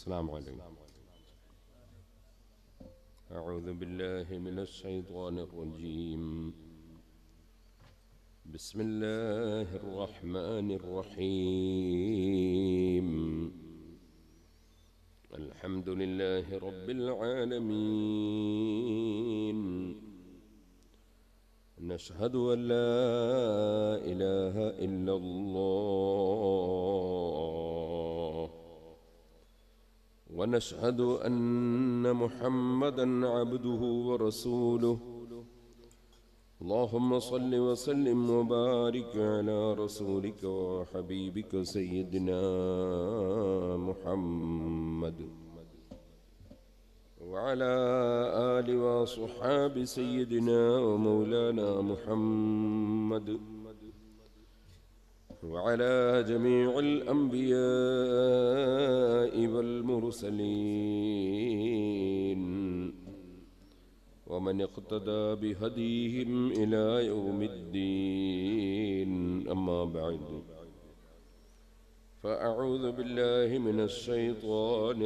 السلام عليكم أعوذ بالله من الشيطان الرجيم بسم الله الرحمن الرحيم الحمد لله رب العالمين نشهد أن لا إله إلا الله ونشهد أن محمدا عبده ورسوله اللهم صل وسلم وبارك على رسولك وحبيبك سيدنا محمد وعلى آل وصحاب سيدنا ومولانا محمد وعلى جميع الأنبياء والمرسلين ومن اقتدى بهديهم إلى يوم الدين أما بعد فأعوذ بالله من الشيطان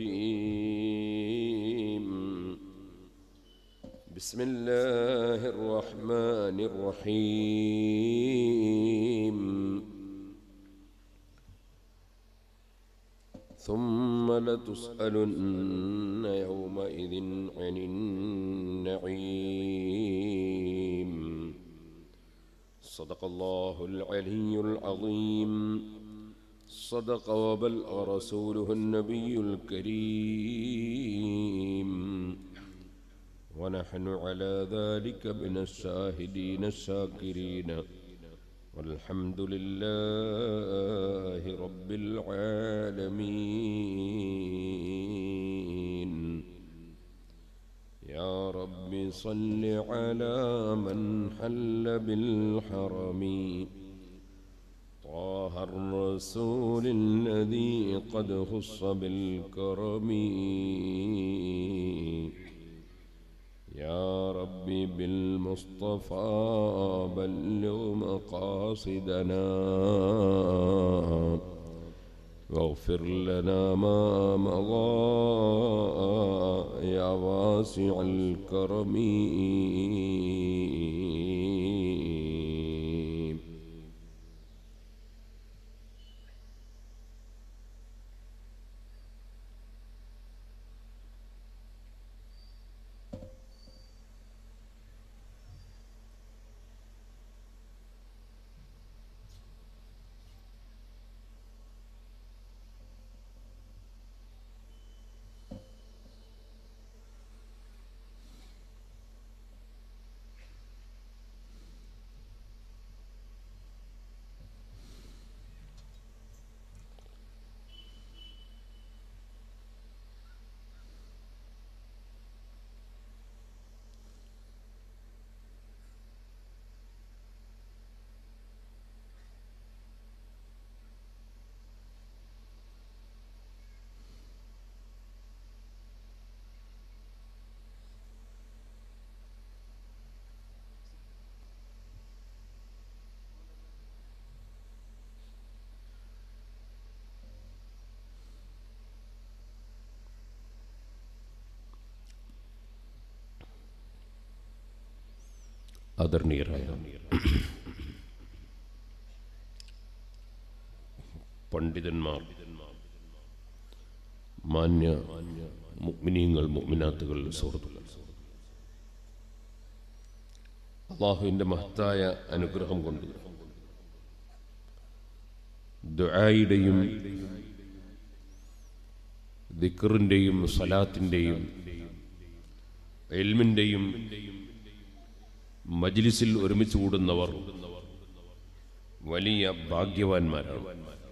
الرجيم بسم الله الرحمن الرحيم ثم لتسألن يومئذ عن النعيم صدق الله العلي العظيم صدق وبلغ رسوله النبي الكريم ونحن على ذلك من الشاهدين الشاكرين والحمد لله رب العالمين يا رب صل على من حل بالحرم طه الرسول الذي قد خص بالكرم يا ربي بالمصطفى بلغ مقاصدنا واغفر لنا ما مضى يا واسع الكرم ആദരണീയരായ പണ്ഡിതന്മാർ മാന്യ മുഗ്മിനീങ്ങൾ മുഗ്മിനാത്തുകൾ സുഹൃത്തുക്കൾ അള്ളാഹുവിൻ്റെ മഹത്തായ അനുഗ്രഹം കൊണ്ട് ദുആയുടെയും ദിക്കറിൻ്റെയും സലാത്തിൻ്റെയും എൽമിൻ്റെയും മജ്ലിസിൽ ഒരുമിച്ച് കൂടുന്നവർ വലിയ ഭാഗ്യവാന്മാരാണ്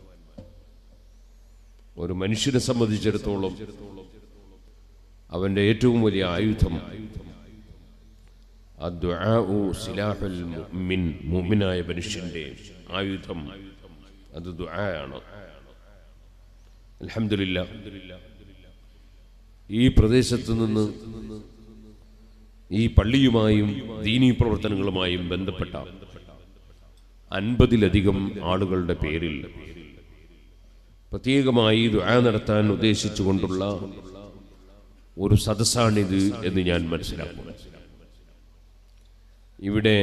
ഒരു മനുഷ്യനെ സംബന്ധിച്ചിടത്തോളം അവന്റെ ഏറ്റവും വലിയ ആയുധം അദ്ദുആഉ സിലാഹുൽ മുഅ്മിൻ മുഅ്മിനായ മനുഷ്യന്റെ ആയുധം അത് ദുആയാണ് അൽഹംദുലില്ലാ ഈ പ്രദേശത്ത് നിന്ന് ഈ പള്ളിയുമായും ദീനീ പ്രവർത്തനങ്ങളുമായും ബന്ധപ്പെട്ട അൻപതിലധികം ആളുകളുടെ പേരിൽ പ്രത്യേകമായി ദുആ നടത്താൻ ഉദ്ദേശിച്ചുകൊണ്ടുള്ള ഒരു സദസ്സാണിത് എന്ന് ഞാൻ മനസ്സിലാക്കുന്നു ഇവിടെ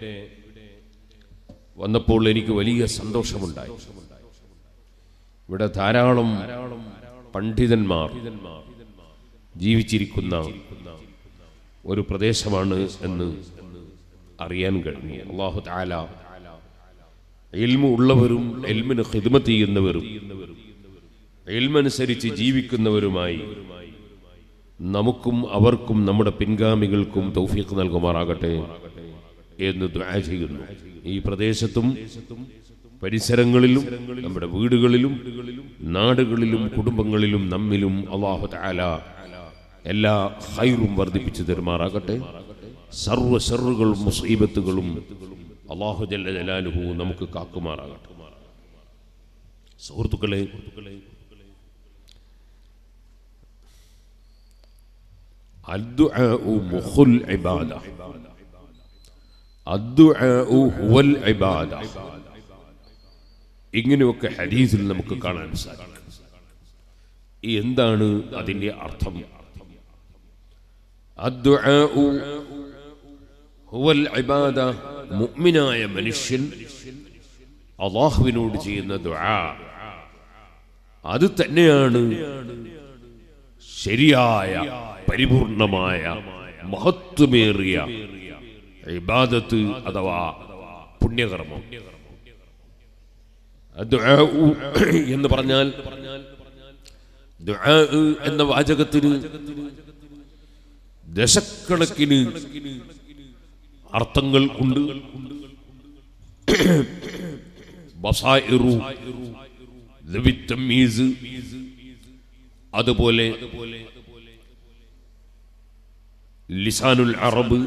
വന്നപ്പോൾ എനിക്ക് വലിയ സന്തോഷമുണ്ടായി ഇവിടെ ധാരാളം പണ്ഡിതന്മാർ ജീവിച്ചിരിക്കുന്ന ഒരു പ്രദേശമാണ് എന്ന് അറിയാൻ കഴിഞ്ഞു അള്ളാഹു താല എൽമ ഉള്ളവരും എൽമിന് ഹിദ്മത്ത് ചെയ്യുന്നവരും എൽമനുസരിച്ച് ജീവിക്കുന്നവരുമായി നമുക്കും അവർക്കും നമ്മുടെ പിൻഗാമികൾക്കും തൗഫീഖ് നൽകുമാറാകട്ടെ എന്ന് ദുആ ചെയ്യുന്നു ഈ പ്രദേശത്തും പരിസരങ്ങളിലും നമ്മുടെ വീടുകളിലും നാടുകളിലും കുടുംബങ്ങളിലും നമ്മിലും അള്ളാഹു തആല എല്ലാ ഹൈറും വർദ്ധിപ്പിച്ചു തരുമാറാകട്ടെ സർവ്വ ഷറുകളും മുസീബത്തുകളും അള്ളാഹു ജല്ല ജലാലുഹു നമുക്ക് കാക്കുമാറാകട്ടെ സുഹൃത്തുക്കളെ الدعاء مخ العبادة الدعاء هو العبادة ഇങ്ങനെയൊക്കെ ഹദീസിൽ നമുക്ക് കാണാൻ സാധിക്കും എന്താണ് അതിന്റെ അർത്ഥം الدعاء هو العبادة മുഅ്മിനായ മനുഷ്യൻ അള്ളാഹുവിനോട് ചെയ്യുന്ന ദുആ അത് തന്നെയാണ് ശരിയായ പരിപൂർണമായ മഹത്വമേറിയ ഇബാദത്ത് അഥവാ പുണ്യകർമ്മം ദുആഉ എന്ന് പറഞ്ഞാൽ ദുആ എന്ന വാചകത്തിന് ദശക്കണക്കിന് അർത്ഥങ്ങൾ ഉണ്ട് ബസായിറു ദവിത്തമീസ് അതുപോലെ ലിസാനുൽ അറബ്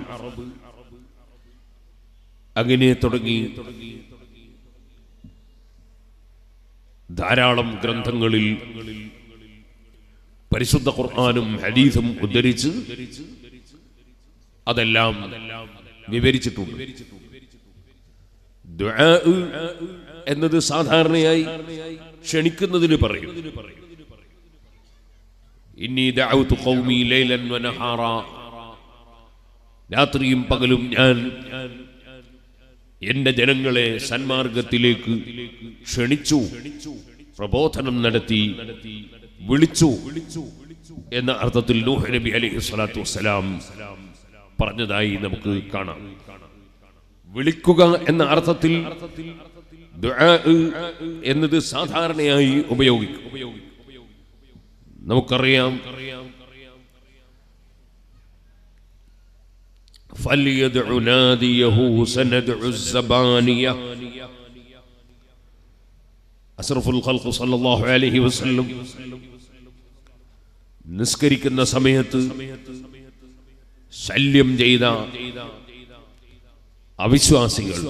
അങ്ങനെ തുടങ്ങി ധാരാളം ഗ്രന്ഥങ്ങളിൽ പരിശുദ്ധ ഖുർആാനും ഹദീസും ഉദ്ധരിച്ച് അതെല്ലാം വിവരിച്ചിട്ടുണ്ട് ദുആ എന്നത് സാധാരണയായി ക്ഷണിക്കുന്നതിന് പറയും ഇന്നി ദഅവ്തു ഖൗമി ലൈലൻ വനഹാറ രാത്രിയും പകലും ഞാൻ എന്റെ ജനങ്ങളെ സന്മാർഗത്തിലേക്ക് ക്ഷണിച്ചു പ്രബോധനം നടത്തി വിളിച്ചു എന്ന അർത്ഥത്തിൽ നൂഹ് നബി അലൈഹി സ്വലാത്തു വസ്സലാം പറഞ്ഞതായി നമുക്ക് കാണാം വിളിക്കുക എന്ന അർത്ഥത്തിൽ ദുആ എന്നത് സാധാരണയായി ഉപയോഗിക്കും നമുക്കറിയാം فليدع ناديه سندع الزبانية أسرف الخلق صلى الله عليه وسلم നിസ്കരിക്കുന്ന സമയത്ത് ശല്യം ചെയ്ത അവിശ്വാസികൾ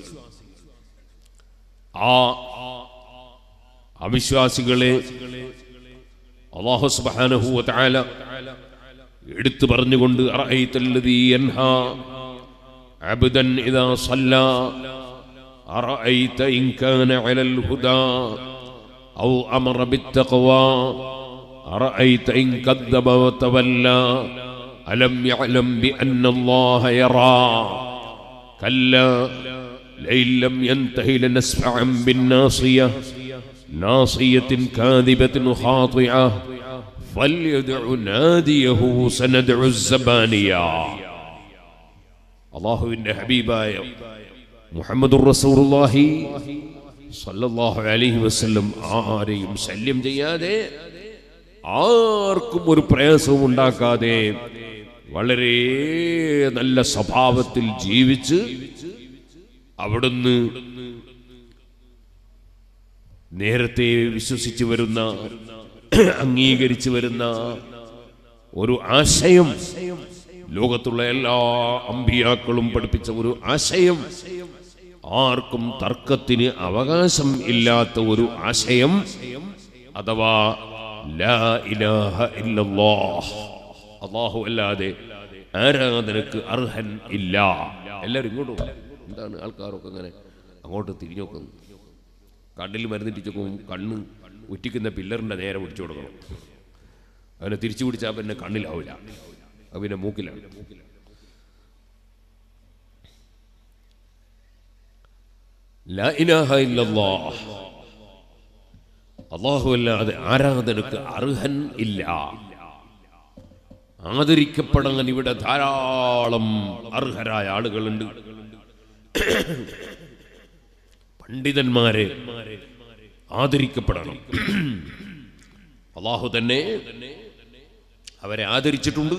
ആ അവിശ്വാസികളെ അള്ളാഹു സുബ്ഹാനഹു വതആല എടുത്തു പറഞ്ഞുകൊണ്ട് അറഅയ്തല്ലദീ യൻഹാ അബ്ദൻ ഇദാ സല്ലാ അറഅയ്ത ഇൻ കാന അലൽ ഹുദാ ഔ അമറ ബിത്തഖ്വാ അറഅയ്ത ഇൻ കദ്ദബ വതവല്ലാ അലം യഅലം ബിഅന്ന അല്ലാഹ യറാ കല്ലാ لئن لم ينته لنسفعا بالناصية ناصية كاذبة خاطئة فليدع ناديه سندع الزبانية അള്ളാഹുവിന്റെ ഹബീബായ മുഹമ്മദുർ റസൂലുള്ളാഹി സല്ലല്ലാഹു അലൈഹി വസല്ലം ആരെയും ശല്യം ചെയ്യാതെ ആർക്കും ഒരു പ്രയാസവും ഉണ്ടാക്കാതെ വളരെ നല്ല സ്വഭാവത്തിൽ ജീവിച്ച് അവിടുന്ന് നേരത്തെ വിശ്വസിച്ചു വരുന്ന അംഗീകരിച്ചു വരുന്ന ഒരു ആശയം ലോകത്തുള്ള എല്ലാ അമ്പിയാക്കളും പഠിപ്പിച്ച ഒരു ആശയം ആർക്കും തർക്കത്തിന് അവകാശം ഇല്ലാത്ത ഒരു ആശയം അഥവാ ലാ ഇലാഹ ഇല്ലല്ലാഹ് അള്ളാഹു അല്ലാതെ ആരാധനക്ക് അർഹൻ ഇല്ല എല്ലാവരും ഇങ്ങോട്ടും വാ. എന്താണ് ആൾക്കാരൊക്കെ അങ്ങനെ അങ്ങോട്ട് തിരിഞ്ഞു നോക്കുന്നു കണ്ണിൽ മരുന്നിട്ടിച്ചോക്കും കണ്ണ് ഉറ്റിക്കുന്ന പില്ലറിൻ്റെ നേരെ പിടിച്ചു കൊടുക്കണം അവനെ തിരിച്ചു പിടിച്ചാൽ പിന്നെ കണ്ണിലാവില്ല അത് പിന്നെ മൂക്കിലാണ് ലാ ഇലാഹ ഇല്ലല്ലാഹ്. അല്ലാഹുവല്ലാതെ ആരാധനക്ക് അർഹൻ ഇല്ല ആദരിക്കപ്പെടാൻ ഇവിടെ ധാരാളം അർഹരായ ആളുകളുണ്ട് പണ്ഡിതന്മാരെ ആദരിക്കപ്പെടണം അള്ളാഹു തന്നെ അവരെ ആദരിച്ചിട്ടുണ്ട്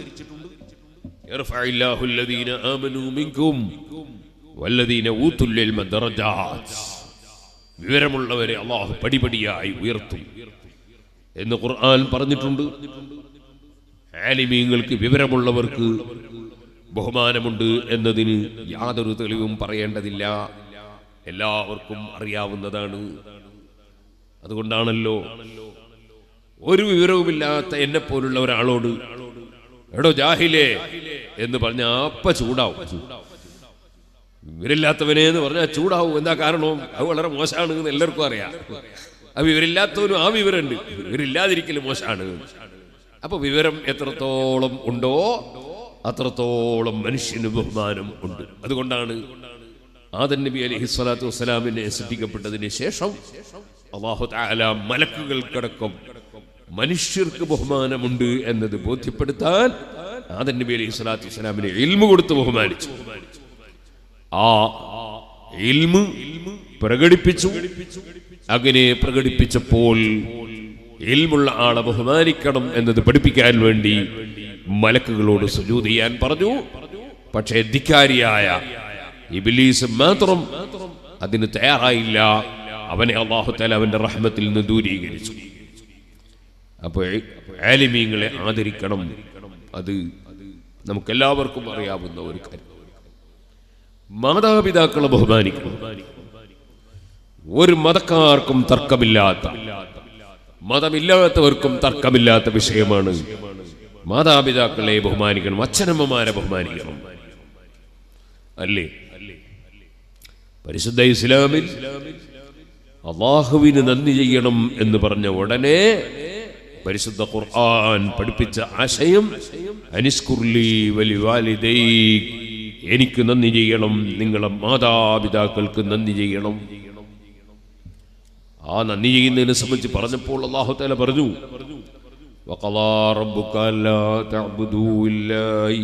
يرفع الذين آمنوا منكم والذين أوتوا العلم درجات വിവരമുള്ളവരെ അള്ളാഹു പടിപടിയായി ഉയർത്തും എന്ന് ഖുർആൻ പറഞ്ഞിട്ടുണ്ട് ആലിമീങ്ങൾക്ക് വിവരമുള്ളവർക്ക് ബഹുമാനമുണ്ട് എന്നതിന് യാതൊരു തെളിവും പറയേണ്ടതില്ല എല്ലാവർക്കും അറിയാവുന്നതാണ് അതുകൊണ്ടാണല്ലോ ഒരു വിവരവുമില്ലാത്ത എന്നെ പോലുള്ള ഒരാളോട് എടോ ജാഹിലേ എന്ന് പറഞ്ഞ അപ്പ ചൂടാവും വിവരമില്ലാത്തവനെ എന്ന് പറഞ്ഞാൽ ചൂടാവും എന്താ കാരണം അത് വളരെ മോശമാണ് എന്ന് എല്ലാവർക്കും അറിയാം ആ വിവരമില്ലാത്തവനും ആ വിവരമുണ്ട് വിവരമില്ലാതിരിക്കലും മോശമാണ് അപ്പൊ വിവരം എത്രത്തോളം ഉണ്ടോ അത്രത്തോളം മനുഷ്യന് ബഹുമാനം ഉണ്ട് അതുകൊണ്ടാണ് ആദൻ നബി അലൈഹി സ്വലാത്തു വസ്സലാമിനെ സൃഷ്ടിക്കപ്പെട്ടതിന് ശേഷം അള്ളാഹു താല മലക്കുകൾക്കടക്കം മനുഷ്യർക്ക് ബഹുമാനമുണ്ട് എന്നത് ബോധ്യപ്പെടുത്താൻ ആദൻ നബി അലൈഹി സ്വലാത്തു വസ്സലാമിനെ ഇൽമു കൊടുത്ത് ബഹുമാനിച്ചു ആ ഇൽമു പ്രകടിപ്പിച്ചു അങ്ങനെ പ്രകടിപ്പിച്ചപ്പോൾ ഇൽമുള്ള ആളെ ബഹുമാനിക്കണം എന്നത് പഠിപ്പിക്കാൻ വേണ്ടി മലക്കുകളോട് സുജൂത് ചെയ്യാൻ പറഞ്ഞു പക്ഷേ ധിക്കാരിയായ ഇബിലീസ് മാത്രം അതിന് തയ്യാറായില്ല അവനെ അള്ളാഹുത്താല അവന്റെ റഹ്മത്തിൽ നിന്ന് ദൂരീകരിച്ചു അപ്പോൾ ആലിമീങ്ങളെ ആദരിക്കണം അത് നമുക്കെല്ലാവർക്കും അറിയാവുന്ന ഒരു കാര്യം മാതാപിതാക്കളെ ബഹുമാനിക്കണം ഒരു മതക്കാർക്കും തർക്കമില്ലാത്ത മതമില്ലാത്തവർക്കും തർക്കമില്ലാത്ത വിഷയമാണ് മാതാപിതാക്കളെ ബഹുമാനിക്കണം അച്ഛനമ്മമാരെ ബഹുമാനിക്കണം അല്ലേ പരിശുദ്ധ ഇസ്ലാമിൽ അള്ളാഹുവിന് നന്ദി ചെയ്യണം എന്ന് പറഞ്ഞ ഉടനെ പരിശുദ്ധ ഖുർആൻ പഠിപ്പിച്ച ആശയം അനിസ്കുർലി വലി വാലിദൈ എനിക്ക് നന്ദി ചെയ്യണം നിങ്ങളെ മാതാപിതാക്കൾക്ക് നന്ദി ചെയ്യണം ആ നന്ദി ചെയ്യുന്നതിനെ സംബന്ധിച്ച് പറഞ്ഞപ്പോൾ അള്ളാഹു താല പറഞ്ഞു وقضى ربك ألا تعبدوا إلا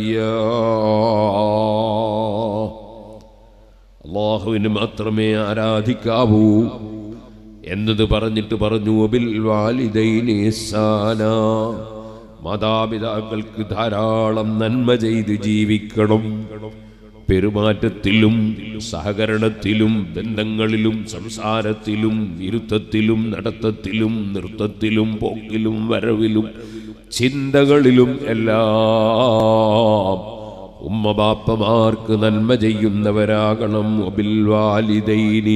إياه അള്ളാഹുവിന് മാത്രമേ ആരാധിക്കാവൂ എന്നത് പറഞ്ഞിട്ട് പറഞ്ഞു ബിൽ വാലിദൈനി ഇഹ്സാന മാതാപിതാക്കൾക്ക് ധാരാളം നന്മ ചെയ്ത് ജീവിക്കണം പെരുമാറ്റത്തിലും സഹകരണത്തിലും ബന്ധങ്ങളിലും സംസാരത്തിലും ഇരുത്തത്തിലും നടത്തത്തിലും നൃത്തത്തിലും പോക്കിലും വരവിലും ചിന്തകളിലും എല്ലാം ഉമ്മ ബാപ്പമാർക്ക് നന്മ ചെയ്യുന്നവരാകണം ഒബിൽ വാലിദൈനി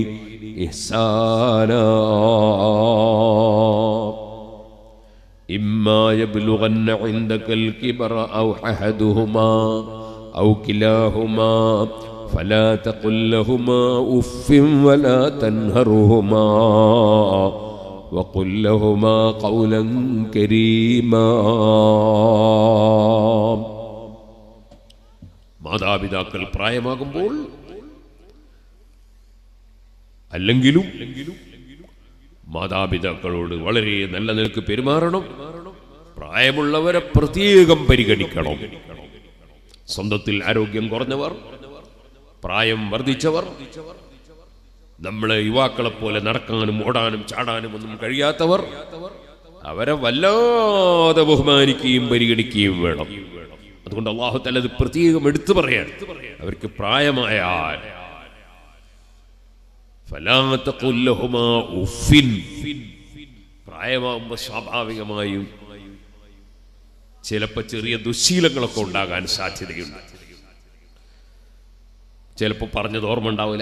ഇഹ്സാന إما يبلغن عندك الكبر أو أحدهما أو كلاهما فلا تقل لهما أف ولا تنهرهما وقل لهما قولا كريما മാതാപിതാക്കൾ പ്രായമാകുമ്പോൾ അല്ലെങ്കിലും മാതാപിതാക്കളോട് വളരെ നല്ല നിലക്ക് പെരുമാറണം പ്രായമുള്ളവരെ പ്രത്യേകം പരിഗണിക്കണം സ്വന്തത്തിൽ ആരോഗ്യം കുറഞ്ഞവർ പ്രായം വർദ്ധിച്ചവർ നമ്മളെ യുവാക്കളെ പോലെ നടക്കാനും ഓടാനും ചാടാനും ഒന്നും കഴിയാത്തവർ അവരെ വല്ലാതെ ബഹുമാനിക്കുകയും പരിഗണിക്കുകയും വേണം അതുകൊണ്ട് അള്ളാഹു തല അത് പ്രത്യേകം എടുത്തു പറയാൻ അവർക്ക് പ്രായമായാൽ فلا تقل لهما أف പ്രായമാകുമ്പോൾ സ്വാഭാവികമായും ചിലപ്പോൾ ചെറിയ ദുശീലങ്ങളൊക്കെ ഉണ്ടാകാൻ സാധ്യതയുണ്ട് ചിലപ്പോൾ പറഞ്ഞത് ഓർമ്മ ഉണ്ടാവില്ല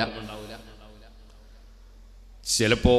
ചിലപ്പോ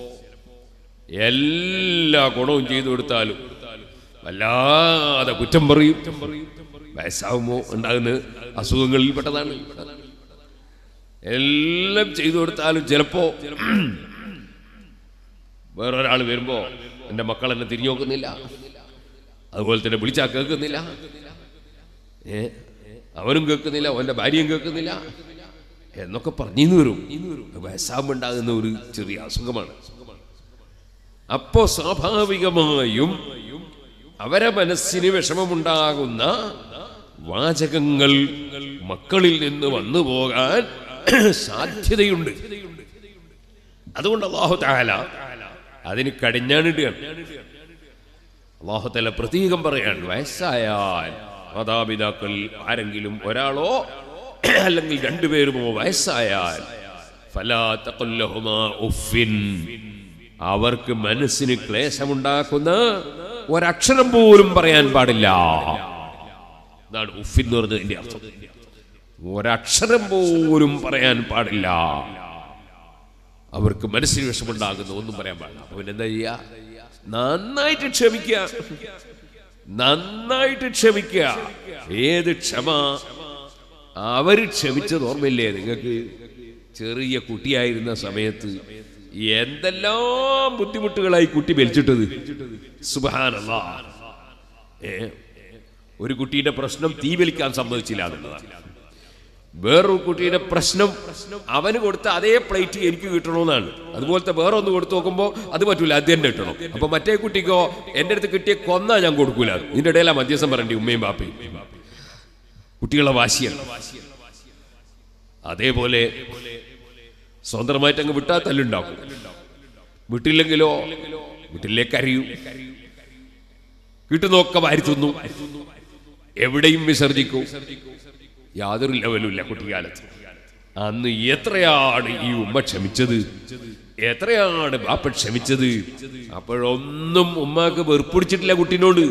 എല്ലാ ഗുണവും ചെയ്തു കൊടുത്താലും വല്ലാതെ കുറ്റം പറയും വയസ്സാകുമ്പോ ഉണ്ടാകുന്ന അസുഖങ്ങളിൽപ്പെട്ടതാണ് എല്ലാം ചെയ്തു കൊടുത്താലും ചിലപ്പോ വേറൊരാൾ വരുമ്പോ എൻ്റെ മക്കൾ എന്നെ തിരിഞ്ഞു നോക്കുന്നില്ല അതുപോലെ തന്നെ വിളിച്ചാൽ കേൾക്കുന്നില്ല ഏ അവനും കേൾക്കുന്നില്ല അവന്റെ ഭാര്യയും കേൾക്കുന്നില്ല എന്നൊക്കെ പറഞ്ഞു വരും വയസ്സാകുമ്പോണ്ടാകുന്ന ഒരു ചെറിയ അസുഖമാണ് അപ്പോ സ്വാഭാവികമായും അവരെ മനസ്സിന് വിഷമമുണ്ടാകുന്ന വാചകങ്ങൾ മക്കളിൽ നിന്ന് വന്നു പോകാൻ സാധ്യതയുണ്ട് അതുകൊണ്ട് അള്ളാഹു താല അതിന് കടിഞ്ഞാണിടുകയാണ് അള്ളാഹുത്തല പ്രതീകം പറയാൻ വയസ്സായാൽ മാതാപിതാക്കൾ ആരെങ്കിലും ഒരാളോ അല്ലെങ്കിൽ രണ്ടുപേരുമോ വയസ്സായാൽ ഫലാ തഖുല്ലഹുമാ ഉഫിൻ അവർക്ക് മനസ്സിന് ക്ലേശമുണ്ടാക്കുന്ന ഒരക്ഷരം പോലും പറയാൻ പാടില്ല എന്നാണ് ഉഫിൻ എന്ന് പറഞ്ഞതിന്റെ അർത്ഥം ഒരക്ഷരം പോലും പറയാൻ പാടില്ല അവർക്ക് മനസ്സിന് വിഷമുണ്ടാകുന്ന ഒന്നും പറയാൻ പാടില്ല അപ്പൊ പിന്നെ എന്താ ചെയ്യാ നന്നായിട്ട് ക്ഷമിക്കുക നന്നായിട്ട് ക്ഷമിക്കുക ഏത് ക്ഷമ അവര് ക്ഷമിച്ചത് ഓർമ്മയില്ലേ നിങ്ങൾക്ക് ചെറിയ കുട്ടിയായിരുന്ന സമയത്ത് എന്തെല്ലാം ബുദ്ധിമുട്ടുകളായി കുട്ടി വലിച്ചിട്ടത് സുബാനല്ല ഏ ഒരു കുട്ടിയുടെ പ്രശ്നം തീ വലിക്കാൻ സമ്മതിച്ചില്ല എന്നുള്ളതാണ് വേറൊരു കുട്ടിയുടെ പ്രശ്നം അവന് കൊടുത്ത അതേ പ്ലേറ്റ് എനിക്ക് കിട്ടണമെന്നാണ് അതുപോലത്തെ വേറെ ഒന്ന് കൊടുത്തു നോക്കുമ്പോൾ അത് പറ്റൂല അത് തന്നെ കിട്ടണം അപ്പൊ മറ്റേ കുട്ടിക്കോ എന്റെ അടുത്ത് കിട്ടിയ കൊന്നാ ഞാൻ കൊടുക്കൂല ഇതിന്റെ ഇടയിലാ മധ്യസ്ഥം പറയണ്ടി ഉമ്മയും ബാപ്പയും കുട്ടികളെ വാശിയാണ് അതേപോലെ സ്വന്തമായിട്ട് അങ്ങ് വിട്ടാൽ തല്ലുണ്ടാക്കും വിട്ടില്ലെങ്കിലോ വീട്ടിലേക്ക് അറിയൂ കിട്ടുന്നൊക്കെ വാരി തിന്നു എവിടെയും വിസർജിക്കും യാതൊരു ലെവലുമില്ല കുട്ടിക്കാലത്ത് അന്ന് എത്രയാണ് ഈ ഉമ്മ ക്ഷമിച്ചത് എത്രയാണ് ബാപ്പ ക്ഷമിച്ചത് അപ്പോഴൊന്നും ഉമ്മാക്ക് വെറുപ്പിടിച്ചിട്ടില്ല കുട്ടീനോട്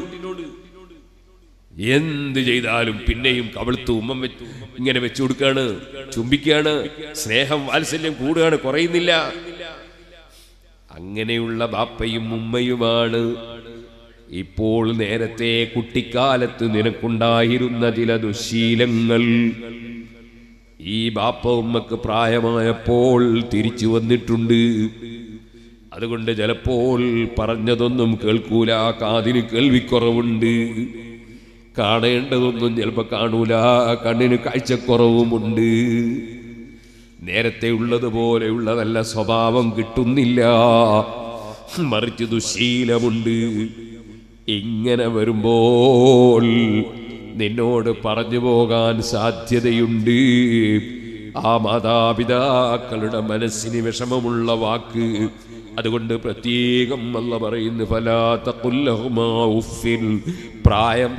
എന്ത് ചെയ്താലും പിന്നെയും കവിളത്ത് ഉമ്മ വെച്ച് ഇങ്ങനെ വെച്ചു കൊടുക്കാണ് ചുംബിക്കാണ് സ്നേഹം വാത്സല്യം കൂടുകയാണ് കുറയുന്നില്ല അങ്ങനെയുള്ള ബാപ്പയും ഉമ്മയുമാണ് ഇപ്പോൾ നേരത്തെ കുട്ടിക്കാലത്ത് നിനക്കുണ്ടായിരുന്ന ചില ദുശീലങ്ങൾ ഈ ബാപ്പ ഉമ്മക്ക് പ്രായമായപ്പോൾ തിരിച്ചു വന്നിട്ടുണ്ട് അതുകൊണ്ട് ചിലപ്പോൾ പറഞ്ഞതൊന്നും കേൾക്കൂല കാതിന് കേൾവിക്കുറവുണ്ട് കാണേണ്ടതൊന്നും ചിലപ്പോൾ കാണൂല കണ്ണിന് കാഴ്ചക്കുറവുമുണ്ട് നേരത്തെ ഉള്ളതുപോലെയുള്ള നല്ല സ്വഭാവം കിട്ടുന്നില്ല മറിച്ച് ദുശീലമുണ്ട് ഇങ്ങനെ വരുമ്പോൾ നിന്നോട് പറഞ്ഞു പോകാൻ സാധ്യതയുണ്ട് ആ മാതാപിതാക്കളുടെ മനസ്സിന് വിഷമമുള്ള വാക്ക് അതുകൊണ്ട് പ്രത്യേകം അല്ല പറയുന്നു ഫലാത്ത ഉഫിൻ പ്രായം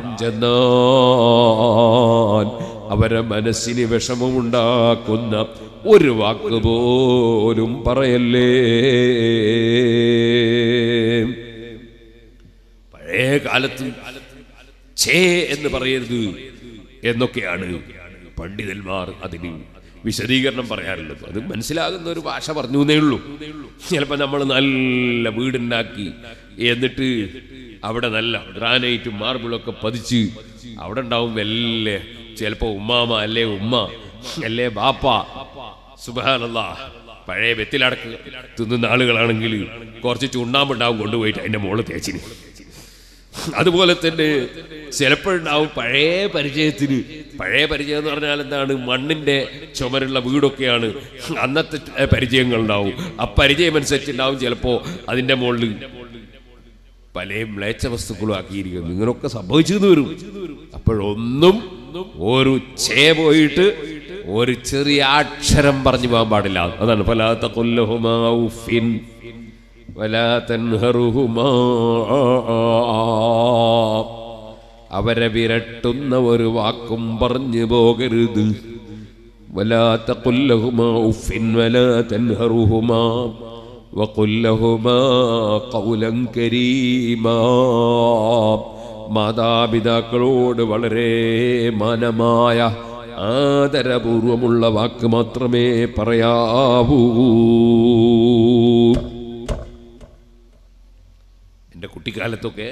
ചെന്നാൽ അവരെ മനസ്സിന് വിഷമമുണ്ടാക്കുന്ന ഒരു വാക്ക് പോലും പറയല്ലേ പഴയ കാലത്ത് ഛേ എന്ന് പറയരുത് എന്നൊക്കെയാണ് പണ്ഡിതന്മാർ അതിന് വിശദീകരണം പറയാറുള്ളത് അത് മനസ്സിലാകുന്ന ഒരു ഭാഷ പറഞ്ഞു എന്നേ ഉള്ളൂ ചിലപ്പോൾ നമ്മൾ നല്ല വീടുണ്ടാക്കി എന്നിട്ട് അവിടെ നല്ല ഗ്രാനൈറ്റും മാർബിളൊക്കെ പതിച്ച് അവിടെ ഉണ്ടാവും വല്ല ചിലപ്പോ ഉമ്മാമ അല്ലേ ഉമ്മ അല്ലേ ബാപ്പ സുബാനല്ല പഴയ വെത്തിലടക്ക് തിന്നുന്ന ആളുകളാണെങ്കിൽ കുറച്ച് ചുണ്ണാമ്പുണ്ടാവും കൊണ്ടുപോയിട്ട് അതിന്റെ മുകളിൽ തേച്ചിന് അതുപോലെ തന്നെ ചിലപ്പോഴുണ്ടാവും പഴയ പരിചയത്തിന് പഴയ പരിചയം എന്ന് പറഞ്ഞാൽ എന്താണ് മണ്ണിന്റെ ചുമരുള്ള വീടൊക്കെയാണ് അന്നത്തെ പരിചയങ്ങൾ ഉണ്ടാവും ആ പരിചയം അനുസരിച്ചുണ്ടാവും ചിലപ്പോ അതിന്റെ മുകളിൽ പല മ്ലേച്ഛ വസ്തുക്കളും ആക്കിയിരിക്കുന്നു ഇങ്ങനൊക്കെ സംഭവിച്ചു വരും അപ്പോഴൊന്നും ഒരു ചേ പോയിട്ട് ഒരു ചെറിയ അക്ഷരം പറഞ്ഞു പോകാൻ പാടില്ല അതാണ് ഫലാത്ത കൊല്ലഹുമാഫിൻ വലാ തൻഹറുഹുമാ അവരെ വിരട്ടുന്ന ഒരു വാക്കും പറഞ്ഞു പോകരുത് ولا تقل لهما اف ولا تنهرهما وقل لهما قولا كريما മാതാപിതാക്കളോട് വളരെ മാനമായ ആദരപൂർവമുള്ള വാക്ക് മാത്രമേ പറയാവൂ എൻ്റെ കുട്ടിക്കാലത്തൊക്കെ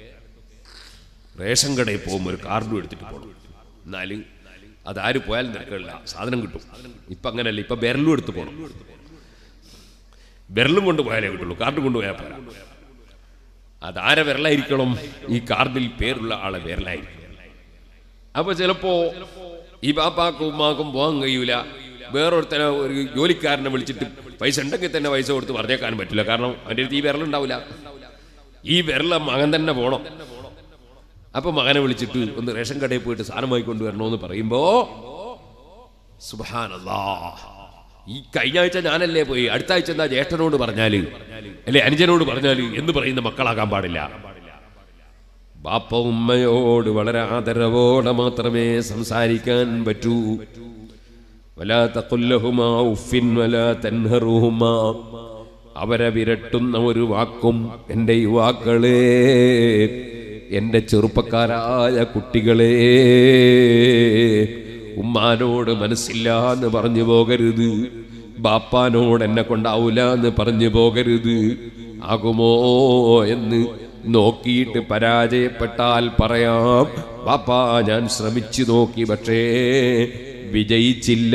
റേഷൻ കടയിൽ പോകുമ്പോൾ ഒരു കാർഡും എടുത്തിട്ട് പോകണം എന്നാൽ അതാര് പോയാലും നിൽക്കില്ല സാധനം കിട്ടും ഇപ്പം അങ്ങനെയല്ല ഇപ്പം ബെരലും എടുത്ത് പോകണം വിരലും കൊണ്ട് പോയാലേ കിട്ടുള്ളൂ കാർഡ് കൊണ്ടുപോയാൽ പോരാ അതാരെ വിരലായിരിക്കണം ഈ കാർഡിൽ പേരുള്ള ആളെ വിരലായിരിക്കും അപ്പൊ ചിലപ്പോ ഈ ബാപ്പാക്കും ഉമ്മാക്കും പോകാൻ കഴിയൂല വേറൊരുത്തനെ ഒരു ജോലിക്കാരനെ വിളിച്ചിട്ട് പൈസ ഉണ്ടെങ്കിൽ തന്നെ പൈസ കൊടുത്ത് പറഞ്ഞേക്കാൻ പറ്റില്ല കാരണം അവൻ്റെ അടുത്ത് ഈ വിരലുണ്ടാവില്ല ഈ വിരല മകൻ തന്നെ പോണം അപ്പൊ മകനെ വിളിച്ചിട്ട് ഒന്ന് റേഷൻ കടയിൽ പോയിട്ട് സാധനം വാങ്ങിക്കൊണ്ട് വരണമെന്ന് പറയുമ്പോ സുബാനല്ലാ ഈ കഴിഞ്ഞ ആഴ്ച ഞാനല്ലേ പോയി അടുത്ത ആഴ്ച എന്താ ജ്യേഷ്ഠനോട് പറഞ്ഞാല് അല്ലെ അനുജനോട് പറഞ്ഞാല് എന്ന് പറയുന്ന മക്കളാകാൻ പാടില്ല ബാപ്പ ഉമ്മയോട് വളരെ ആദരവോടെ മാത്രമേ സംസാരിക്കാൻ പറ്റൂ വലാ തഖുല്ലഹുമാ ഉഫിൻ വലാ തൻഹറുഹുമാ അവരെ വിരട്ടുന്ന ഒരു വാക്കും എൻ്റെ യുവാക്കളെ എൻ്റെ ചെറുപ്പക്കാരായ കുട്ടികളെ ഉമ്മാനോട് മനസ്സില്ല എന്ന് പറഞ്ഞു പോകരുത് ബാപ്പാനോട് എന്നെ കൊണ്ടാവൂല എന്ന് പറഞ്ഞു പോകരുത് ആകുമോ എന്ന് നോക്കിയിട്ട് പരാജയപ്പെട്ടാൽ പറയാം ബാപ്പാ ഞാൻ ശ്രമിച്ചു നോക്കി പക്ഷേ വിജയിച്ചില്ല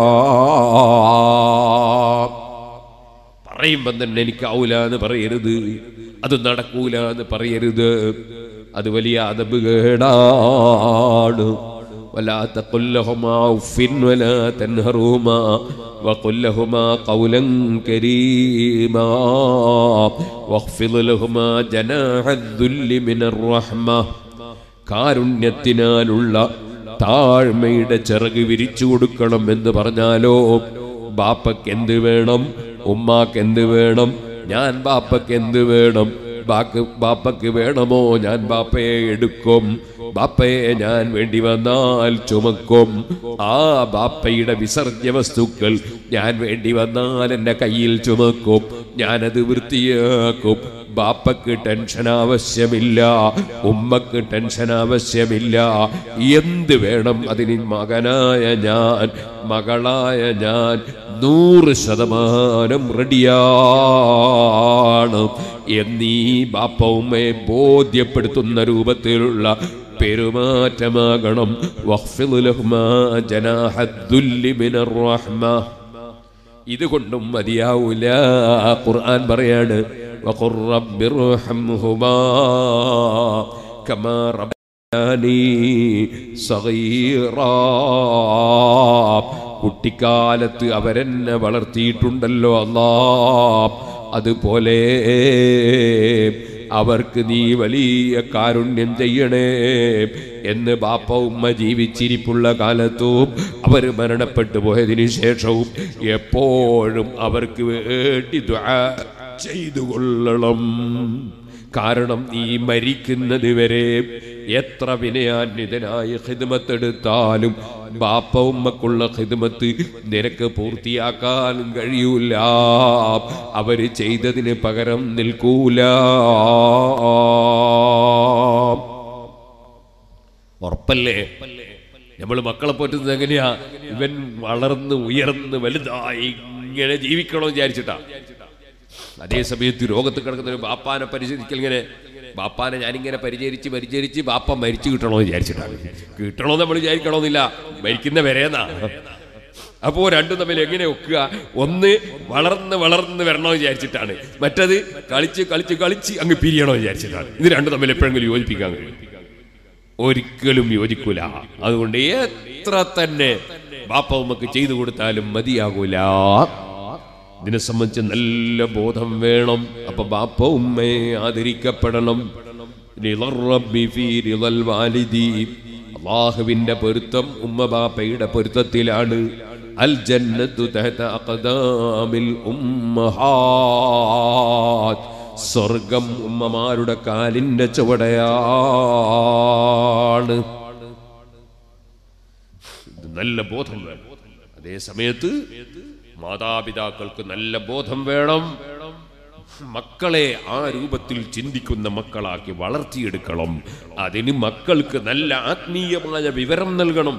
പറയുമ്പം തന്നെ എനിക്കാവൂല എന്ന് പറയരുത് അത് നടക്കൂല എന്ന് പറയരുത് അത് വലിയ അതബ് കേടാണ് ولا تقل لهما اف ولا تنهرهما وقل لهما قولا كريما واخفض لهما جناح الذل من الرحمه കാരുണ്യത്തിനാലുള്ള താഴ്മയുടെ ചിറക് വിരിച്ചു കൊടുക്കണം എന്ന് പറഞ്ഞാലോ ബാപ്പക്ക് എന്ത് വേണം ഉമ്മാക്ക് എന്ത് വേണം ഞാൻ ബാപ്പക്ക് എന്ത് വേണം ബാക്ക് ബാപ്പക്ക് വേണമോ ഞാൻ ബാപ്പയെ എടുക്കും ബാപ്പയെ ഞാൻ വേണ്ടി വന്നാൽ ചുമക്കും ആ ബാപ്പയുടെ വിസർജ്യ വസ്തുക്കൾ ഞാൻ വേണ്ടി വന്നാൽ എന്റെ കയ്യിൽ ചുമക്കും ഞാനത് വൃത്തിയാക്കും ബാപ്പക്ക് ടെൻഷൻ ആവശ്യമില്ല ഉമ്മക്ക് ടെൻഷൻ ആവശ്യമില്ല എന്ത് വേണം അതിന് മകനായ ഞാൻ മകളായ ഞാൻ നൂറ് ശതമാനം റെഡിയാണ് എന്നീ ബാപ്പ ഉമ്മയെ ബോധ്യപ്പെടുത്തുന്ന രൂപത്തിലുള്ള പെരുമാറ്റമാകണം വഖ്ഫിദ് ലഹുമാ ജനാഹദ്ദുല്ലി മിനർ റഹ്മ ഇതുകൊണ്ടും മതിയാവൂല ഖുർആൻ പറയാണ് വഖുർ റബ്ബിർഹംഹുമാ കമാ റബ്ബയാനി സഗീറാ കുട്ടിക്കാലത്ത് അവരെന്നെ വളർത്തിയിട്ടുണ്ടല്ലോ അല്ലാ അതുപോലെ അവർക്ക് നീ വലിയ കാരുണ്യം ചെയ്യണേ എന്ന് ബാപ്പ ഉമ്മ ജീവിച്ചിരിപ്പുള്ള കാലത്തും അവർ മരണപ്പെട്ടു പോയതിനു ശേഷവും എപ്പോഴും അവർക്ക് വേണ്ടി ദുആ ചെയ്തു കൊള്ളണം കാരണം നീ മരിക്കുന്നത് വരെ എത്ര വിനയാന്വിതനായി ഹിദ്മത്തെടുത്താലും ബാപ്പ ഉമ്മക്കുള്ള ഹിദ്മത്ത് നിനക്ക് പൂർത്തിയാക്കാനും കഴിയൂല അവര് ചെയ്തതിന് പകരം നിൽക്കൂല ഉറപ്പല്ലേ നമ്മൾ മക്കളെ പറ്റുന്നത് എങ്ങനെയാ ഇവൻ വളർന്ന് ഉയർന്ന് വലുതായി ഇങ്ങനെ ജീവിക്കണമെന്ന് വിചാരിച്ചിട്ടാ അതേ സമയത്ത് രോഗത്ത് കിടക്കുന്ന ഒരു ബാപ്പാനെ പരിചരിക്കൽ ഇങ്ങനെ ബാപ്പാനെ ഞാനിങ്ങനെ പരിചരിച്ച് പരിചരിച്ച് ബാപ്പ മരിച്ചു കിട്ടണമെന്ന് വിചാരിച്ചിട്ടാണ് കിട്ടണമെന്ന് നമ്മൾ വിചാരിക്കണമെന്നില്ല മരിക്കുന്ന വരേന്നാ അപ്പോ രണ്ടും തമ്മിൽ എങ്ങനെ ഒക്കുക ഒന്ന് വളർന്ന് വളർന്ന് വരണമെന്ന് വിചാരിച്ചിട്ടാണ് മറ്റത് കളിച്ച് കളിച്ച് കളിച്ച് അങ്ങ് പിരിയണമെന്ന് വിചാരിച്ചിട്ടാണ് ഇത് രണ്ടും തമ്മിൽ എപ്പോഴെങ്കിലും യോജിപ്പിക്കാൻ കഴിയും ഒരിക്കലും യോജിക്കൂല അതുകൊണ്ട് എത്ര തന്നെ ബാപ്പ ഉമ്മക്ക് ചെയ്തു കൊടുത്താലും മതിയാകൂല ഇതിനെ സംബന്ധിച്ച് നല്ല ബോധം വേണം അപ്പൊ ബാപ്പ ഉമ്മയെ ആദരിക്കപ്പെടണം റിളർ റബ്ബി ഫീ റിളൽ വാലിദി. അള്ളാഹുവിന്റെ പൊരുത്തം ഉമ്മ ബാപ്പയുടെ പൊരുത്തത്തിലാണ് അൽ ജന്നത്തു തഹത അഖദാമിൽ ഉമ്മഹാത്ത് സ്വർഗം ഉമ്മമാരുടെ കാലിന്റെ ചുവടയാണ് ഇത് നല്ല ബോധം വേണം അതേ സമയത്ത് മാതാപിതാക്കൾക്ക് നല്ല ബോധം വേണം മക്കളെ ആ രൂപത്തിൽ ചിന്തിക്കുന്ന മക്കളാക്കി വളർത്തിയെടുക്കണം അതിന് മക്കൾക്ക് നല്ല ആത്മീയമായ വിവരം നൽകണം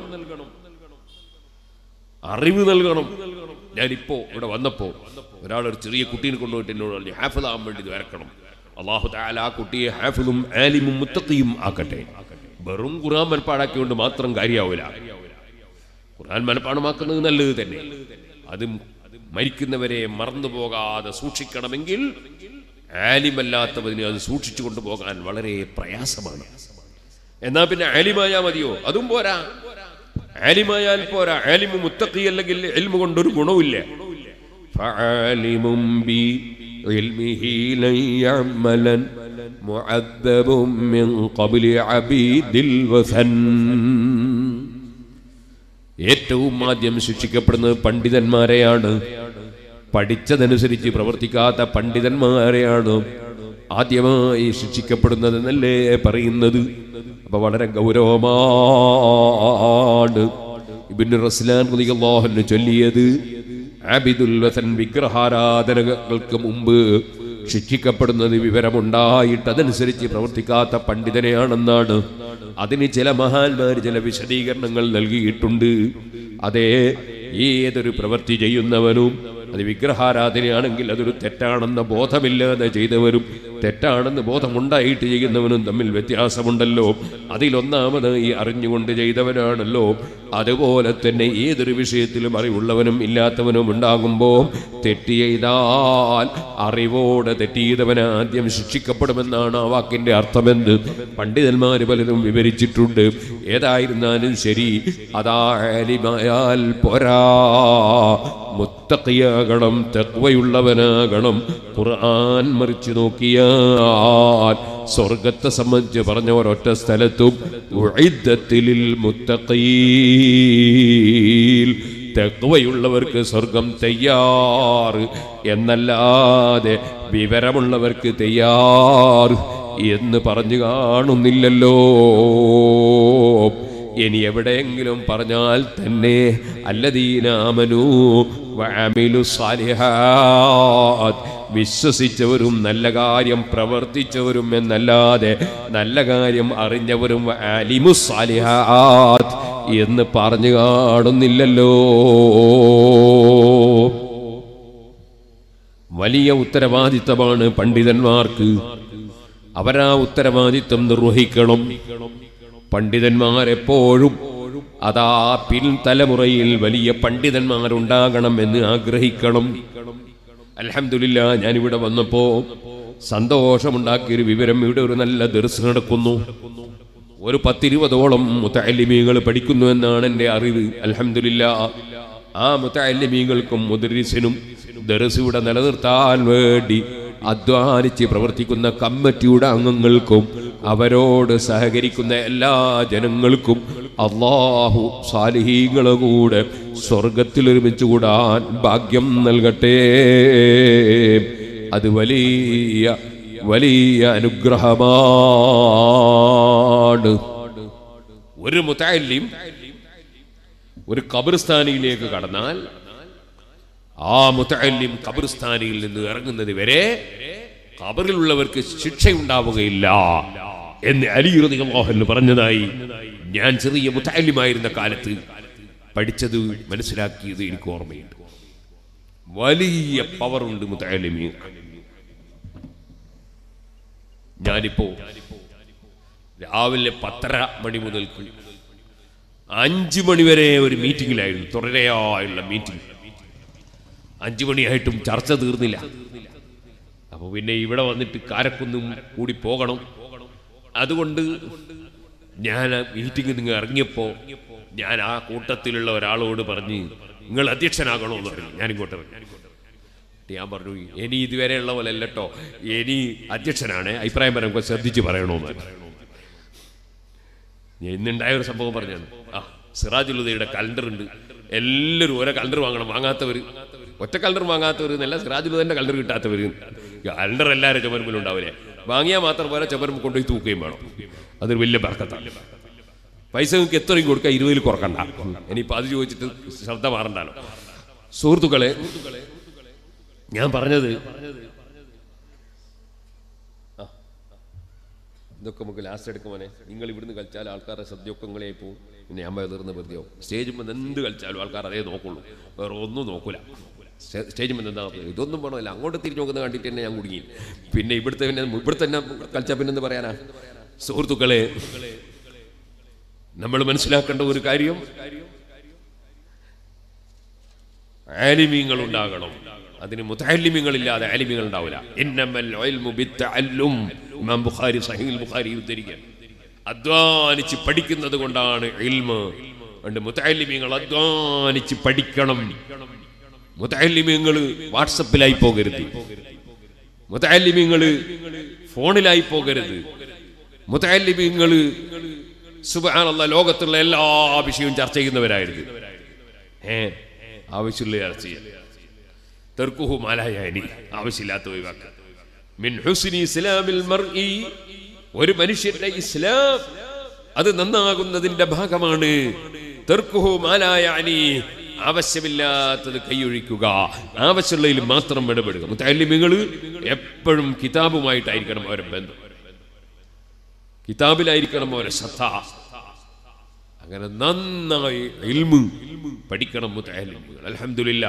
അറിവ് നൽകണം ഞാനിപ്പോ ഇവിടെ വന്നപ്പോ ഒരാൾ ഒരു ചെറിയ കുട്ടീനെ കൊണ്ടുപോയിട്ട് എന്നോട് പറഞ്ഞു ഹാഫിലാകാൻ വേണ്ടി ഇത് വരക്കണം അള്ളാഹു താല ആ കുട്ടിയെ ഹാഫിലും ആലിമും മുത്തത്തിയും ആക്കട്ടെ വെറും ഖുറാൻ മനപ്പാടാക്കിക്കൊണ്ട് മാത്രം കാര്യമാവില്ല ഖുർആൻ മനപ്പാടമാക്കുന്നത് നല്ലത് തന്നെ അത് മരിക്കുന്നവരെ മറന്നു പോകാതെ സൂക്ഷിക്കണമെങ്കിൽ ആലിമല്ലാത്തവന് അത് സൂക്ഷിച്ചു കൊണ്ടുപോകാൻ വളരെ പ്രയാസമാണ് എന്നാ പിന്നെ ആലിമായാ മതിയോ അതും പോരാ ആലിമായാൽ പോരാ ആലിമു മുത്തക്കി അല്ലെങ്കിൽ എൽമു കൊണ്ടൊരു ഗുണവുമില്ല فعالم بعلمه لن يعملا معذب من قبل عبيد الوثن ഏറ്റവും ആദ്യം ശിക്ഷിക്കപ്പെടുന്നത് പണ്ഡിതന്മാരെയാണ് പഠിച്ചതനുസരിച്ച് പ്രവർത്തിക്കാത്ത പണ്ഡിതന്മാരെയാണ് ആദ്യമായി ശിക്ഷിക്കപ്പെടുന്നത് എന്നല്ലേ പറയുന്നത് അപ്പൊ വളരെ ഗൗരവമാണ് ഇബിന് റസ്ലാൻ റളിയല്ലാഹു ചൊല്ലിയത് ആബിദുൽ വസൻ വിഗ്രഹാരാധനകൾക്ക് മുമ്പ് ശിക്ഷിക്കപ്പെടുന്നത് വിവരമുണ്ടായിട്ട് അതനുസരിച്ച് പ്രവർത്തിക്കാത്ത പണ്ഡിതനെയാണെന്നാണ് അതിന് ചില മഹാന്മാർ ചില വിശദീകരണങ്ങൾ നൽകിയിട്ടുണ്ട് അതേ ഏതൊരു പ്രവൃത്തി ചെയ്യുന്നവനും അത് വിഗ്രഹാരാധനയാണെങ്കിൽ അതൊരു തെറ്റാണെന്ന ബോധമില്ലാതെ ചെയ്തവരും തെറ്റാണെന്ന് ബോധമുണ്ടായിട്ട് ചെയ്യുന്നവനും തമ്മിൽ വ്യത്യാസമുണ്ടല്ലോ അതിലൊന്നാമത് ഈ അറിഞ്ഞുകൊണ്ട് ചെയ്തവനാണല്ലോ അതുപോലെ തന്നെ ഏതൊരു വിഷയത്തിലും അറിവുള്ളവനും ഇല്ലാത്തവനും ഉണ്ടാകുമ്പോൾ തെറ്റ് ചെയ്താൽ അറിവോടെ തെറ്റിയതവൻ ആദ്യം ശിക്ഷിക്കപ്പെടുമെന്നാണ് ആ വാക്കിന്റെ അർത്ഥമെന്ന് പണ്ഡിതന്മാർ പലരും വിവരിച്ചിട്ടുണ്ട് ഏതായിരുന്നാലും ശരി അതായാൽ പോരാ മുത്തക്കിയാകണം തെക്വയുള്ളവനാകണം ഖുർആൻ മറിച്ചു നോക്കിയാൽ സ്വർഗത്തെ സംബന്ധിച്ച് പറഞ്ഞ ഒരൊറ്റ സ്ഥലത്തും ഉഇദ്ദത്തിലിൽ മുത്തഖീൽ തെക്വയുള്ളവർക്ക് സ്വർഗം തയ്യാർ എന്നല്ലാതെ വിവരമുള്ളവർക്ക് തയ്യാർ എന്ന് പറഞ്ഞു കാണുന്നില്ലല്ലോ ഇനി എവിടെയെങ്കിലും പറഞ്ഞാൽ തന്നെ അല്ലദീനാമനു വഅമിലു സാലിഹാത്ത് വിശ്വസിച്ചവരും നല്ല കാര്യം പ്രവർത്തിച്ചവരും എന്നല്ലാതെ നല്ല കാര്യം അറിഞ്ഞവരും അലിമു സാലിഹാത്ത് എന്ന് പറഞ്ഞു കാണുന്നില്ലല്ലോ വലിയ ഉത്തരവാദിത്തമാണ് പണ്ഡിതന്മാർക്ക് അവരാ ഉത്തരവാദിത്തം നിർവഹിക്കണം പണ്ഡിതന്മാരെപ്പോഴും അതാ പിൻതലമുറയിൽ വലിയ പണ്ഡിതന്മാരുണ്ടാകണം എന്ന് ആഗ്രഹിക്കണം അലഹമില്ല ഞാനിവിടെ വന്നപ്പോ സന്തോഷമുണ്ടാക്കിയൊരു വിവരം ഇവിടെ ഒരു നല്ല ദർസ് നടക്കുന്നു ഒരു പത്തിരുപതോളം മുത്തല്ലിമീകൾ പഠിക്കുന്നു എന്നാണ് എൻ്റെ അറിവ് അലഹമില്ല ആ മുത്തല്ലിമീകൾക്കും മുദരിസിനും ദർസ് ഇവിടെ നിലനിർത്താൻ വേണ്ടി അധ്വാനിച്ച് പ്രവർത്തിക്കുന്ന കമ്മിറ്റിയുടെ അംഗങ്ങൾക്കും അവരോട് സഹകരിക്കുന്ന എല്ലാ ജനങ്ങൾക്കും അള്ളാഹു സാലിഹീങ്ങളെ കൂടെ സ്വർഗത്തിൽ ഒരുമിച്ച് കൂടാൻ ഭാഗ്യം നൽകട്ടെ അത് വലിയ വലിയ അനുഗ്രഹമാണ് ഒരു മുത്താലിം ഒരു കബർസ്ഥാനിയിലേക്ക് കടന്നാൽ ആ മുത്തല്ലിം ഖബർസ്ഥാനിയിൽ നിന്ന് ഇറങ്ങുന്നത് വരെ ഖബറിലുള്ളവർക്ക് ശിക്ഷയുണ്ടാവുകയില്ല എന്ന് അലി റളിയല്ലാഹു പറഞ്ഞതായി ഞാൻ ചെറിയ മുത്തല്ലിമായിരുന്ന കാലത്ത് പഠിച്ചത് മനസ്സിലാക്കിയത് എനിക്ക് ഓർമ്മയുണ്ട് വലിയ പവറുണ്ട് മുത്തല്ലിമി ഞാനിപ്പോ രാവിലെ പത്തര മണി മുതൽക്ക് അഞ്ചു മണി വരെ ഒരു മീറ്റിംഗിലായിരുന്നു തുടരെയായുള്ള മീറ്റിംഗ് അഞ്ചു മണിയായിട്ടും ചർച്ച തീർന്നില്ല അപ്പൊ പിന്നെ ഇവിടെ വന്നിട്ട് കാരക്കൊന്നും കൂടി പോകണം അതുകൊണ്ട് ഞാൻ മീറ്റിംഗ് നിങ്ങൾ ഇറങ്ങിയപ്പോ ഞാൻ ആ കൂട്ടത്തിലുള്ള ഒരാളോട് പറഞ്ഞ് നിങ്ങൾ അധ്യക്ഷനാകണോ എന്ന് പറഞ്ഞു ഞാൻ ഇങ്ങോട്ട് ഇറങ്ങി എന്നിട്ട് ഞാൻ പറഞ്ഞു ഇനി ഇതുവരെയുള്ള പോലെ അല്ലട്ടോ ഇനി അധ്യക്ഷനാണ് അഭിപ്രായം പറയുമ്പോൾ ശ്രദ്ധിച്ച് പറയണമെന്ന് പറഞ്ഞു ഞാൻ ഇന്നുണ്ടായ ഒരു സംഭവം പറഞ്ഞാണ് ആ സിറാജുലുദയുടെ കലണ്ടർ ഉണ്ട് എല്ലാവരും ഓരോ കലണ്ടർ വാങ്ങണം വാങ്ങാത്തവർ ഒറ്റ കലണ്ടർ വാങ്ങാത്തവർ എന്നല്ല സിറാജുലുദന്റെ കലണ്ടർ കിട്ടാത്തവർ കലണ്ടർ എല്ലാവരും ചുമരുമ്പിൽ ഉണ്ടാവില്ലേ വാങ്ങിയാൽ മാത്രം പോലെ ചുമരുമ്പ് കൊണ്ടുപോയി തൂക്കുകയും വേണം അതൊരു വലിയ ബർക്കത്താണ് പൈസ നിങ്ങൾക്ക് എത്രയും കൊടുക്കുക ഇരുപതിൽ കുറക്കണ്ട ഇനിയിപ്പോൾ അത് ചോദിച്ചിട്ട് ശ്രദ്ധ മാറണ്ടല്ലോ സുഹൃത്തുക്കളെ ഞാൻ പറഞ്ഞത് ഇതൊക്കെ നമുക്ക് ലാസ്റ്റ് എടുക്കുമോനെ നിങ്ങൾ ഇവിടുന്ന് കളിച്ചാൽ ആൾക്കാരുടെ ശ്രദ്ധയൊക്കെ നിങ്ങളെ പോവും പിന്നെ ഞാൻ തീർന്ന് വെറുതെയോ സ്റ്റേജ് മുന്ന് എന്ത് കളിച്ചാലും ആൾക്കാർ അതേ നോക്കുള്ളൂ വേറെ ഒന്നും നോക്കൂല സ്റ്റേജ് മുന്ന് എന്താ ഇതൊന്നും വേണമല്ല അങ്ങോട്ട് തിരിഞ്ഞു നോക്കുന്നത് കണ്ടിട്ട് തന്നെ ഞാൻ കുടുങ്ങി പിന്നെ ഇവിടുത്തെ പിന്നെ ഇവിടുത്തെ തന്നെ കളിച്ചാൽ പിന്നെ എന്ത് പറയാനാ സുഹൃത്തുക്കളെ നമ്മൾ മനസ്സിലാക്കേണ്ട ഒരു കാര്യം ആലിമീങ്ങൾ ഉണ്ടാകണം അതിന് മുത്തല്ലിമീങ്ങളില്ലാതെ ആലിമീങ്ങൾ ഉണ്ടാവില്ല ഇന്നമൽ ഇൽമു ബിത്തഅല്ലും ഇമാം ബുഖാരി സഹീൽ ബുഖാരി ഉദ്ധരിക്കാൻ അധ്വാനിച്ച് പഠിക്കുന്നത് കൊണ്ടാണ് ഇൽമ് അതുകൊണ്ട് മുത്തല്ലിമീങ്ങൾ അധ്വാനിച്ച് പഠിക്കണം മുത്തല്ലിമീങ്ങൾ വാട്സപ്പിലായി പോകരുത് മുത്തല്ലിമീങ്ങൾ ഫോണിലായി പോകരുത് മുത്തല്ലിമീങ്ങൾ സുബാനുള്ള ലോകത്തുള്ള എല്ലാ വിഷയവും ചർച്ച ചെയ്യുന്നവരായിരുന്നു ഏ ആവശ്യമുള്ള ചർച്ച ചെയ്യാം തെർക്കുഹു മാലായാനി ആവശ്യമില്ലാത്ത ഒഴിവാക്കുക മിൻ ഹുസ്നി ഇസ്ലാമിൽ മർഇ ഒരു മനുഷ്യന്റെ ഇസ്ലാം അത് നന്നാകുന്നതിന്റെ ഭാഗമാണ് തെർക്കുഹു മാലായാനി ആവശ്യമില്ലാത്തത് കൈയൊഴിക്കുക ആവശ്യമുള്ളതിൽ മാത്രം ഇടപെടുക മുത്തല്ലിമികൾ എപ്പോഴും കിതാബുമായിട്ടായിരിക്കണം അവരെ ബന്ധം കിതാബിലായിരിക്കണം അവരെ ശ്രദ്ധ അങ്ങനെ നന്നായി ഇൽമ് പഠിക്കണം മുത്തല്ലിമുകൾ അലഹമില്ല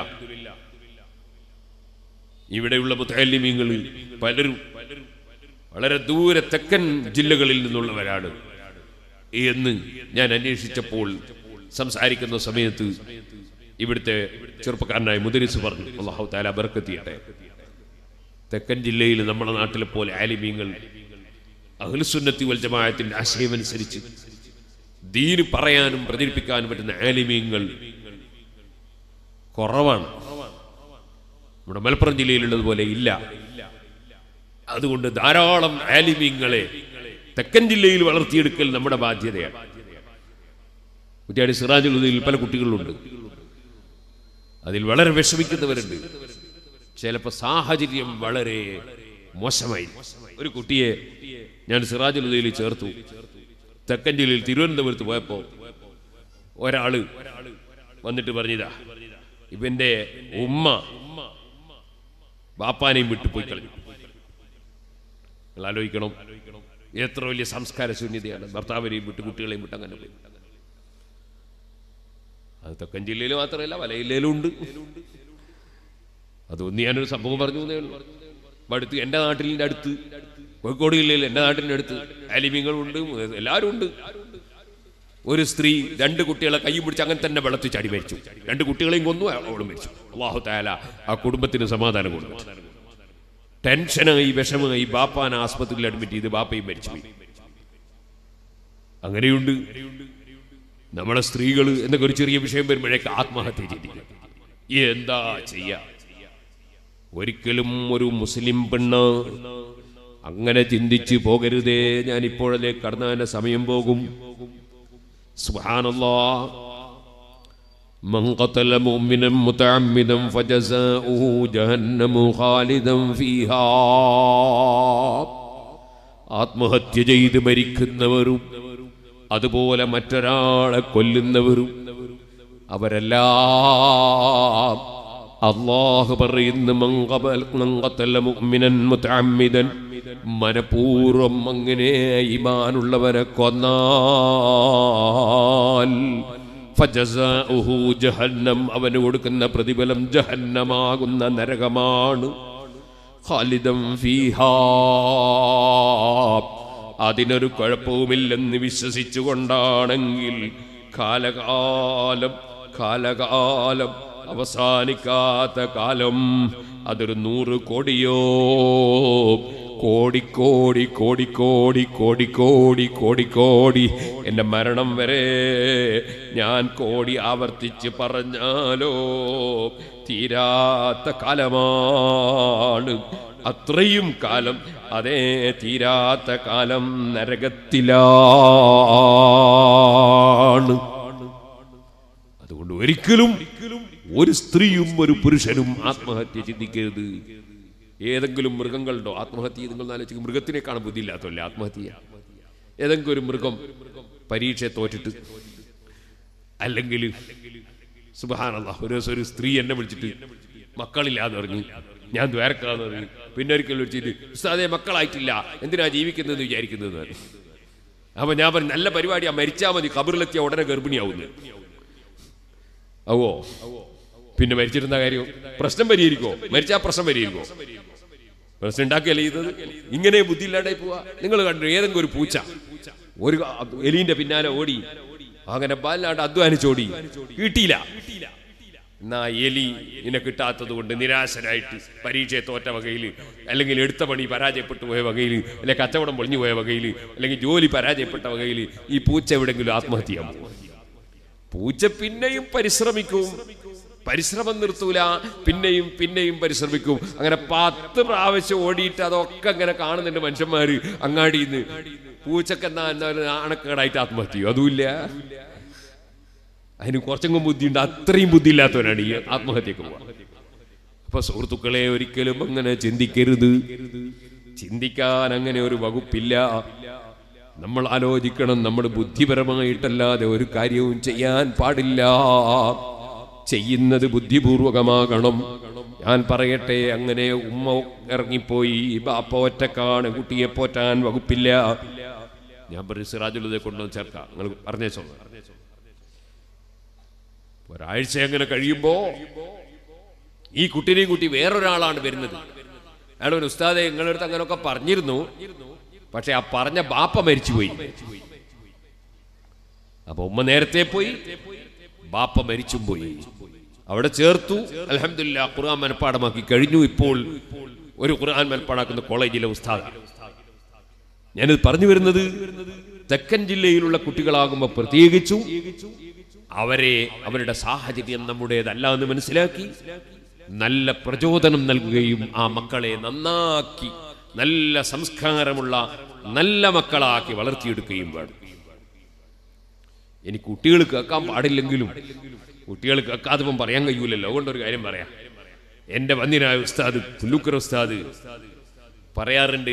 ഇവിടെയുള്ള മുത്തല്ലിമീങ്ങൾ പലരും വളരെ ദൂരെ തെക്കൻ ജില്ലകളിൽ നിന്നുള്ളവരാണ് എന്ന് ഞാൻ അന്വേഷിച്ചപ്പോൾ സംസാരിക്കുന്ന സമയത്ത് ഇവിടുത്തെ ചെറുപ്പക്കാരനായ മുദരിസ് പറഞ്ഞു അള്ളാഹു താല ബർക്കത്തിയട്ടെ തെക്കൻ ജില്ലയിൽ നമ്മുടെ നാട്ടിലെ പോലെ ആലിമീങ്ങൾ അഹ്ലുസുന്നത്തി വൽ ജമാഅത്തിന്റെ ആശയമനുസരിച്ച് ദീന് പറയാനും പ്രചരിപ്പിക്കാനും പറ്റുന്ന ആലിമീങ്ങൾ കുറവാണ് നമ്മുടെ മലപ്പുറം ജില്ലയിലുള്ളതുപോലെ ഇല്ല അതുകൊണ്ട് ധാരാളം ആലിമീങ്ങളെ തെക്കൻ ജില്ലയിൽ വളർത്തിയെടുക്കൽ നമ്മുടെ ബാധ്യതയാണ് കുറ്റിയാടി സിറാജുൽ ഉദയിൽ പല കുട്ടികളുണ്ട് അതിൽ വളരെ വിഷമിക്കുന്നവരുണ്ട് ചിലപ്പോൾ സാഹചര്യം വളരെ മോശമായി ഒരു കുട്ടിയെ ഞാൻ സിറാജുൽ ഉദയിൽ ചേർത്തു തെക്കൻ ജില്ലയിൽ തിരുവനന്തപുരത്ത് പോയപ്പോൾ ഒരാള് വന്നിട്ട് പറഞ്ഞതാ ഇവന്റെ ഉമ്മ ബാപ്പാനെയും വിട്ടു പോയി കളഞ്ഞു നിങ്ങൾ ആലോചിക്കണം എത്ര വലിയ സംസ്കാര ശൂന്യതയാണ് ഭർത്താവിനെയും വിട്ട് കുട്ടികളെയും വിട്ട് അങ്ങനെ പോയി അത് തെക്കൻ ജില്ലയിൽ മാത്രമല്ല പല ജില്ലയിലും ഉണ്ട് അതൊന്ന് ഞാനൊരു സംഭവം പറഞ്ഞു എന്നേ ഉള്ളൂ അപ്പൊ അടുത്ത് എൻ്റെ നാട്ടിലിൻ്റെ അടുത്ത് കോഴിക്കോട് ജില്ലയിൽ എൻ്റെ നാട്ടിൻ്റെ അടുത്ത് അലിമിങ്ങളുണ്ട് എല്ലാവരും ഉണ്ട് ഒരു സ്ത്രീ രണ്ട് കുട്ടികളെ കൈ പിടിച്ച് അങ്ങനെ തന്നെ വെള്ളത്തിൽ ചാടി മരിച്ചു രണ്ട് കുട്ടികളെയും കൊന്നു അവളും മരിച്ചു അള്ളാഹു താല ആ കുടുംബത്തിന് സമാധാനം കൊടുത്തു ടെൻഷനായി വിഷമായി ബാപ്പാൻ ആസ്പത്രിയിൽ അഡ്മിറ്റ് ചെയ്ത് ബാപ്പയും മരിച്ചുപോയി അങ്ങനെയുണ്ട് നമ്മളെ സ്ത്രീകൾ എന്നൊക്കെ ഒരു ചെറിയ വിഷയം വരുമ്പോഴേക്ക് ആത്മഹത്യ ചെയ്തിരിക്കും എന്താ ചെയ്യാ ഒരിക്കലും ഒരു മുസ്ലിം പെണ്ണ് അങ്ങനെ ചിന്തിച്ചു പോകരുതേ ഞാൻ ഇപ്പോഴല്ലേ കടന്നാന്റെ സമയം പോകും സുബ്ഹാനല്ലാ من قتل مؤمنا متعمدا فجزاؤه جهنم خالدا فيها ആത്മഹത്യ ചെയ്ത് മരിക്കുന്നവരും അതുപോലെ മറ്റൊരാളെ കൊല്ലുന്നവരും അവരെല്ലാം അള്ളാഹു പറയുന്നു മങ്കബൽ മങ്കത്തല്ല മുഅ്മിനൻ മുതഅമ്മിദൻ മനപൂർവം അങ്ങനെ ഈമാനുള്ളവരെ കൊന്നാൽ ഫജസാഉഹു ജഹന്നം അവന് കൊടുക്കുന്ന പ്രതിഫലം ജഹന്നമാകുന്ന നരകമാണ് ഖാലിദം ഫീഹാ അതിനൊരു കുഴപ്പവുമില്ലെന്ന് വിശ്വസിച്ചുകൊണ്ടാണെങ്കിൽ കാലകാലം കാലകാലം അവസാനിക്കാത്ത കാലം അതൊരു നൂറ് കോടിയോ കോടിക്കോടി കോടിക്കോടി കോടിക്കോടി കോടിക്കോടി എൻ്റെ മരണം വരെ ഞാൻ കോടി ആവർത്തിച്ച് പറഞ്ഞാലോ തീരാത്ത കാലമാണ് അത്രയും കാലം അതേ തീരാത്ത കാലം നരകത്തിലാണ് അതുകൊണ്ട് ഒരിക്കലും ഒരു സ്ത്രീയും ഒരു പുരുഷനും ആത്മഹത്യ ചിന്തിക്കരുത് ഏതെങ്കിലും മൃഗങ്ങളുണ്ടോ ആത്മഹത്യ നിങ്ങൾ ആലോചിക്കും മൃഗത്തിനെ കാണാൻ ബുദ്ധിയില്ലാത്തല്ലേ ആത്മഹത്യ ചെയ്യാൻ. ഏതെങ്കിലും ഒരു മൃഗം പരീക്ഷയെ തോറ്റിട്ട് അല്ലെങ്കിൽ സുബഹാനല്ല ഒരു ദിവസം ഒരു സ്ത്രീ എന്നെ വിളിച്ചിട്ട് മക്കളില്ലാന്ന് പറഞ്ഞു ഞാൻ ദ്വാരക്കാന്ന് പറഞ്ഞു പിന്നെ ഒരിക്കൽ വിളിച്ചിട്ട് ഉസ്താദെ മക്കളായിട്ടില്ല എന്തിനാ ജീവിക്കുന്നതെന്ന് വിചാരിക്കുന്നത് പറഞ്ഞു അപ്പൊ ഞാൻ പറഞ്ഞു നല്ല പരിപാടിയാ മരിച്ചാ മതി കബറിലെത്തിയ ഉടനെ ഗർഭിണിയാവുന്നു ആവോ പിന്നെ മരിച്ചിരുന്ന കാര്യം പ്രശ്നം പരിഹരിക്കോ മരിച്ചാ പ്രശ്നം പരിഹരിക്കോ പ്രശ്നം ഉണ്ടാക്കുകയല്ലേ ചെയ്തത് ഇങ്ങനെ ബുദ്ധിയില്ലാണ്ടായി പോവാ നിങ്ങൾ കണ്ടു ഏതെങ്കിലും ഒരു പൂച്ച ഒരു എലീന്റെ പിന്നാലെ ഓടി അങ്ങനെ ബാലാണ്ട് അധ്വാനിച്ചോടി കിട്ടിയില്ല എന്നാ എലി ഇനെ കിട്ടാത്തത് കൊണ്ട് നിരാശനായിട്ട് പരീക്ഷയെ തോറ്റ വകയിൽ അല്ലെങ്കിൽ എടുത്ത പണി പരാജയപ്പെട്ടു പോയ വകയിൽ അല്ലെങ്കിൽ കച്ചവടം പൊളിഞ്ഞു പോയ വകയിൽ അല്ലെങ്കിൽ ജോലി പരാജയപ്പെട്ട വകയിൽ ഈ പൂച്ച എവിടെങ്കിലും ആത്മഹത്യ ചെയ്യാൻ പോകും പൂച്ച പിന്നെയും പരിശ്രമിക്കും പരിശ്രമം നിർത്തൂല പിന്നെയും പിന്നെയും പരിശ്രമിക്കും അങ്ങനെ പത്ത് പ്രാവശ്യം ഓടിയിട്ട് അതൊക്കെ അങ്ങനെ കാണുന്നുണ്ട് മനുഷ്യന്മാര് അങ്ങാടിന്ന് പൂച്ചക്ക് എന്നാ എന്താ അണക്കേടായിട്ട് ആത്മഹത്യ ചെയ്യും അതുമില്ല അതിന് കുറച്ചെങ്കിലും ബുദ്ധിയുണ്ട് അത്രയും ബുദ്ധി ഇല്ലാത്തവനാണ് ഈ ആത്മഹത്യക്ക് പോവാ അപ്പൊ സുഹൃത്തുക്കളെ ഒരിക്കലും അങ്ങനെ ചിന്തിക്കരുത് ചിന്തിക്കാൻ അങ്ങനെ ഒരു വകുപ്പില്ല നമ്മൾ ആലോചിക്കണം നമ്മൾ ബുദ്ധിപരമായിട്ടല്ലാതെ ഒരു കാര്യവും ചെയ്യാൻ പാടില്ല ചെയ്യുന്നത് ബുദ്ധിപൂർവകമാകണം ഞാൻ പറയട്ടെ അങ്ങനെ ഉമ്മ ഇറങ്ങിപ്പോയി ബാപ്പ ഒറ്റക്കാണ് കുട്ടിയെ പോറ്റാൻ വകുപ്പില്ല ഞാൻ പറയും സിറാജുലതെ കൊണ്ടുവന്ന് ചേർക്കാം നിങ്ങൾ പറഞ്ഞേച്ചോ ഒരാഴ്ച അങ്ങനെ കഴിയുമ്പോ ഈ കുട്ടിനെയും കുട്ടി വേറൊരാളാണ് വരുന്നത് അയാൾ ഒരു ഉസ്താദെ നിങ്ങളുടെ അടുത്ത് അങ്ങനെയൊക്കെ പറഞ്ഞിരുന്നു പക്ഷെ ആ പറഞ്ഞ ബാപ്പ മരിച്ചുപോയി അപ്പൊ ഉമ്മ നേരത്തെ പോയി ബാപ്പ മരിച്ചും പോയി അവിടെ ചേർത്തു അലഹമില്ല ഖുർആൻ മനപ്പാടമാക്കി കഴിഞ്ഞു ഇപ്പോൾ ഒരു ഖുർആൻ മനപ്പാടാക്കുന്ന കോളേജിലെ ഉസ്താദ് ഞാനിത് പറഞ്ഞു വരുന്നത് തെക്കൻ ജില്ലയിലുള്ള കുട്ടികളാകുമ്പോൾ പ്രത്യേകിച്ചു അവരെ അവരുടെ സാഹചര്യം നമ്മുടേതല്ല എന്ന് മനസ്സിലാക്കി നല്ല പ്രചോദനം നൽകുകയും ആ മക്കളെ നന്നാക്കി നല്ല സംസ്കാരമുള്ള നല്ല മക്കളാക്കി വളർത്തിയെടുക്കുകയും വേണം ഇനി കുട്ടികൾ കേൾക്കാൻ പാടില്ലെങ്കിലും കുട്ടികൾ കേൾക്കാതെ പറയാൻ കഴിയൂലല്ലോ അതുകൊണ്ടൊരു കാര്യം പറയാം എന്റെ വന്യനായ ഉസ്താദ് പുല്ലുക്കർ ഉസ്താദ് പറയാറുണ്ട്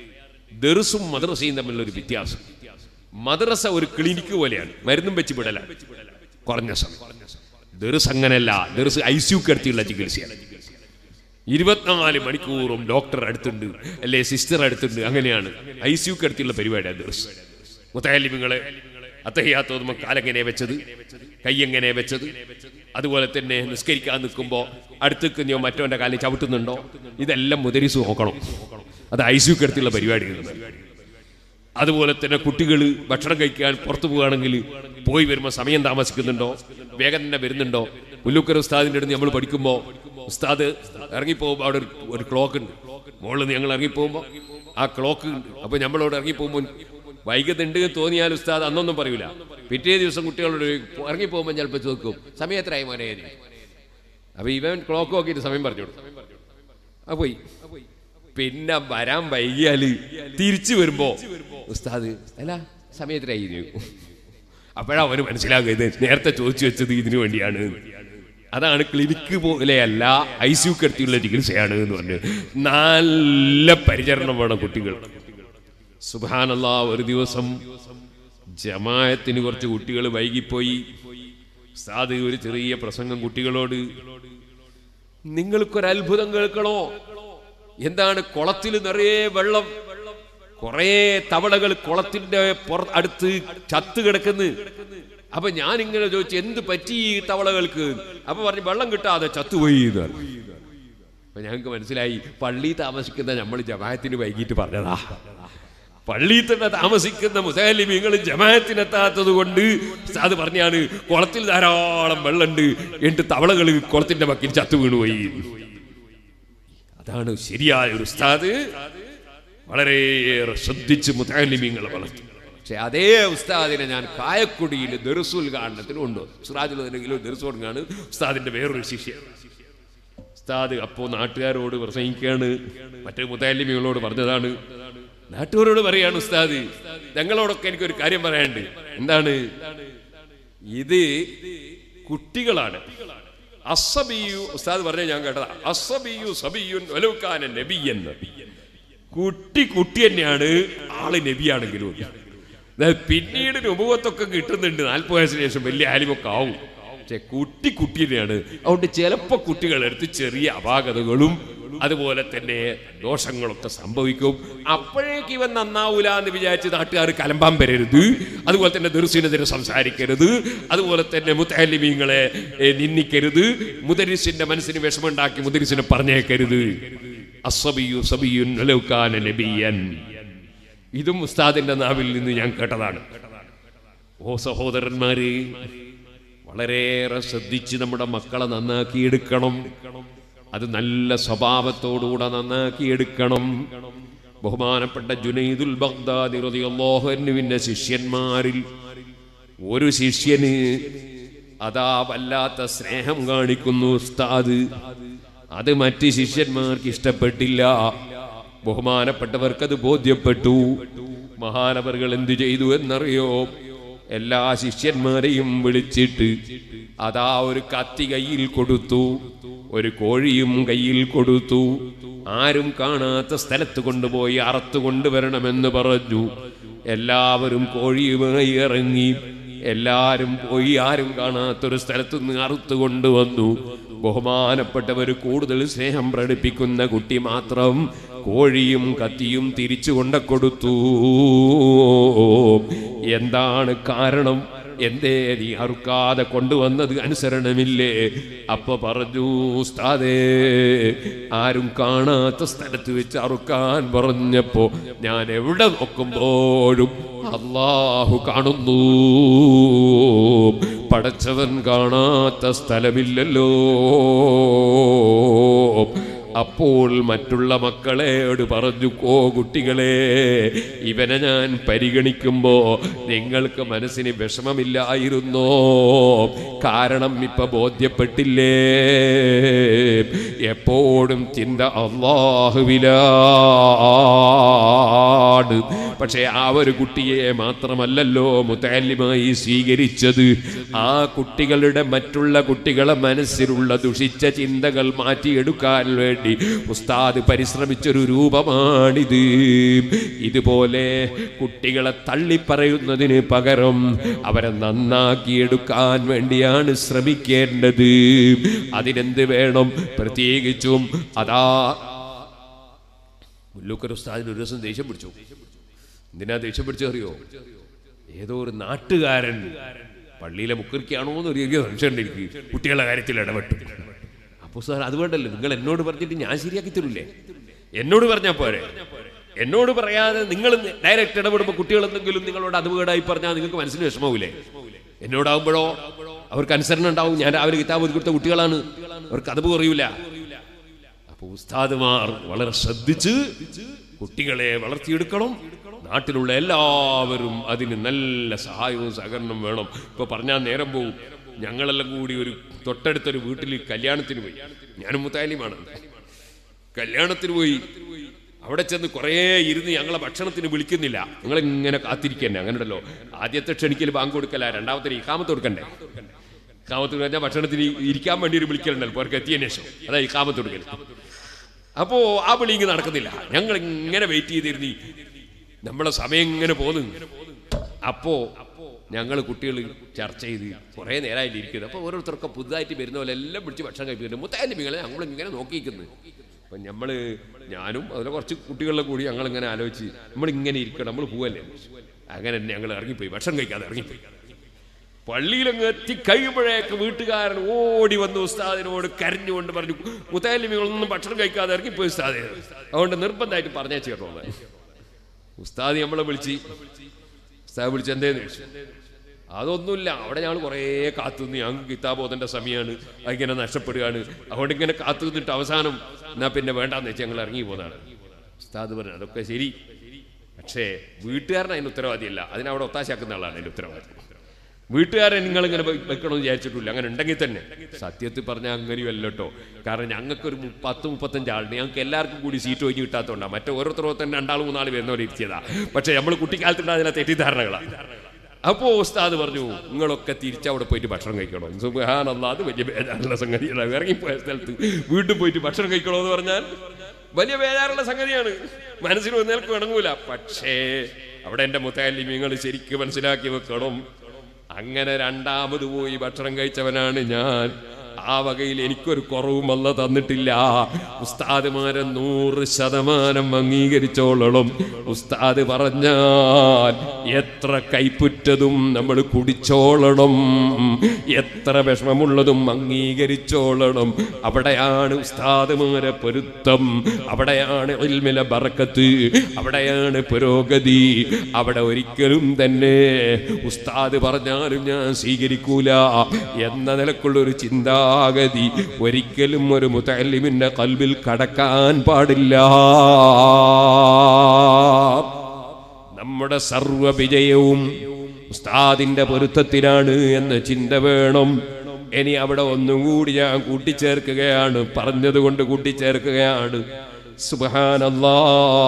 ദർസും മദ്രസയും തമ്മിലുള്ള ഒരു വ്യത്യാസം മദ്രസ ഒരു ക്ലിനിക്ക് പോലെയാണ് മരുന്നും വെച്ച് വിടലാണ് കുറഞ്ഞ സമയം ദർസ് അങ്ങനെയല്ല ദർസ് ഐ സിയു കിടത്തിയുള്ള ചികിത്സയാണ് ഇരുപത്തിനാല് മണിക്കൂറും ഡോക്ടർ അടുത്തുണ്ട് അല്ലെ സിസ്റ്റർ അടുത്തുണ്ട് അങ്ങനെയാണ് ഐ സിയു കിടത്തിയുള്ള പരിപാടിയാണ് ദർസ് മുത്തയാലിമിങ്ങളെ അത്തഹിയാത്തോതുമ്പോ കാലെങ്ങനെ വെച്ചത് കൈ എങ്ങനെ വെച്ചത് അതുപോലെ തന്നെ നിസ്കരിക്കാൻ നിൽക്കുമ്പോൾ അടുത്തേക്ക് ഞാൻ മറ്റവന്റെ കാലിൽ ചവിട്ടുന്നുണ്ടോ ഇതെല്ലാം മുതരിസ് നോക്കണം അത് ഐ സിയു കിടത്തിയുള്ള പരിപാടിയാണ് അതുപോലെ തന്നെ കുട്ടികൾ ഭക്ഷണം കഴിക്കാൻ പുറത്തു പോവുകയാണെങ്കിൽ പോയി വരുമ്പോൾ സമയം താമസിക്കുന്നുണ്ടോ വേഗം തന്നെ വരുന്നുണ്ടോ ഉല്ലൂക്കർ ഉസ്താദിന്റെ അടുത്ത് നമ്മൾ പഠിക്കുമ്പോൾ ഉസ്താദ് ഇറങ്ങിപ്പോകുമ്പോൾ അവിടെ ഒരു- ഒരു ക്ലോക്ക് ഉണ്ട് മുകളിൽ നിന്ന് ഞങ്ങൾ ഇറങ്ങിപ്പോകുമ്പോൾ ആ ക്ലോക്ക് ഉണ്ട് അപ്പൊ നമ്മളോട് ഇറങ്ങിപ്പോകുമ്പോൾ വൈകുന്നുണ്ട് എന്ന് തോന്നിയാൽ ഉസ്താദ് അന്നൊന്നും പറയൂല പിറ്റേ ദിവസം കുട്ടികളോട് ഇറങ്ങിപ്പോകുമ്പോൾ ചിലപ്പോൾ ചോദിക്കും സമയം എത്രയായി മോനെ എന്ന്. അപ്പൊ ഇവൻ ക്ലോക്ക് നോക്കിയിട്ട് സമയം പറഞ്ഞു കൊടുക്കും ആ പോയി പിന്നെ വരാൻ വൈകിയാല് തിരിച്ചു വരുമ്പോ ഉസ്താദ് അല്ല സമയത്തിനായി ചോദിക്കും അപ്പോഴാ അവന് മനസ്സിലാകുക ഇത് നേരത്തെ ചോദിച്ചു വെച്ചത് ഇതിനു വേണ്ടിയാണ് അതാണ് ക്ലിനിക്ക് പോലെയല്ല ഐ സിയു കിടത്തിയുള്ള ചികിത്സയാണ് എന്ന് പറഞ്ഞു നല്ല പരിചരണം വേണം കുട്ടികൾ സുബാനല്ല ഒരു ദിവസം ജമായത്തിന് കുറച്ച് കുട്ടികൾ വൈകിപ്പോയി ഉസ്താദ് ഒരു ചെറിയ പ്രസംഗം കുട്ടികളോട് നിങ്ങൾക്കൊരു അത്ഭുതം കേൾക്കണോ എന്താണ് കുളത്തിൽ നിറയെ വെള്ളം കുറേ തവളകൾ കുളത്തിന്റെ പുറ- അടുത്ത് ചത്ത് കിടക്കുന്നു അപ്പൊ ഞാൻ ഇങ്ങനെ ചോദിച്ചു എന്ത് പറ്റി ഈ തവളകൾക്ക് അപ്പൊ പറഞ്ഞു വെള്ളം കിട്ടാതെ ചത്തുപോയി എന്ന് പറഞ്ഞു. അപ്പൊ ഞങ്ങൾക്ക് മനസ്സിലായി പള്ളി താമസിക്കുന്ന നമ്മൾ ജമാഅത്തിന് വൈകിട്ട് പറഞ്ഞതാ പള്ളിയിൽ തന്നെ താമസിക്കുന്ന മുസാലിമീങ്ങൾ ജമാഅത്തിനെത്താത്തത് കൊണ്ട് അത് പറഞ്ഞാണ് കുളത്തിൽ ധാരാളം വെള്ളമുണ്ട് എന്നിട്ട് തവളകൾ കുളത്തിന്റെ മക്കിൽ ചത്തു വീണുപോയി അതാണ് ശരിയായ ഒരു ഉസ്താദ് വളരെയേറെ ശ്രദ്ധിച്ച് മുതാലിമീങ്ങളെ വളർത്തി പക്ഷെ അതേ ഉസ്താദിനെ ഞാൻ കായക്കുടിയിൽ ദർസുൽ കാണത്തിന് കൊണ്ടുവന്നു സിറാജുലെങ്കിലും ദർസുൽ കാണു ഉസ്താദിന്റെ വേറൊരു ശിഷ്യൻ ഉസ്താദ് അപ്പോ നാട്ടുകാരോട് പ്രസംഗിക്കാണ് മറ്റേ മുതാലിമികളോട് പറഞ്ഞതാണ് നാട്ടുകാരോട് പറയാണ് ഉസ്താദ് ഞങ്ങളോടൊക്കെ എനിക്കൊരു കാര്യം പറയാനുണ്ട് എന്താണ് ഇത് കുട്ടികളാണ് അസബിയു ഉസ്താദ് പറഞ്ഞ ഞാൻ കേട്ടതാ അസബിയു സബിയുൻ വലൗകാന നബിയൻ കുട്ടി കുട്ടി തന്നെയാണ് ആള് നബിയാണെങ്കിലും അതായത് പിന്നീട് രൂപത്തൊക്കെ കിട്ടുന്നുണ്ട് നാൽപ്പത് വയസ്സിന് ശേഷം വലിയ ആലിമൊക്കെ ആവും പക്ഷെ കുട്ടി കുട്ടി തന്നെയാണ് അതുകൊണ്ട് ചിലപ്പോ കുട്ടികളെടുത്ത് ചെറിയ അപാകതകളും അതുപോലെ തന്നെ ദോഷങ്ങളൊക്കെ സംഭവിക്കും അപ്പോഴേക്ക് ഇവൻ നന്നാവൂല എന്ന് വിചാരിച്ച് നാട്ടുകാർ കലമ്പാൻ വരരുത് അതുപോലെ തന്നെ ദർശനത്തിന് സംസാരിക്കരുത് അതുപോലെ തന്നെ മുത്തലിമീങ്ങളെ നിന്ദിക്കരുത് മുദരിസിന്റെ മനസ്സിന് വിഷമുണ്ടാക്കി മുദരിസിനെ പറഞ്ഞേക്കരുത് അസബിയു സബിയുൻ വലൗ കാന നബിയൻ ഇതും ഉസ്താദിന്റെ നാവിൽ നിന്ന് ഞാൻ കേട്ടതാണ് ഓ സഹോദരന്മാര് വളരെയേറെ ശ്രദ്ധിച്ച് നമ്മുടെ മക്കളെ നന്നാക്കിയെടുക്കണം അത് നല്ല സ്വഭാവത്തോടുകൂടെ നന്നാക്കിയെടുക്കണം ബഹുമാനപ്പെട്ട ജുനൈദുൽ ബഗ്ദാദി റളിയല്ലാഹു അൻഹുവിന്റെ ശിഷ്യന്മാരിൽ ഒരു ശിഷ്യന് അതാ വല്ലാത്ത സ്നേഹം കാണിക്കുന്നു ഉസ്താദ് അത് മറ്റ് ശിഷ്യന്മാർക്ക് ഇഷ്ടപ്പെട്ടില്ല ബഹുമാനപ്പെട്ടവർക്കത് ബോധ്യപ്പെട്ടു മഹാനവറുകൾ എന്തു ചെയ്തു എന്നറിയോ എല്ലാ ശിഷ്യന്മാരെയും വിളിച്ചിട്ട് അതാ ഒരു കത്തി കയ്യിൽ കൊടുത്തു ഒരു കോഴിയും കയ്യിൽ കൊടുത്തു ആരും കാണാത്ത സ്ഥലത്ത് കൊണ്ടുപോയി അറുത്തു കൊണ്ടുവരണമെന്ന് പറഞ്ഞു എല്ലാവരും കോഴിയുമായി ഇറങ്ങി എല്ലാരും പോയി ആരും കാണാത്തൊരു സ്ഥലത്ത് നിന്ന് അറുത്തു കൊണ്ടുവന്നു ബഹുമാനപ്പെട്ടവർ കൂടുതൽ സ്നേഹം പ്രകടിപ്പിക്കുന്ന കുട്ടി മാത്രം കോഴിയും കത്തിയും തിരിച്ചു കൊണ്ട കൊടുത്തു എന്താണ് കാരണം എന്തേ നീ അറുക്കാതെ കൊണ്ടുവന്നത് അനുസരണമില്ലേ അപ്പൊ പറഞ്ഞു ഉസ്താദേ ആരും കാണാത്ത സ്ഥലത്ത് വെച്ച് അറുക്കാൻ പറഞ്ഞപ്പോ ഞാൻ എവിടെ നോക്കുമ്പോഴും അള്ളാഹു കാണുന്നു പടച്ചവൻ കാണാത്ത സ്ഥലമില്ലല്ലോ അപ്പോൾ മറ്റുള്ള മക്കളെയോട് പറഞ്ഞു കോ കുട്ടികളെ ഇവനെ ഞാൻ പരിഗണിക്കുമ്പോ നിങ്ങൾക്ക് മനസ്സിന് വിഷമമില്ലായിരുന്നോ കാരണം ഇപ്പൊ ബോധ്യപ്പെട്ടില്ലേ എപ്പോഴും ചിന്ത അള്ളാഹുവിലാണ് പക്ഷേ ആ ഒരു കുട്ടിയെ മാത്രമല്ലല്ലോ മുത്താലിമായി സ്വീകരിച്ചത് ആ കുട്ടികളുടെ മറ്റുള്ള കുട്ടികളെ മനസ്സിലുള്ള ദുഷിച്ച ചിന്തകൾ മാറ്റിയെടുക്കാൻ വേണ്ടി ഉസ്താദ് പരിശ്രമിച്ചൊരു രൂപമാണിത് ഇതുപോലെ കുട്ടികളെ തള്ളിപ്പറയുന്നതിന് പകരം അവരെ നന്നാക്കിയെടുക്കാൻ വേണ്ടിയാണ് ശ്രമിക്കേണ്ടത് അതിനെന്ത് വേണം പ്രത്യേകിച്ചും അതാ മുല്ലൂക്കർ ഉസ്താദിന് ഒരു ദിവസം ദേഷ്യം പിടിച്ചു എന്തിനാ ദേഷ്യം പിടിച്ചറിയോ ഏതോ ഒരു നാട്ടുകാരൻ പള്ളിയിലെ മുക്കറിക്കാണോ എന്ന് ഒരു ചെറിയ സംശയം ഉണ്ട് എനിക്ക് കുട്ടികളുടെ കാര്യത്തിൽ ഇടപെട്ടു അപ്പൊ സാർ അത് വേണ്ടല്ലോ നിങ്ങൾ എന്നോട് പറഞ്ഞിട്ട് ഞാൻ ശരിയാക്കി തരൂലേ എന്നോട് പറഞ്ഞാൽ പോരെ എന്നോട് പറയാതെ നിങ്ങൾ ഡയറക്റ്റ് ഇടപെടുമ്പോൾ കുട്ടികൾ എന്തെങ്കിലും നിങ്ങളോട് അതുകേടായി പറഞ്ഞാൽ നിങ്ങൾക്ക് മനസ്സിന് വിഷമാവൂലേ എന്നോടാവുമ്പോഴോ അവർക്ക് അനുസരണം ഉണ്ടാവും ഞാൻ രാവിലെ കിതാബ് ഒതുക്കി കൊടുത്ത കുട്ടികളാണ് അവർക്ക് അത് പറയൂല അപ്പൊ ഉസ്താദുമാർ വളരെ ശ്രദ്ധിച്ച് കുട്ടികളെ വളർത്തിയെടുക്കണം നാട്ടിലുള്ള എല്ലാവരും അതിന് നല്ല സഹായവും സഹകരണവും വേണം ഇപ്പൊ പറഞ്ഞാൽ നേരം പോവും ഞങ്ങളെല്ലാം കൂടി ഒരു തൊട്ടടുത്തൊരു വീട്ടിൽ കല്യാണത്തിന് പോയി ഞാനും മുത്താലിമാണ് കല്യാണത്തിന് പോയി അവിടെ ചെന്ന് കുറേ ഇരുന്ന് ഞങ്ങളെ ഭക്ഷണത്തിന് വിളിക്കുന്നില്ല നിങ്ങൾ ഇങ്ങനെ കാത്തിരിക്കന്നെ അങ്ങനെയുണ്ടല്ലോ ആദ്യത്തെ ക്ഷണിക്കൽ ബാങ്ക് കൊടുക്കല രണ്ടാമത്തെ ഇക്കാമത്ത് കൊടുക്കണ്ടേ ഇക്കാമത്ത് കഴിഞ്ഞാൽ ഭക്ഷണത്തിന് ഇരിക്കാൻ വേണ്ടി ഒരു വിളിക്കലുണ്ടല്ലോ അവർക്ക് എത്തിയതിനു ശേഷം അതാ ഇക്കാമത്ത് കൊടുക്കൽ അപ്പോ ആ വിളി ഇങ്ങ് നടക്കുന്നില്ല ഞങ്ങൾ ഇങ്ങനെ വെയിറ്റ് ചെയ്തിരുന്നു നമ്മളെ സമയം ഇങ്ങനെ പോന്നു അപ്പോ ഞങ്ങൾ കുട്ടികൾ ചർച്ച ചെയ്ത് കുറേ നേരമായിട്ട് ഇരിക്കുന്നത് അപ്പോൾ ഓരോരുത്തർക്കും പുതുതായിട്ട് വരുന്ന പോലെ എല്ലാം പിടിച്ച് ഭക്ഷണം കഴിപ്പിക്കുന്നുണ്ട് മുത്താലിമികളെ ഞങ്ങൾ ഇങ്ങനെ നോക്കിയിരിക്കുന്നു അപ്പം നമ്മൾ ഞാനും അതിലെ കുറച്ച് കുട്ടികളിലെ കൂടി ഞങ്ങൾ ഇങ്ങനെ ആലോചിച്ച് നമ്മൾ ഇങ്ങനെ ഇരിക്കണം നമ്മൾ പോവല്ലേ അങ്ങനെ തന്നെ ഞങ്ങൾ ഇറങ്ങിപ്പോയി ഭക്ഷണം കഴിക്കാതെ ഇറങ്ങിപ്പോയി പള്ളിയിലങ്ങ് എത്തി കഴിയുമ്പോഴേക്ക് വീട്ടുകാരൻ ഓടി വന്നു ഉസ്താദിനോട് കരഞ്ഞുകൊണ്ട് പറഞ്ഞു മുത്താലിമികളൊന്നും ഭക്ഷണം കഴിക്കാതെ ഇറങ്ങിപ്പോയി ഉസ്താദ് അതുകൊണ്ട് നിർബന്ധമായിട്ട് പറഞ്ഞേച്ചു കേട്ടോ ഉസ്താദ് നമ്മളെ വിളിച്ച് ഉസ്താദ് വിളിച്ച് എന്തേന്ന് ചോദിച്ചു അതൊന്നുമില്ല അവിടെ ഞങ്ങൾ കുറേ കാത്തുനിന്ന് ഞങ്ങൾക്ക് കിതാബോധന്റെ സമയമാണ് അതിങ്ങനെ നഷ്ടപ്പെടുകയാണ് അതുകൊണ്ട് ഇങ്ങനെ കാത്തു നിന്നിട്ട് അവസാനം എന്നാ പിന്നെ വേണ്ടാന്ന് വെച്ച് ഞങ്ങൾ ഇറങ്ങി പോകുന്നതാണ് ഉസ്താദ് പറഞ്ഞു അതൊക്കെ ശരി പക്ഷേ വീട്ടുകാരൻ അതിന് ഉത്തരവാദിയല്ല അതിനവിടെ ഒത്താശാക്കുന്ന ആളാണ് അതിന്റെ ഉത്തരവാദി വീട്ടുകാരെ നിങ്ങൾ ഇങ്ങനെ വെക്കണമെന്ന് വിചാരിച്ചിട്ടില്ല അങ്ങനെ ഉണ്ടെങ്കിൽ തന്നെ സത്യത്തിൽ പറഞ്ഞാൽ അങ്ങനെയല്ല കേട്ടോ കാരണം ഞങ്ങൾക്കൊരു മു- പത്ത് മുപ്പത്തഞ്ച് ആളുണ്ട് ഞങ്ങൾക്ക് എല്ലാവർക്കും കൂടി സീറ്റ് ഒഴിഞ്ഞ് കിട്ടാത്തതുകൊണ്ടാണ് മറ്റേ ഓരോരുത്തരോ തന്നെ രണ്ടാൾ മൂന്നാൾ വരുന്നവരെ ഇരുത്തിയതാ പക്ഷേ നമ്മൾ കുട്ടിക്കാലത്തുണ്ട് അതിലെ തെറ്റിദ്ധാരണകളാണ് അപ്പോൾ ഉസ്താദ് പറഞ്ഞു നിങ്ങളൊക്കെ തിരിച്ചവിടെ പോയിട്ട് ഭക്ഷണം കഴിക്കണോ സുബഹാനല്ല അത് വലിയ ബേജാറുള്ള സംഗതിയാണ് ഇറങ്ങിപ്പോയ സ്ഥലത്ത് വീണ്ടും പോയിട്ട് ഭക്ഷണം കഴിക്കണോ എന്ന് പറഞ്ഞാൽ വലിയ ബേജാറുള്ള സംഗതിയാണ് മനസ്സിന് ഒന്നേൽക്ക് ഇണങ്ങൂല പക്ഷേ അവിടെ എൻ്റെ മുത്താലിമ്യങ്ങൾ ശരിക്കും മനസ്സിലാക്കി വെക്കണം അങ്ങനെ രണ്ടാമത് പോയി ഭക്ഷണം കഴിച്ചവനാണ് ഞാൻ ആ വകയിൽ എനിക്കൊരു കുറവും അല്ല തന്നിട്ടില്ല ഉസ്താദുമാരെ നൂറ് ശതമാനം അംഗീകരിച്ചോളണം ഉസ്താദ് പറഞ്ഞാൽ എത്ര കൈപ്പുറ്റതും നമ്മൾ കുടിച്ചോളണം എത്ര വിഷമമുള്ളതും അംഗീകരിച്ചോളണം അവിടെയാണ് ഉസ്താദുമാരെ പൊരുത്തം അവിടെയാണ് ഇൽമിലെ ബറക്കത്ത് അവിടെയാണ് പുരോഗതി അവിടെ ഒരിക്കലും തന്നെ ഉസ്താദ് പറഞ്ഞാലും ഞാൻ സ്വീകരിക്കൂല എന്ന നിലക്കുള്ള ഒരു ചിന്താഗതി ഒരിക്കലും ഒരു മുത്തല്ലിമിന്റെ കൽവിൽ കടക്കാൻ പാടില്ല നമ്മുടെ സർവ വിജയവും ഉസ്താദിന്റെ പൊരുത്തത്തിലാണ് എന്ന ചിന്ത വേണം ഇനി അവിടെ ഒന്നും കൂടി ഞാൻ കൂട്ടിച്ചേർക്കുകയാണ് പറഞ്ഞത് കൊണ്ട് കൂട്ടിച്ചേർക്കുകയാണ് സുബാനല്ലാ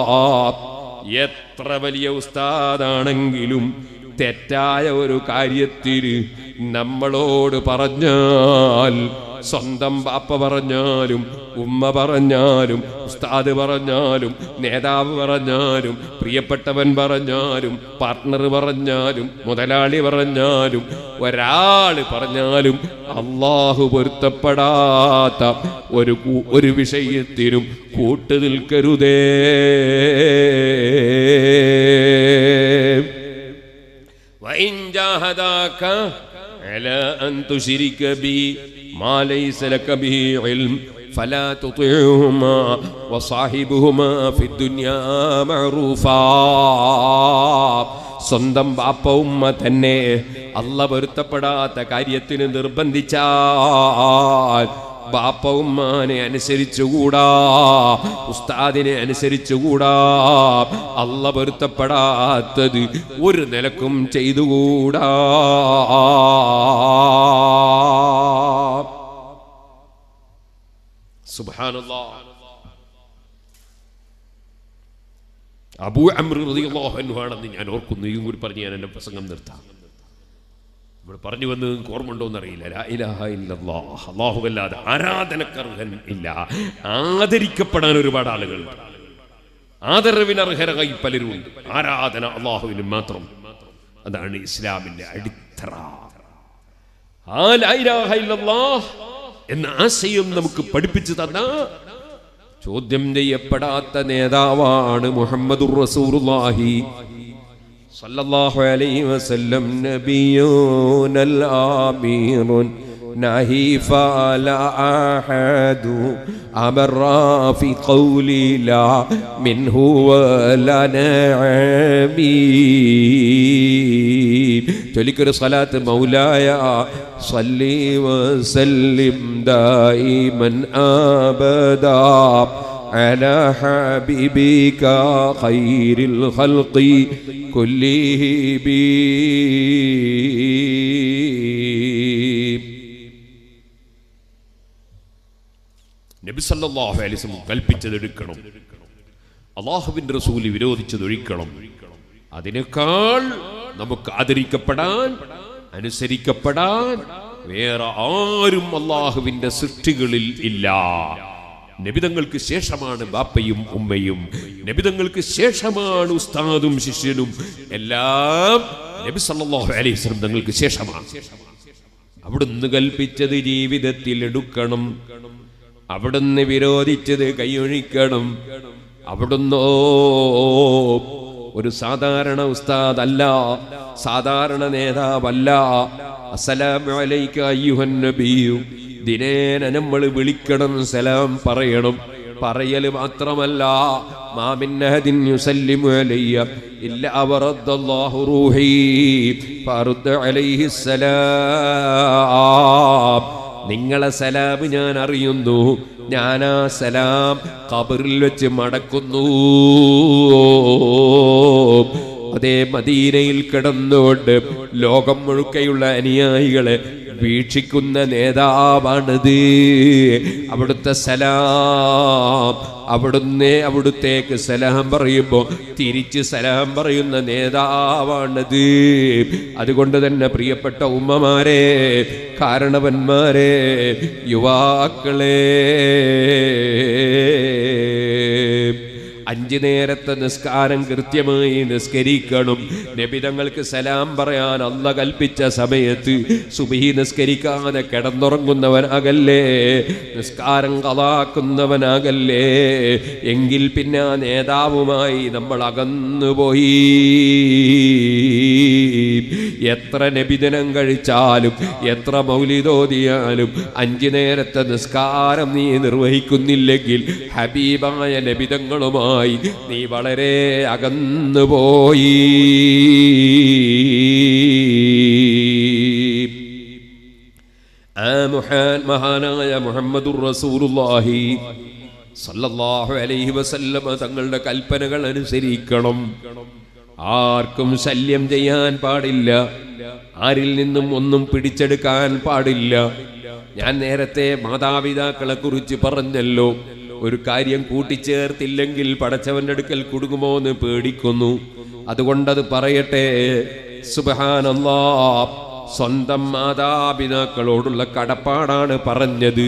എത്ര വലിയ ഉസ്താദാണെങ്കിലും തെറ്റായ ഒരു കാര്യത്തിന് നമ്മളോട് പറഞ്ഞാൽ സ്വന്തം ബാപ്പ പറഞ്ഞാലും ഉമ്മ പറഞ്ഞാലും ഉസ്താദ് പറഞ്ഞാലും നേതാവ് പറഞ്ഞാലും പ്രിയപ്പെട്ടവൻ പറഞ്ഞാലും പാർട്ട്ണർ പറഞ്ഞാലും മുതലാളി പറഞ്ഞാലും ഒരാള് പറഞ്ഞാലും അള്ളാഹു പൊരുത്തപ്പെടാത്ത ഒരു കൂ- ഒരു വിഷയത്തിനും കൂട്ടു നിൽക്കരുതേ وإن جاهداك على أن تشرك بي ما ليس لك به علم فلا تطعهما وصاحبهما في الدنيا معروفا സ്വന്തം ബാപ്പ ഉമ്മ തന്നെ അല്ല പൊരുത്തപ്പെടാത്ത കാര്യത്തിന് നിർബന്ധിച്ചാൽ ബാപ്പ ഉമ്മാനെ അനുസരിച്ചുകൂടാ ഉസ്താദിനെ അനുസരിച്ചുകൂടാ അല്ല പൊരുത്തപ്പെടാത്തത് ഒരു നിലക്കും ചെയ്തുകൂടാ സുബ്ഹാനല്ലാ അബൂ അമ്ര റളിയല്ലാഹു അൻഹു ആണെന്ന് ഞാൻ ഓർക്കുന്നു ഇതും കൂടി പറഞ്ഞ് ഞാൻ എൻ്റെ പ്രസംഗം നിർത്താം ഇവിടെ പറഞ്ഞു വന്ന് നിങ്ങൾക്ക് ഓർമ്മ ഉണ്ടോ എന്നറിയില്ല ലാ ഇലാഹ ഇല്ലല്ലാഹ്. അല്ലാഹുവല്ലാതെ ആരാധനക്കർഹൻ ഇല്ല ആദരിക്കപ്പെടാൻ ഒരുപാട് ആളുകൾ ആദരവിനർഹരായി പലരും ഉണ്ട് ആരാധന അള്ളാഹുവിന് മാത്രം അതാണ് ഇസ്ലാമിന്റെ അടിത്തറ ആ ലാ ഇലാഹ ഇല്ലല്ലാഹ് എന്ന ആശയം നമുക്ക് പഠിപ്പിച്ചു തന്ന ചോദ്യം ചെയ്യപ്പെടാത്ത നേതാവാണ് മുഹമ്മദുർ റസൂലുള്ളാഹി صلى عليه وسلم نبينا الآمير نهي فلا أحد أمر في قولي لا منه ولا نعمي تلك صلاة مولاي صلي وسلم دائما أبدا على حبيبك خير الخلق كلهم നബി സല്ലല്ലാഹു അലൈഹി വസല്ലം കൽപ്പിച്ചത് എടുക്കണം അള്ളാഹുവിന്റെ റസൂല് വിരോധിച്ചത് ഒഴിക്കണം അതിനേക്കാൾ നമുക്ക് ആദരിക്കപ്പെടാൻ അനുസരിക്കപ്പെടാൻ വേറെ ആരും അള്ളാഹുവിന്റെ സൃഷ്ടികളിൽ ഇല്ല നബിതങ്ങൾക്ക് ശേഷമാണ് ബാപ്പയും ഉമ്മയും നബിതങ്ങൾക്ക് ശേഷമാണ് ഉസ്താദും ശിഷ്യനും എല്ലാം നബി സല്ലല്ലാഹു അലൈഹി വസല്ലം തങ്ങൾക്ക് ശേഷമാണ് അവിടുന്ന് കൽപ്പിച്ചത് ജീവിതത്തിൽ എടുക്കണം അവിടുന്ന് വിരോധിച്ചത് കൈയൊഴിക്കണം അവിടുന്ന് ഒരു സാധാരണ ഉസ്താദ് അല്ല സാധാരണ നേതാവല്ല അസ്സലാമു അലൈക അയ്യുഹൻ നബിയു ദിനേന നമ്മൾ വിളിക്കണം സലാം പറയണം പറയല് മാത്രമല്ല മാമിന്നഹദിൻ യുസല്ലിമു അലയ്യ ഇല്ല അവറദ്ദല്ലാഹു റൂഹി ഫറുദ്ദ അലൈഹി സലാം നിങ്ങളെ സലാം ഞാൻ അറിയുന്നു ഞാൻ ആ സലാം കബറിൽ വെച്ച് മടക്കുന്നു അതേ മദീനയിൽ കിടന്നുകൊണ്ട് ലോകം മുഴുക്കയുള്ള അനുയായികളെ വീക്ഷിക്കുന്ന നേതാവാണിത് അവിടുത്തെ സലാം അവിടുന്ന് അവിടുത്തേക്ക് സലാം പറയുമ്പോൾ തിരിച്ച് സലാം പറയുന്ന നേതാവാണിത് അതുകൊണ്ട് തന്നെ പ്രിയപ്പെട്ട ഉമ്മമാരെ കാരണവന്മാരെ യുവാക്കളെ അഞ്ചു നേരത്തെ നിസ്കാരം കൃത്യമായി നിസ്കരിക്കണം നബിതങ്ങൾക്ക് സലാം പറയാൻ അല്ല കൽപ്പിച്ച സമയത്ത് സുബഹി നിസ്കരിക്കാതെ കിടന്നുറങ്ങുന്നവനാകല്ലേ നിസ്കാരം കളാക്കുന്നവനാകല്ലേ എങ്കിൽ പിന്നെ ആ നേതാവുമായി നമ്മൾ അകന്നുപോയി എത്ര നബിദിനം കഴിച്ചാലും എത്ര മൗലിതോതിയാലും അഞ്ചു നേരത്തെ നിസ്കാരം നീ നിർവഹിക്കുന്നില്ലെങ്കിൽ ഹബീബായ നബിതങ്ങളുമായി നീ വളരെ അകന്നുപോയി ആ മുഹാൻ മഹാനായ മുഹമ്മദുർ റസൂലുള്ളാഹി സല്ലല്ലാഹു അലൈഹി വസല്ലമ തങ്ങളുടെ കൽപ്പനകൾ അനുസരിക്കണം ആർക്കും ശല്യം ചെയ്യാൻ പാടില്ല ആരിൽ നിന്നും ഒന്നും പിടിച്ചെടുക്കാൻ പാടില്ല ഞാൻ നേരത്തെ മാതാപിതാക്കളെ കുറിച്ച് പറഞ്ഞല്ലോ ഒരു കാര്യം കൂട്ടിച്ചേർത്തില്ലെങ്കിൽ പടച്ചവന്റെ അടുക്കൽ കുടുങ്ങുമോ എന്ന് പേടിക്കുന്നു അതുകൊണ്ടത് പറയട്ടെ സുബഹാനല്ലാ സ്വന്തം മാതാപിതാക്കളോടുള്ള കടപ്പാടാണ് പറഞ്ഞത്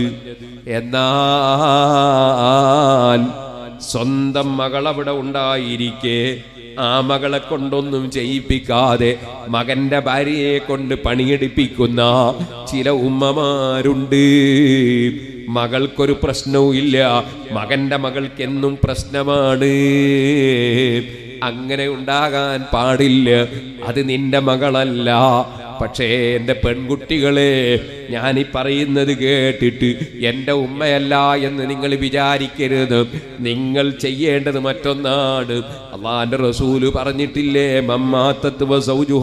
എന്നാൽ സ്വന്തം മകളവിടെ ഉണ്ടായിരിക്കെ ആ മകളെ കൊണ്ടൊന്നും ചെയ്യിപ്പിക്കാതെ മകന്റെ ഭാര്യയെ കൊണ്ട് പണിയെടുപ്പിക്കുന്ന ചില ഉമ്മമാരുണ്ട് മകൾക്കൊരു പ്രശ്നവും ഇല്ല മകന്റെ മകൾക്ക് എന്നും പ്രശ്നമാണ് അങ്ങനെ ഉണ്ടാകാൻ പാടില്ല അത് നിന്റെ മകളല്ല പക്ഷേ എൻ്റെ പെൺകുട്ടികളെ ഞാൻ ഈ പറയുന്നത് കേട്ടിട്ട് എൻ്റെ ഉമ്മയല്ല എന്ന് നിങ്ങൾ വിചാരിക്കരുത് നിങ്ങൾ ചെയ്യേണ്ടത് മറ്റൊന്നാണ് അള്ളാന്റെ റസൂല് പറഞ്ഞിട്ടില്ലേ മമ്മാത്തത്വ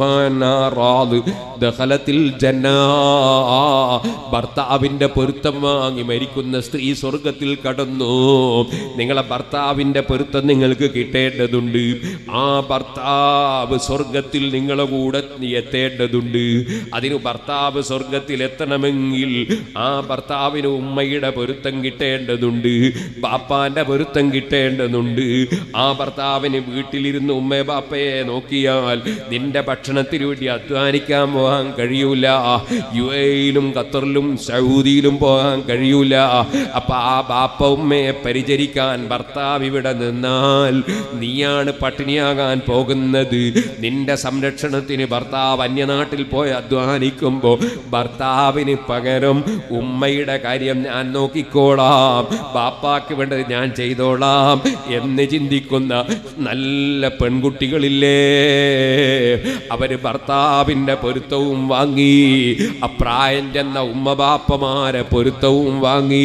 ദഹലത്തിൽ ജന്നാ ഭർത്താവിന്റെ പൊരുത്തം വാങ്ങി മരിക്കുന്ന സ്ത്രീ സ്വർഗത്തിൽ കടന്നു നിങ്ങളെ ഭർത്താവിന്റെ പൊരുത്തം നിങ്ങൾക്ക് കിട്ടേണ്ടതുണ്ട് ആ ഭർത്താവ് സ്വർഗത്തിൽ നിങ്ങളെ കൂടെ നീ എത്തേണ്ടതുണ്ട് അതിന് ഭർത്താവ് സ്വർഗത്തിൽ എത്തണമെങ്കിൽ ആ ഭർത്താവിന് ഉമ്മയുടെ പൊരുത്തം കിട്ടേണ്ടതുണ്ട് ബാപ്പാന്റെ പൊരുത്തം കിട്ടേണ്ടതുണ്ട് ആ ഭർത്താവിന് വീട്ടിലിരുന്ന് ഉമ്മയെ ബാപ്പയെ നോക്കിയാൽ നിന്റെ ഭക്ഷണത്തിന് വേണ്ടി അധ്വാനിക്കാൻ പോകാൻ കഴിയൂല യു എയിലും ഖത്തറിലും സൗദിയിലും പോകാൻ കഴിയൂല അപ്പൊ ആ ബാപ്പ ഉമ്മയെ പരിചരിക്കാൻ ഭർത്താവ് ഇവിടെ നിന്നാൽ നീയാണ് പട്ടിണിയാകാൻ പോകുന്നത് നിന്റെ സംരക്ഷണത്തിന് ഭർത്താവ് അന്യനാട്ടിൽ പോയി അധ്വാനിക്കുമ്പോൾ ഭർത്താവിന് പകരം ഉമ്മയുടെ കാര്യം ഞാൻ നോക്കിക്കോളാം ബാപ്പാക്ക് വേണ്ടത് ഞാൻ ചെയ്തോളാം എന്ന് ചിന്തിക്കുന്ന നല്ല പെൺകുട്ടികളില്ലേ അവര് ഭർത്താവിന്റെ പൊരുത്തവും വാങ്ങി അപ്രായം ചെന്ന ഉമ്മ ബാപ്പമാരെ പൊരുത്തവും വാങ്ങി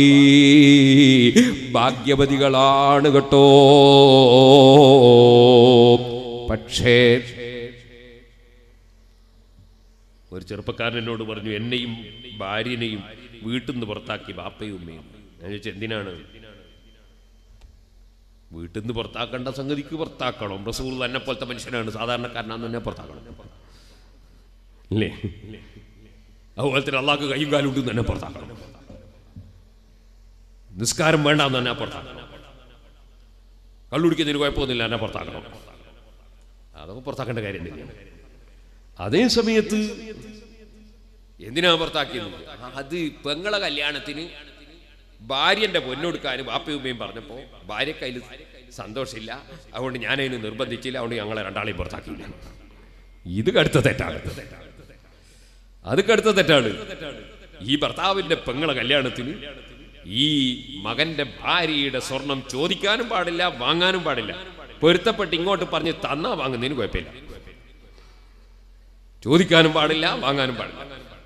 ഭാഗ്യവതികളാണ് കേട്ടോ പക്ഷേ ഒരു ചെറുപ്പക്കാരൻ എന്നോട് പറഞ്ഞു എന്നെയും ഭാര്യനെയും വീട്ടിൽ നിന്ന് പുറത്താക്കി ബാപ്പയും ഉമ്മയും ഞാൻ ചോദിച്ചു എന്തിനാണ് വീട്ടിൽ നിന്ന് പുറത്താക്കേണ്ട സംഗതിക്ക് പുറത്താക്കണം റസൂൽ തന്നെ പോലത്തെ മനുഷ്യനാണ് സാധാരണക്കാരനാന്ന് തന്നെ പുറത്താക്കണം ഇല്ലേ അതുപോലെ തന്നെ അള്ളാഹ്ക്ക് കൈയും കാലും ഉണ്ട് തന്നെ പുറത്താക്കണം നിസ്കാരം വേണ്ടെന്ന് തന്നെ പുറത്താക്കണം കള്ളുടിക്കുന്നതിന് കുഴപ്പമൊന്നുമില്ല എന്നെ പുറത്താക്കണം അതൊക്കെ പുറത്താക്കേണ്ട കാര്യം തന്നെയാണ് അതേ സമയത്ത് എന്തിനാ പുറത്താക്കിയത് അത് പെങ്ങളെ കല്യാണത്തിന് ഭാര്യന്റെ പൊന്നൊടുക്കാൻ ബാപ്പയും ഉമ്മയും പറഞ്ഞപ്പോ ഭാര്യക്ക് അതിൽ സന്തോഷമില്ല അതുകൊണ്ട് ഞാനതിന് നിർബന്ധിച്ചില്ല അതുകൊണ്ട് ഞങ്ങളെ രണ്ടാളെയും പുറത്താക്കിയില്ല ഇത് കടുത്ത തെറ്റാണ് അത് കടുത്ത തെറ്റാണ് ഈ ഭർത്താവിന്റെ പെങ്ങളെ കല്യാണത്തിന് ഈ മകന്റെ ഭാര്യയുടെ സ്വർണം ചോദിക്കാനും പാടില്ല വാങ്ങാനും പാടില്ല പൊരുത്തപ്പെട്ട് ഇങ്ങോട്ട് പറഞ്ഞ് തന്നാ വാങ്ങുന്നതിന് കുഴപ്പമില്ല ചോദിക്കാനും പാടില്ല വാങ്ങാനും പാടില്ല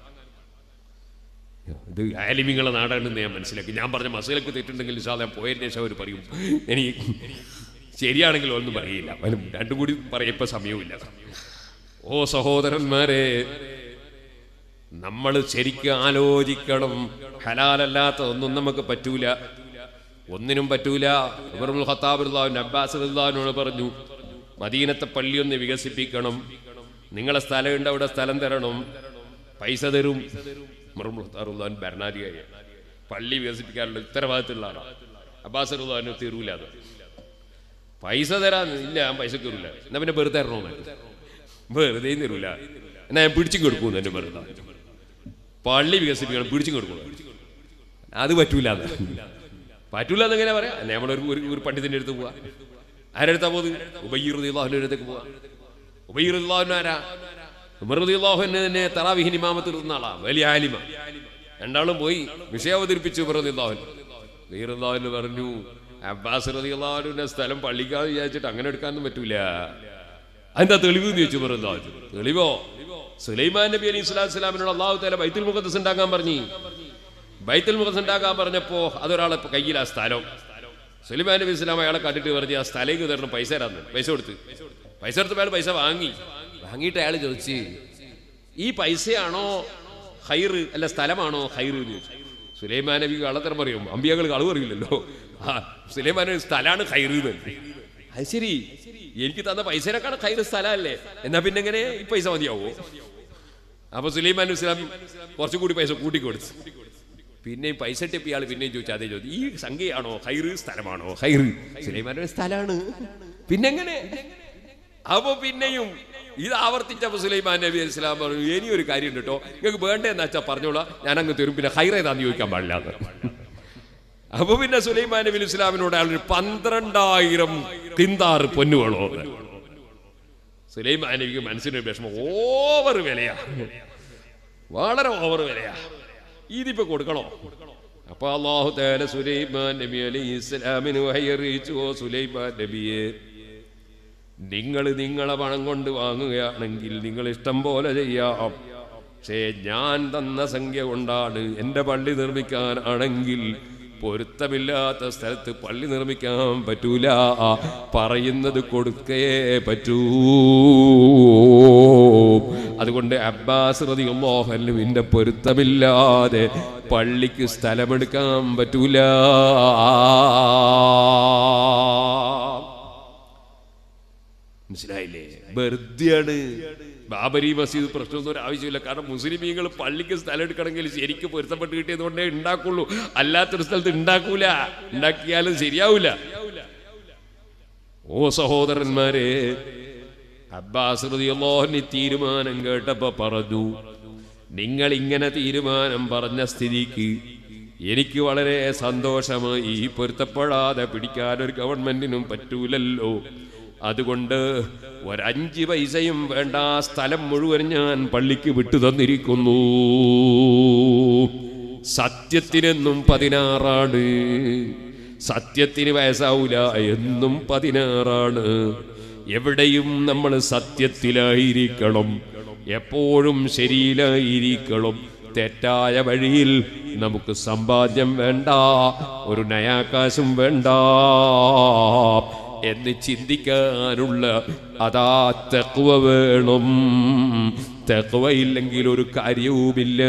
ഇത് ആലിമിങ്ങളെ നാടാണെന്ന് ഞാൻ മനസ്സിലാക്കി ഞാൻ പറഞ്ഞ മസലക്ക് തെറ്റുണ്ടെങ്കിൽ സാധാ പോയതിന് ശേഷം അവർ പറയും എനിക്ക് ശരിയാണെങ്കിൽ ഒന്നും പറയില്ല അവനും രണ്ടും കൂടി പറയപ്പോ സമയവുമില്ല ഓ സഹോദരന്മാരെ നമ്മൾ ശരിക്കും ആലോചിക്കണം ഹലാലല്ലാത്തതൊന്നും നമുക്ക് പറ്റൂല ഒന്നിനും പറ്റൂല ഉമറുൽ ഖത്താബ് റളിയല്ലാഹു അബ്ബാസ് റളിയല്ലാഹുവിനോട് പറഞ്ഞു മദീനത്തെ പള്ളി ഒന്ന് വികസിപ്പിക്കണം നിങ്ങളെ സ്ഥലമുണ്ട് അവിടെ സ്ഥലം തരണം പൈസ തരും ഉമറുൽ ഖത്താബ് റളിയല്ലാഹു ഭരണാധികാരി പള്ളി വികസിപ്പിക്കാനുള്ള ഉത്തരവാദിത്തമുള്ള ആളാണ് അബ്ബാസ് റളിയല്ലാഹു തീരൂല അത് പൈസ തരാൻ ഇല്ല ഞാൻ പൈസ കയറില്ല എന്നാ പിന്നെ വെറുതെ തരണോ വെറുതെ തരൂല എന്നാ ഞാൻ പിടിച്ചും കൊടുക്കും എന്നെ വെറുതെ പള്ളി വികസിപ്പിക്കണം പിടിച്ചും കൊടുക്കണം അത് പറ്റൂല പറ്റൂല എന്നെങ്ങനെ പറയാം നമ്മളൊരു ഒരു ഒരു പണ്ഡിതന്റെ അടുത്ത് പോവാ ആരെടുത്താ പോകുന്നത് ഉബയ്യുറുദ്ദാഹുവിന്റെ അടുത്തേക്ക് പോവാ ഉബയ്യുറുദ്ദാഹുവിന് ആരാ ഉമറുദ്ദാഹുവിന് തന്നെ തറാവിഹിൻ ഇമാമത്ത് ഇരുന്ന ആളാ വലിയ ആലിമ രണ്ടാളും പോയി വിഷയം അവതരിപ്പിച്ചു ഉമറുദ്ദാഹുൻ ഉബയ്യുറുദ്ദാഹുവിന് പറഞ്ഞു അബ്ബാസ് റളിയല്ലാഹുവിന്റെ സ്ഥലം പള്ളിക്കാന്ന് വിചാരിച്ചിട്ട് അങ്ങനെ എടുക്കാനൊന്നും പറ്റൂല അതിന്റെ തെളിവ് എന്ന് ചോദിച്ചു ഉമറുദ്ദാഹുൻ തെളിവോ സുലൈമാൻ നബി അലൈഹി സ്വലാത്തു വസ്സലാമിനോട് അള്ളാഹു താല ബൈത്തുൽ മുഖദ്സ് ഉണ്ടാക്കാൻ പറഞ്ഞു ബൈത്തുൽ മുഖദ്സ് ഉണ്ടാക്കാൻ പറഞ്ഞപ്പോ അതൊരാളെ കയ്യിൽ ആ സ്ഥലം സുലൈമാൻ നബി ഇസ്ലാം അയാളെ കണ്ടിട്ട് പറഞ്ഞു ആ സ്ഥലേക്ക് തരണം പൈസ തരാന്ന് പൈസ കൊടുത്ത് പൈസ കൊടുത്ത് അയാൾ പൈസ വാങ്ങി വാങ്ങിയിട്ട് അയാൾ ചോദിച്ച് ഈ പൈസയാണോ ഹൈറ് അല്ല സ്ഥലമാണോ ഹൈറ് എന്ന് ചോദിച്ചു സുലൈമാൻ നബി കള്ളത്തരം പറയും അമ്പിയകൾ കളവ് പറയില്ലല്ലോ ആ സുലൈമാൻ നബി സ്ഥലമാണ് ഹൈറ് എന്ന് അത് ശരി എനിക്ക് തന്ന പൈസയിലേക്കാണ് ഹൈറ് സ്ഥലമല്ലേ എന്നാ പിന്നെ എങ്ങനെ ഈ പൈസ മതിയാവോ അപ്പൊ സുലൈമാൻ ഇസ്ലാം കുറച്ചും കൂടി പൈസ കൂട്ടി കൊടുത്തു പിന്നെയും പൈസ ടെപ്പ് ഇയാൾ പിന്നെയും ചോദിച്ചു അതേ ചോദിച്ചു ഈ സംഖ്യയാണോ ഹൈറ് സ്ഥലമാണോ ഹൈറ് സുലൈമാൻ സ്ഥലമാണ് പിന്നെങ്ങനെ അപ്പൊ പിന്നെയും ഇത് ആവർത്തിച്ചപ്പോ സുലൈമാൻ നബി അലൈഹി സ്വലാം പറഞ്ഞു ഇനി ഒരു കാര്യം ഉണ്ട് കേട്ടോ നിങ്ങൾക്ക് വേണ്ടതെന്ന് വെച്ചാൽ പറഞ്ഞോളാം ഞാൻ അങ്ങ് തരും പിന്നെ ഹൈറ ഏതാന്ന് ചോദിക്കാൻ പാടില്ല എന്ന്. അപ്പൊ പിന്നെ സുലൈമാൻ നബി അലൈഹി സ്വലാമിനോട് അയാൾ ഒരു പന്ത്രണ്ടായിരം തിന്താറ് പൊന്നു വേണോ എന്ന്. സുലൈമാൻ നബിക്ക് മനസ്സിനൊരു വിഷമം ഓവർ വിലയാ വളരെ ഓവർ വിലയാ ഇതിപ്പോ കൊടുക്കണോ അപ്പൊ അള്ളാഹു തആല സുലൈമാൻ നബി അലൈഹി ഇസ്ലാമിന് വഹയറിയിച്ചു ഓ സുലൈമാൻ നബിയെ നിങ്ങൾ നിങ്ങളെ പണം കൊണ്ട് വാങ്ങുകയാണെങ്കിൽ നിങ്ങൾ ഇഷ്ടം പോലെ ചെയ്യാം പക്ഷേ ഞാൻ തന്ന സംഖ്യ കൊണ്ടാണ് എൻ്റെ പള്ളി നിർമ്മിക്കാനാണെങ്കിൽ പൊരുത്തമില്ലാത്ത സ്ഥലത്ത് പള്ളി നിർമ്മിക്കാൻ പറ്റൂല പറയുന്നത് കൊടുക്കേ പറ്റൂ അതുകൊണ്ട് അബ്ബാസ് റതിയുള്ളോഹല്ലുവിൻ്റെ പൊരുത്തമില്ലാതെ പള്ളിക്ക് സ്ഥലമെടുക്കാൻ പറ്റൂല മനസ്സിലായില്ലേ വെറുതെയാണ് ബാബരി മസീദ് പ്രശ്നമൊന്നും ഒരു ആവശ്യമില്ല കാരണം മുസ്ലിമീങ്ങൾ പള്ളിക്ക് സ്ഥലം എടുക്കണമെങ്കിൽ ശരിക്കും പൊരുത്തപ്പെട്ട് കിട്ടിയത് കൊണ്ടേ ഉണ്ടാക്കുള്ളൂ അല്ലാത്തൊരു സ്ഥലത്ത് ഉണ്ടാക്കൂല ഉണ്ടാക്കിയാലും ശരിയാവൂല ഓ സഹോദരന്മാരെ അബ്ബാസ് റളിയല്ലാഹുവിന് തീരുമാനം കേട്ടപ്പോ പറഞ്ഞു നിങ്ങൾ ഇങ്ങനെ തീരുമാനം പറഞ്ഞ സ്ഥിതിക്ക് എനിക്ക് വളരെ സന്തോഷമായി ഈ പൊരുത്തപ്പെടാതെ പിടിക്കാൻ ഒരു ഗവൺമെന്റിനും പറ്റൂലല്ലോ അതുകൊണ്ട് ഒരഞ്ച് പൈസയും വേണ്ട ആ സ്ഥലം മുഴുവൻ ഞാൻ പള്ളിക്ക് വിട്ടു തന്നിരിക്കുന്നു സത്യത്തിനെന്നും പതിനാറാണ് സത്യത്തിന് വയസ്സാവൂല എന്നും പതിനാറാണ് എവിടെയും നമ്മൾ സത്യത്തിലായിരിക്കണം എപ്പോഴും ശരിയിലായിരിക്കണം തെറ്റായ വഴിയിൽ നമുക്ക് സമ്പാദ്യം വേണ്ട ഒരു നയാകാശം വേണ്ട എന്ന് ചിന്തിക്കാനുള്ള അതാ തെക്കുവ വേണം തെക്കുവ ഇല്ലെങ്കിൽ ഒരു കാര്യവുമില്ല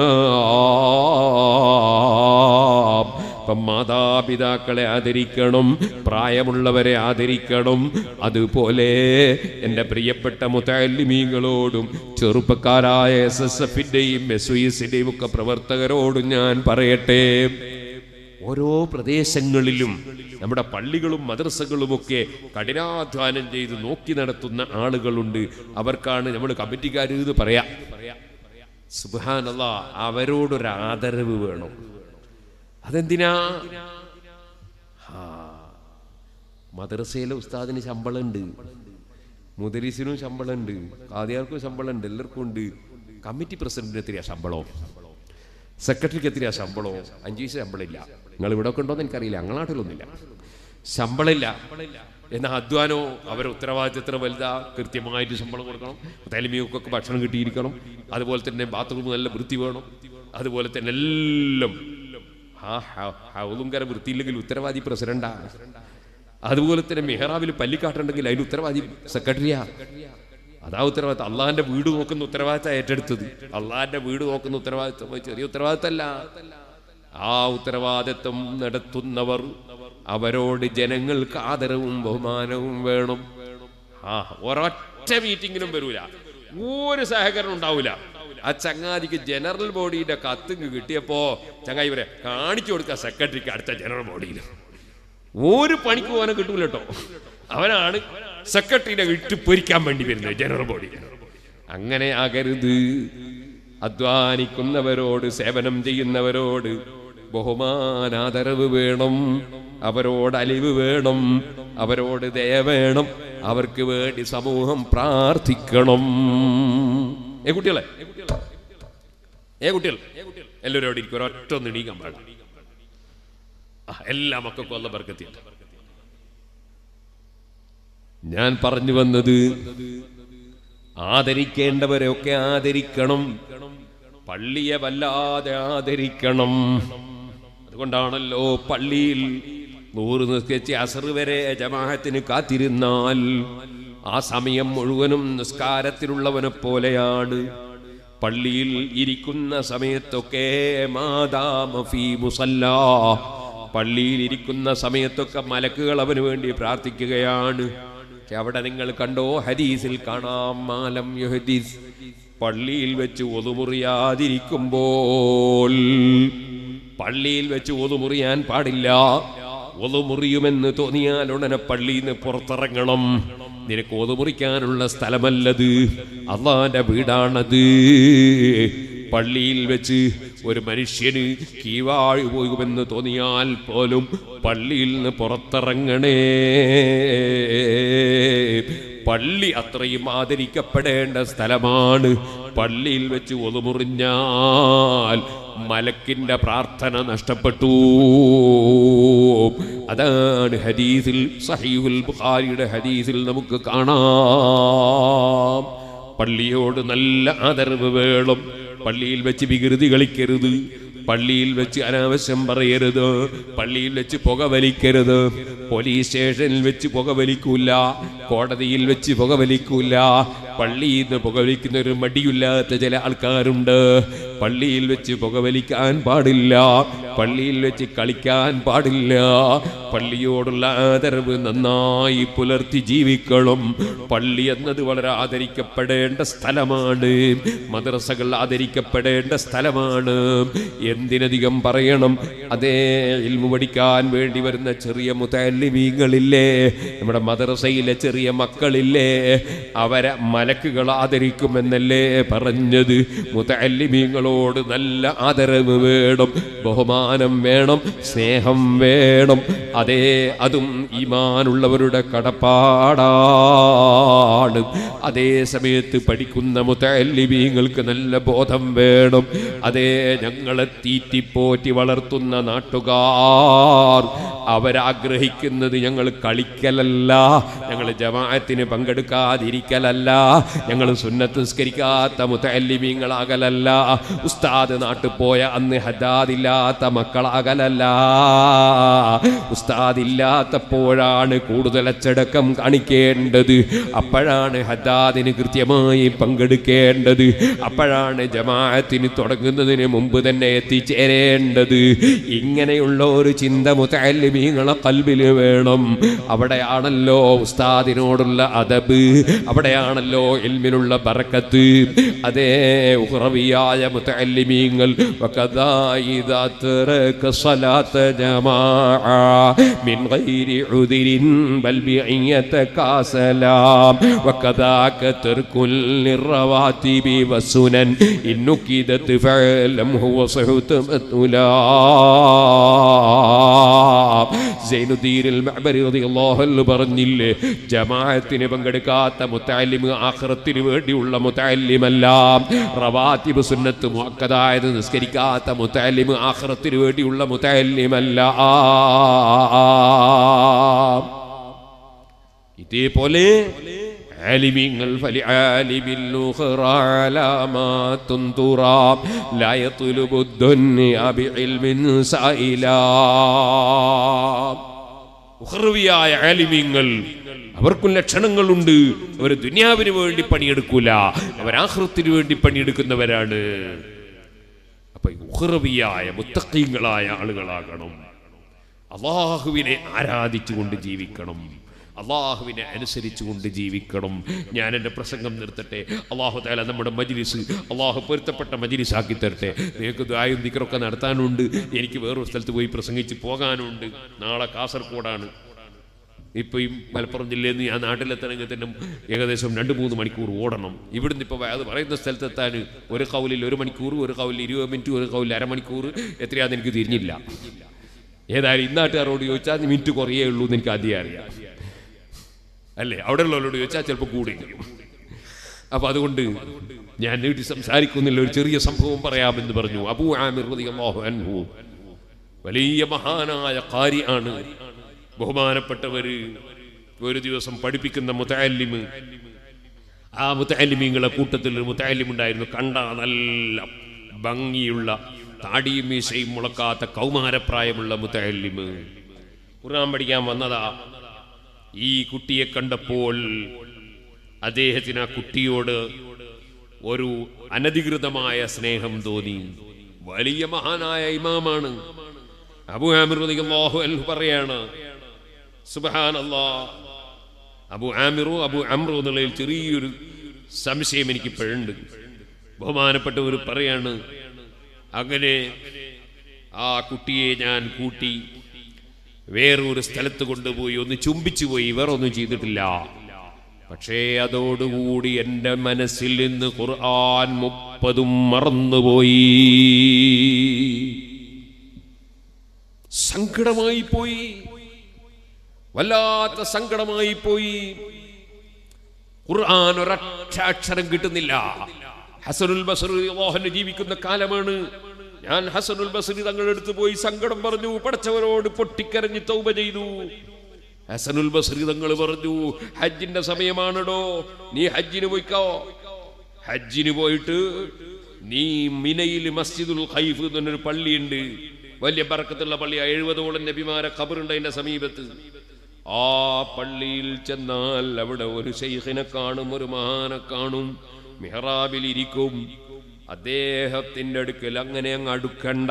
ഇപ്പം മാതാപിതാക്കളെ ആദരിക്കണം പ്രായമുള്ളവരെ ആദരിക്കണം അതുപോലെ എൻ്റെ പ്രിയപ്പെട്ട മുത്താലിമീങ്ങളോടും ചെറുപ്പക്കാരായ എസ് എസ് എഫിൻ്റെയും എസ് എസിൻ്റെയും ഒക്കെ പ്രവർത്തകരോടും ഞാൻ പറയട്ടെ ഓരോ പ്രദേശങ്ങളിലും നമ്മുടെ പള്ളികളും മദ്രസകളുമൊക്കെ കഠിനാധ്വാനം ചെയ്ത് നോക്കി നടത്തുന്ന ആളുകളുണ്ട് അവർക്കാണ് നമ്മൾ കമ്മിറ്റിക്കാർ എന്ന് പറയാം സുബാനല്ല അവരോടൊരു ആദരവ് വേണം അതെന്തിനാ ആ, മദ്രസയിലെ ഉസ്താദിന് ശമ്പളമുണ്ട് മുദരീസിനും ശമ്പളമുണ്ട് കാദിയാർക്കും ശമ്പളമുണ്ട് എല്ലാവർക്കും ഉണ്ട് കമ്മിറ്റി പ്രസിഡന്റിന് എത്രയാ ശമ്പളം സെക്രട്ടറിക്ക് എത്രയാ ശമ്പളോ അഞ്ചു പൈസ ശമ്പളമില്ല നിങ്ങൾ ഇവിടെ ഒക്കെ ഉണ്ടോന്ന് എനിക്കറിയില്ല ഞങ്ങളുടെ നാട്ടിലൊന്നുമില്ല ശമ്പളമില്ല എന്നാൽ അധ്വാനോ അവരെ ഉത്തരവാദിത്വം എത്ര വലുതാ കൃത്യമായിട്ട് ശമ്പളം കൊടുക്കണം തലമിയൊക്കെ ഭക്ഷണം കിട്ടിയിരിക്കണം അതുപോലെ തന്നെ ബാത്റൂം നല്ല വൃത്തി വേണം അതുപോലെ തന്നെ എല്ലാം ആ ഹൗലുങ്കര വൃത്തിയില്ലെങ്കിൽ ഉത്തരവാദി പ്രസിഡന്റാ അതുപോലെ തന്നെ മെഹ്റാബിൽ പല്ലിക്കാട്ടുണ്ടെങ്കിൽ അതിന് ഉത്തരവാദി സെക്രട്ടറിയാ അതാ ഉത്തരവാദിത്തം അള്ളാഹിന്റെ വീട് നോക്കുന്ന ഉത്തരവാദിത്തം ഏറ്റെടുത്തത് അള്ളാഹിന്റെ വീട് നോക്കുന്ന ഉത്തരവാദിത്തം ചെറിയ ഉത്തരവാദിത്തമല്ല ആ ഉത്തരവാദിത്വം നടത്തുന്നവർ അവരോട് ജനങ്ങൾക്ക് ആദരവും ബഹുമാനവും വേണം ആ ഒരൊറ്റ മീറ്റിങ്ങിനും വരൂല ഒരു സഹകരണം ഉണ്ടാവൂല ആ ചങ്ങാതിക്ക് ജനറൽ ബോഡിയുടെ കത്തിങ് കിട്ടിയപ്പോ ചങ്ങായി ഇവരെ കാണിച്ചു കൊടുക്കുക സെക്രട്ടറിക്ക് അടുത്ത ജനറൽ ബോഡിയിൽ ഒരു പണിക്ക് പോകാനും കിട്ടൂല കേട്ടോ അവനാണ് സെക്രട്ടറിനെ ഇട്ട് പൊരിക്കാൻ വേണ്ടി വരുന്നത് ജനറൽ ബോഡി അങ്ങനെ ആകരുത് അധ്വാനിക്കുന്നവരോട് സേവനം ചെയ്യുന്നവരോട് ബഹുമാനാദരവ് വേണം അവരോട് അലിവ് വേണം അവരോട് ദയ വേണം അവർക്ക് വേണ്ടി സമൂഹം പ്രാർത്ഥിക്കണം ഏ കുട്ടികളെ ഏ കുട്ടികൾ എല്ലാവരും അവിടെ ഇരിക്കും ഒരൊറ്റ ഒന്ന് എണീക്കാൻ പാടില്ല ആ, എല്ലാ മക്കൾക്കും അല്ല ബർക്കത്തില്ല ഞാൻ പറഞ്ഞു വന്നത് ആദരിക്കേണ്ടവരെയൊക്കെ ആദരിക്കണം പള്ളിയെ വല്ലാതെ ആദരിക്കണം അതുകൊണ്ടാണല്ലോ പള്ളിയിൽ നൂറ് നിസ്കരിച്ച് അസർ വരെ ജമാഅത്തിന് കാത്തിരുന്നാൽ ആ സമയം മുഴുവനും നിസ്കാരത്തിലുള്ളവനെ പോലെയാണ് പള്ളിയിൽ ഇരിക്കുന്ന സമയത്തൊക്കെ മാതാമഫി മുസല്ല പള്ളിയിൽ ഇരിക്കുന്ന സമയത്തൊക്കെ മലക്കുകൾ അവന് വേണ്ടി പ്രാർത്ഥിക്കുകയാണ് പക്ഷെ അവിടെ നിങ്ങൾ കണ്ടോ ഹദീസിൽ കാണാം മാലം യുഹദീസ് പള്ളിയിൽ വെച്ച് ഒതുമുറിയാതിരിക്കുമ്പോൾ പള്ളിയിൽ വെച്ച് ഒതുമുറിയാൻ പാടില്ല ഒതുമുറിയുമെന്ന് തോന്നിയാൽ ഉടനെ പള്ളിയിൽ നിന്ന് പുറത്തിറങ്ങണം നിനക്ക് ഒതുമുറിക്കാനുള്ള സ്ഥലമല്ലത് അള്ളാന്റെ വീടാണത് പള്ളിയിൽ വെച്ച് ഒരു മനുഷ്യന് കീവാഴ് പോകുമെന്ന് തോന്നിയാൽ പോലും പള്ളിയിൽ നിന്ന് പുറത്തിറങ്ങണേ പള്ളി അത്രയും ആദരിക്കപ്പെടേണ്ട സ്ഥലമാണ് പള്ളിയിൽ വെച്ച് ഒതുമുറിഞ്ഞാൽ മലക്കിന്റെ പ്രാർത്ഥന നഷ്ടപ്പെട്ടു അതാണ് ഹദീസിൽ സഹീഹുൽ ബുഖാരിയുടെ ഹദീസിൽ നമുക്ക് കാണാം പള്ളിയോട് നല്ല ആദരവ് വേണം പള്ളിയിൽ വെച്ച് വികൃതി കളിക്കരുത് പള്ളിയിൽ വെച്ച് അനാവശ്യം പറയരുത് പള്ളിയിൽ വെച്ച് പുക വലിക്കരുത് പോലീസ് സ്റ്റേഷനിൽ വെച്ച് പുക വലിക്കൂല കോടതിയിൽ വെച്ച് പുക വലിക്കൂല പള്ളിയിൽ നിന്ന് പുക വലിക്കുന്ന ഒരു മടിയില്ലാത്ത ചില ആൾക്കാരുണ്ട് പള്ളിയിൽ വെച്ച് പുക വലിക്കാൻ പാടില്ല പള്ളിയിൽ വെച്ച് കളിക്കാൻ പാടില്ല പള്ളിയോടുള്ള ആദരവ് നന്നായി പുലർത്തി ജീവിക്കണം പള്ളി എന്നത് വളരെ ആദരിക്കപ്പെടേണ്ട സ്ഥലമാണ് മദ്രസകൾ ആദരിക്കപ്പെടേണ്ട സ്ഥലമാണ് എന്തിനധികം പറയണം അതേ ഇൽമു പഠിക്കാൻ വേണ്ടി വരുന്ന ചെറിയ മുത്തല്ലിമീങ്ങളില്ലേ നമ്മുടെ മദ്രസയിലെ ചെറിയ മക്കളില്ലേ അവരെ മലക്കുകൾ ആദരിക്കുമെന്നല്ലേ പറഞ്ഞത് മുത്തല്ലിമീങ്ങളോട് നല്ല ആദരവ് വേണം ബഹുമാനം വേണം സ്നേഹം വേണം അതേ അതും ഈമാനുള്ളവരുടെ കടപ്പാടാണ് അതേ സമയത്ത് പഠിക്കുന്ന മുത്തല്ലിമീങ്ങൾക്ക് നല്ല ബോധം വേണം അതേ ഞങ്ങളെ തീറ്റിപ്പോറ്റി വളർത്തുന്ന നാട്ടുകാർ അവരാഗ്രഹിക്കുന്നത് ഞങ്ങൾ കളിക്കലല്ല ഞങ്ങൾ ജമാഅത്തിന് പങ്കെടുക്കാതിരിക്കലല്ല ഞങ്ങൾ സുന്നത്ത് നിസ്കരിക്കാത്ത മുത്തല്ലിമീങ്ങളാകലല്ല ഉസ്താദ് നാട്ടിൽ പോയ അന്ന് ഹദാദില്ലാത്ത മക്കളാകലല്ല ഉസ്താദ് ഇല്ലാത്തപ്പോഴാണ് കൂടുതൽ അച്ചടക്കം കാണിക്കേണ്ടത് അപ്പോഴാണ് ഹദാദിന് കൃത്യമായി പങ്കെടുക്കേണ്ടത് അപ്പോഴാണ് ജമാഅത്തിന് തുടങ്ങുന്നതിന് മുമ്പ് തന്നെ എത്തിച്ചേരേണ്ടത് ഇങ്ങനെയുള്ള ഒരു ചിന്ത മുത്തല്ലിമീങ്ങളെ കൽബിൽ വേണം അവിടെയാണല്ലോ ഉസ്താദിനോടുള്ള അദബ് അവിടെയാണല്ലോ എൽമിനുള്ള ബറക്കത്ത് അതേ ഉഹ്റവിയായ മുത്തല്ലിമീങ്ങൾ وكذا إذا ترك صلاة جماعة من غير عذر بل بعيتك سلام وكذاك ترك للرواتب والسنن إن نكدت فعلم هو صحت مثلا സൈനുദ്ദീനിൽ മഅ്ബരി റളിയല്ലാഹു അൻഹു പറഞ്ഞില്ലേ ജമാഅത്തിന് പങ്കെടുക്കാത്ത മുത്തഅല്ലിം ആഖിറത്തിന് വേണ്ടിയുള്ള മുത്തഅല്ലിമല്ല റവാത്തിബ് സുന്നത്ത് മുഅക്കദായത് നിസ്കരിക്കാത്ത മുത്തഅല്ലിം ആഖിറത്തിന് വേണ്ടിയുള്ള മുത്തഅല്ലിമല്ല ഇതേപോലെ عالمين فلعالم الأخرى علامات ترى لا يطلب الدنيا بعلم سائلا ഉഹ്റവിയായ ആലിമീങ്ങൾ അവർക്കും ലക്ഷണങ്ങളുണ്ട് അവർ ദുനിയാവിന് വേണ്ടി പണിയെടുക്കൂല അവർ ആഹൃത്തിന് വേണ്ടി പണിയെടുക്കുന്നവരാണ് അപ്പൊ ഉഹ്റവിയായ മുത്തക്കീങ്ങളായ ആളുകളാകണം അള്ളാഹുവിനെ ആരാധിച്ചുകൊണ്ട് ജീവിക്കണം അള്ളാഹുവിനെ അനുസരിച്ചുകൊണ്ട് ജീവിക്കണം ഞാൻ എൻ്റെ പ്രസംഗം നിർത്തട്ടെ അള്ളാഹു താല നമ്മുടെ മജിലിസ് അള്ളാഹു പൊരുത്തപ്പെട്ട മജിലിസാക്കി തരട്ടെ നിങ്ങൾക്ക് ദായും ദിക്കറൊക്കെ നടത്താനുണ്ട് എനിക്ക് വേറൊരു സ്ഥലത്ത് പോയി പ്രസംഗിച്ച് പോകാനുണ്ട് നാളെ കാസർഗോഡാണ് ഇപ്പൊ ഈ മലപ്പുറം ജില്ലയിൽ നിന്ന് ഞാൻ നാട്ടിലെത്തണമെങ്കിൽ തന്നെ ഏകദേശം രണ്ട് മൂന്ന് മണിക്കൂർ ഓടണം ഇവിടുന്ന് ഇപ്പോൾ അത് പറയുന്ന സ്ഥലത്തെത്താൻ ഒരു കൗലിൽ ഒരു മണിക്കൂർ ഒരു കൗലിൽ ഇരുപത് മിനിറ്റ് ഒരു കൗലിൽ അരമണിക്കൂർ എത്രയാന്ന് എനിക്ക് തിരിഞ്ഞില്ല ഏതായാലും ഇന്നാട്ടുകാരോട് ചോദിച്ചാൽ മിനിറ്റ് കുറയേ ഉള്ളൂ എന്ന് എനിക്ക് ആദ്യം അറിയാം അല്ലേ അവിടെ ഉള്ളവരോട് ചോദിച്ചാൽ ചിലപ്പോൾ കൂടുകയും അപ്പൊ അതുകൊണ്ട് ഞാൻ നീട്ടി സംസാരിക്കുന്നില്ല ഒരു ചെറിയ സംഭവം പറയാമെന്ന് പറഞ്ഞു അബൂ ആമിർ റളിയല്ലാഹു അൻഹു വലിയ മഹാനായ കാരി ആണ് ബഹുമാനപ്പെട്ടവര് ഒരു ദിവസം പഠിപ്പിക്കുന്ന മുത്തല്ലിമ് ആ മുത്തല്ലിമീങ്ങളെ കൂട്ടത്തിൽ ഒരു മുത്തല്ലിം ഉണ്ടായിരുന്നു കണ്ട നല്ല ഭംഗിയുള്ള താടിയും മീശയും മുളക്കാത്ത കൗമാരപ്രായമുള്ള മുത്തല്ലിമ് ഖുർആൻ പഠിക്കാൻ വന്നതാ ഈ കുട്ടിയെ കണ്ടപ്പോൾ അദ്ദേഹത്തിന് ആ കുട്ടിയോട് ഒരു അനധികൃതമായ സ്നേഹം തോന്നി വലിയ മഹാനായ ഇമാമാണ് അബു ആമിർ റളിയല്ലാഹു അൻഹു പറയാണ് സുബ്ഹാനല്ലാ അബു ആമിറു അബു അമ്രു എന്നുള്ളതിൽ ചെറിയൊരു സംശയം എനിക്ക് ഇപ്പോഴുണ്ട് ബഹുമാനപ്പെട്ടവർ പറയാണ് അങ്ങനെ ആ കുട്ടിയെ ഞാൻ കൂട്ടി വേറൊരു സ്ഥലത്ത് കൊണ്ടുപോയി ഒന്ന് ചുംബിച്ചു പോയി വേറെ ഒന്നും ചെയ്തിട്ടില്ല പക്ഷേ അതോടുകൂടി എൻ്റെ മനസ്സിൽ നിന്ന് ഖുർആൻ മുപ്പതും മറന്നുപോയി സങ്കടമായി പോയി വല്ലാത്ത സങ്കടമായി പോയി ഖുർആൻ ഒരൊറ്റ അക്ഷരം കിട്ടുന്നില്ല ഹസനുൽ ബസറി അല്ലാഹുവിനെ ജീവിക്കുന്ന കാലമാണ് ഞാൻ ഹസനുൽ ബസറി തങ്ങളുടെ അടുത്ത് പോയി സങ്കടം പറഞ്ഞു പടച്ചവരോട് പൊട്ടിക്കരഞ്ഞ് തൗബ ചെയ്തു ഹസനുൽ ബസറി തങ്ങൾ പറഞ്ഞു ഹജ്ജിന്റെ സമയമാണടോ നീ ഹജ്ജിന് പോയിക്കോ ഹജ്ജിന് പോയിട്ട് നീ മിനയിൽ മസ്ജിദുൽ ഖൈഫ് എന്ന് പറഞ്ഞൊരു പള്ളിയുണ്ട് വലിയ ബറക്കത്തുള്ള പള്ളി എഴുപതോളം നബിമാരെ ഖബറുണ്ട് അതിന്റെ സമീപത്ത് ആ പള്ളിയിൽ ചെന്നാൽ അവിടെ ഒരു ശൈഖിനെ കാണും ഒരു മഹാനെ കാണും മിഹറാബിൽ ഇരിക്കും അദ്ദേഹത്തിന്റെ അടുക്കൽ അങ്ങനെ അങ്ങ് അടുക്കണ്ട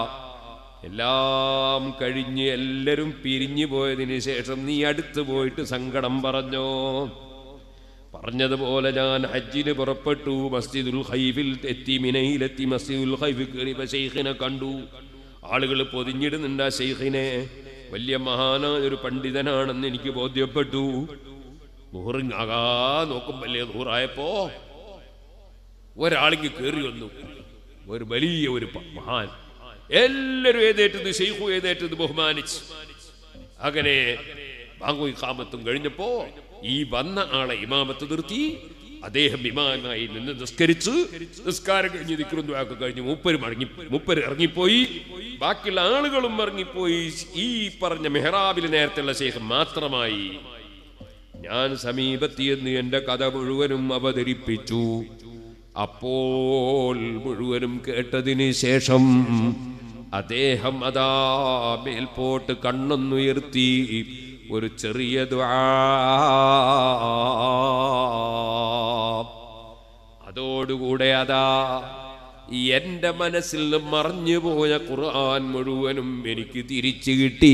എല്ലാം കഴിഞ്ഞ് എല്ലാവരും പിരിഞ്ഞു പോയതിന് ശേഷം നീ അടുത്ത് പോയിട്ട് സങ്കടം പറഞ്ഞോ പറഞ്ഞതുപോലെ ഞാൻ ഹജ്ജിന് പുറപ്പെട്ടു മസ്ജിദുൽ ഖൈഫിൽ എത്തി മിനയിലെത്തി മസ്ജിദുൽ ഖൈഫിൽ കയറിയപ്പോ ഷെയ്ഖിനെ കണ്ടു ആളുകൾ പൊതിഞ്ഞിടുന്നുണ്ട് ആ ഷെയ്ഖിനെ വലിയ മഹാനായ ഒരു പണ്ഡിതനാണെന്ന് എനിക്ക് ബോധ്യപ്പെട്ടു നൂറിങ്ങാകാ നോക്കുമ്പല്ലേ നൂറായപ്പോ ഒരാളിക്ക് കയറി വന്നു ഒരു വലിയ ഒരു പ- മഹാൻ എല്ലാവരും ഏതേറ്റത് ഷെയ്ഖു ഏതേറ്റത് ബഹുമാനിച്ച് അങ്ങനെ ബാങ്കു ഇഖാമത്തും കഴിഞ്ഞപ്പോ ഈ വന്ന ആളെ ഇമാമത്ത് നിർത്തി അദ്ദേഹം ഇമാമായി നിന്ന് നിസ്കരിച്ച് നിസ്കാരം കഴിഞ്ഞ് നിൽക്കുന്നു ഒക്കെ കഴിഞ്ഞ് മുപ്പര് മടങ്ങി മുപ്പര് ഇറങ്ങിപ്പോയി ബാക്കിയുള്ള ആളുകളും ഇറങ്ങിപ്പോയി ഈ പറഞ്ഞ മെഹ്റാബിൽ നേരത്തുള്ള ശേഷം മാത്രമായി ഞാൻ സമീപത്തിയെന്ന് എന്റെ കഥ മുഴുവനും അവതരിപ്പിച്ചു അപ്പോൾ മുഴുവനും കേട്ടതിന് ശേഷം അദ്ദേഹം അതാ മേൽപോട്ട് കണ്ണൊന്നുയർത്തി ഒരു ചെറിയ ദ്വാ അതോടുകൂടെ അതാ എന്റെ മനസ്സിൽ നിന്ന് മറഞ്ഞു പോയ ഖുർആൻ മുഴുവനും എനിക്ക് തിരിച്ചു കിട്ടി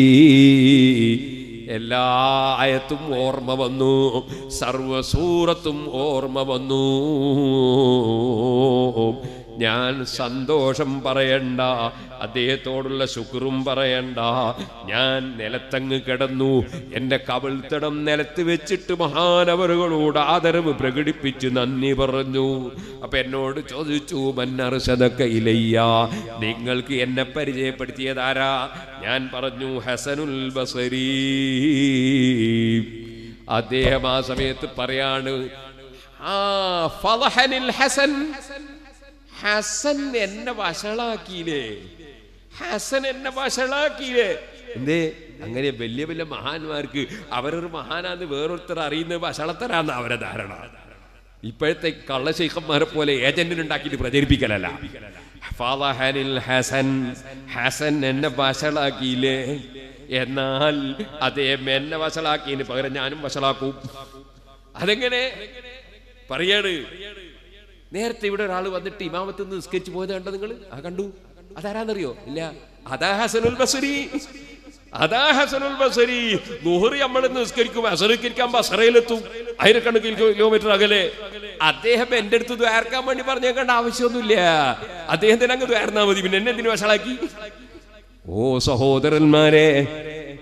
എല്ലാ ആയത്തും ഓർമ്മ വന്നു സർവസൂറത്തും ഓർമ്മ വന്നു ഞാൻ സന്തോഷം പറയണ്ട അദ്ദേഹത്തോടുള്ള ശുക്രും പറയണ്ട ഞാൻ നിലത്തങ്ങ് കിടന്നു എൻ്റെ കവിൾത്തടം നിലത്ത് വെച്ചിട്ട് മഹാനവറുകളോട് ആദരവ് പ്രകടിപ്പിച്ച് നന്ദി പറഞ്ഞു അപ്പൊ എന്നോട് ചോദിച്ചു മന്നർഷതൊക്കെ ഇലയ്യ നിങ്ങൾക്ക് എന്നെ പരിചയപ്പെടുത്തിയതാരാ ഞാൻ പറഞ്ഞു ഹസനുൽ ബസരീ അദ്ദേഹം ആ സമയത്ത് പറയാണ് ആ ഫളഹനിൽ ഹസൻ ഹസൻ എന്നെ വഷളാക്കിയില്ലേ ഹസൻ എന്നെ വഷളാക്കിയില്ലേ എന്തേ അങ്ങനെ വലിയ വലിയ മഹാന്മാർക്ക് അവരൊരു മഹാനാന്ന് വേറൊരുത്തർ അറിയുന്നത് വഷളത്തരാന്ന് അവരെ ധാരണ ഇപ്പോഴത്തെ കള്ളശൈഖന്മാരെ പോലെ ഏജന്റിനുണ്ടാക്കിയിട്ട് പ്രചരിപ്പിക്കലല്ല ഫളഹനിൽ ഹസൻ ഹസൻ എന്നെ വഷളാക്കിയില്ലേ എന്നാൽ അദ്ദേഹം എന്നെ വഷളാക്കിയതിന് പകരം ഞാനും വഷളാക്കും അതെങ്ങനെ പറയാണ് നേരത്തെ ഇവിടെ ഒരാൾ വന്നിട്ട് ഇമാമത്ത് നിന്ന് നിസ്കരിച്ച് പോയത് കണ്ടോ നിങ്ങൾ ആ കണ്ടു അതാരാന്നറിയോ ഇല്ല അതാ ഹസനുൽ ബസരി അതാ ഹസനുൽ ബസരി നുഹറി നമ്മൾ നിസ്കരിക്കും അസറിക്കാൻ ബസറയിലെത്തും ആയിരക്കണക്കിന് കിലോമീറ്റർ അകലെ അദ്ദേഹം എന്റെ അടുത്ത് ദ്വാരക്കാൻ വേണ്ടി പറഞ്ഞേക്കേണ്ട ആവശ്യമൊന്നുമില്ല അദ്ദേഹത്തിന് അങ്ങ് ദ്വാരന്നാ മതി പിന്നെ എന്നെ എന്തിനു വഷളാക്കി ഓ സഹോദരന്മാരെ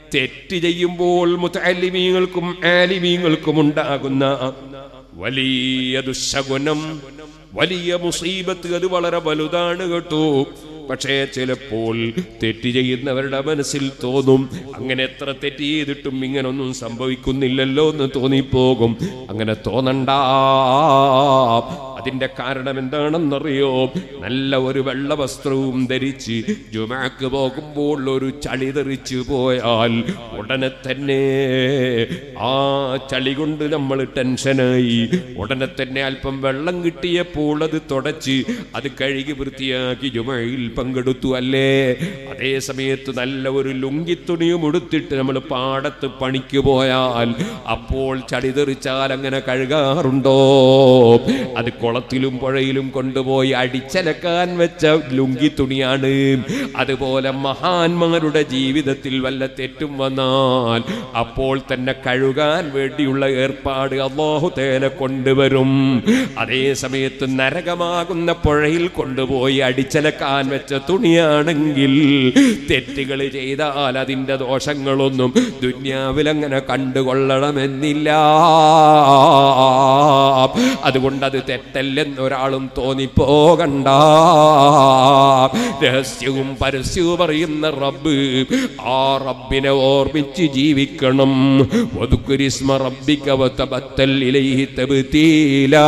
തെറ്റ് ചെയ്യുമ്പോൾ മുത്തലിമീങ്ങൾക്കും ആലിമീങ്ങൾക്കും ഉണ്ടാകുന്ന വലിയ ദുശകുനം വലിയ മുസീബത്ത് അത് വളരെ വലുതാണ് കേട്ടോ പക്ഷേ ചിലപ്പോൾ തെറ്റ് ചെയ്യുന്നവരുടെ മനസ്സിൽ തോന്നും അങ്ങനെ എത്ര തെറ്റ് ചെയ്തിട്ടും ഇങ്ങനൊന്നും സംഭവിക്കുന്നില്ലല്ലോ എന്ന് തോന്നിപ്പോകും അങ്ങനെ തോന്നണ്ട അതിന്റെ കാരണം എന്താണെന്നറിയോ നല്ല ഒരു വെള്ള വസ്ത്രവും ധരിച്ച് ജുമാക്ക് പോകുമ്പോൾ ഒരു ചളി തെറിച്ചു പോയാൽ ഉടനെ തന്നെ ആ ചളി കൊണ്ട് നമ്മൾ ടെൻഷനായി ഉടനെ തന്നെ അല്പം വെള്ളം കിട്ടിയപ്പോൾ അത് തുടച്ച് അത് കഴുകി വൃത്തിയാക്കി ജുമയിൽ പങ്കെടുത്തു അല്ലേ അതേ സമയത്ത് നല്ല ഒരു ലുങ്കിത്തുണിയും ഉടുത്തിട്ട് നമ്മൾ പാടത്ത് പണിക്ക് പോയാൽ അപ്പോൾ ചളി തെറിച്ചാൽ അങ്ങനെ കഴുകാറുണ്ടോ അത് കുളത്തിലും പുഴയിലും കൊണ്ടുപോയി അടിച്ചലക്കാൻ വെച്ച ലുങ്കി തുണിയാണ് അതുപോലെ മഹാന്മാരുടെ ജീവിതത്തിൽ വല്ല തെറ്റും വന്നാൽ അപ്പോൾ തന്നെ കഴുകാൻ വേണ്ടിയുള്ള ഏർപ്പാട് അള്ളാഹു തേല കൊണ്ടുവരും അതേ സമയത്ത് നരകമാകുന്ന പുഴയിൽ കൊണ്ടുപോയി അടിച്ചലക്കാൻ വെച്ച തുണിയാണെങ്കിൽ തെറ്റുകൾ ചെയ്താൽ അതിൻ്റെ ദോഷങ്ങളൊന്നും ദുന്യാവിൽ അങ്ങനെ കണ്ടുകൊള്ളണമെന്നില്ല അതുകൊണ്ട് അത് തെറ്റല്ലെന്ന് ഒരാളും തോന്നിപ്പോകണ്ട രഹസ്യവും പരസ്യവും പറയുന്ന റബ്ബ് ആ റബ്ബിനെ ഓർമ്മിച്ച് ജീവിക്കണം വധുക്കുരിസ്മ റബ്ബിക വതബത്തൽ ഇലൈഹി തബ്തീലാ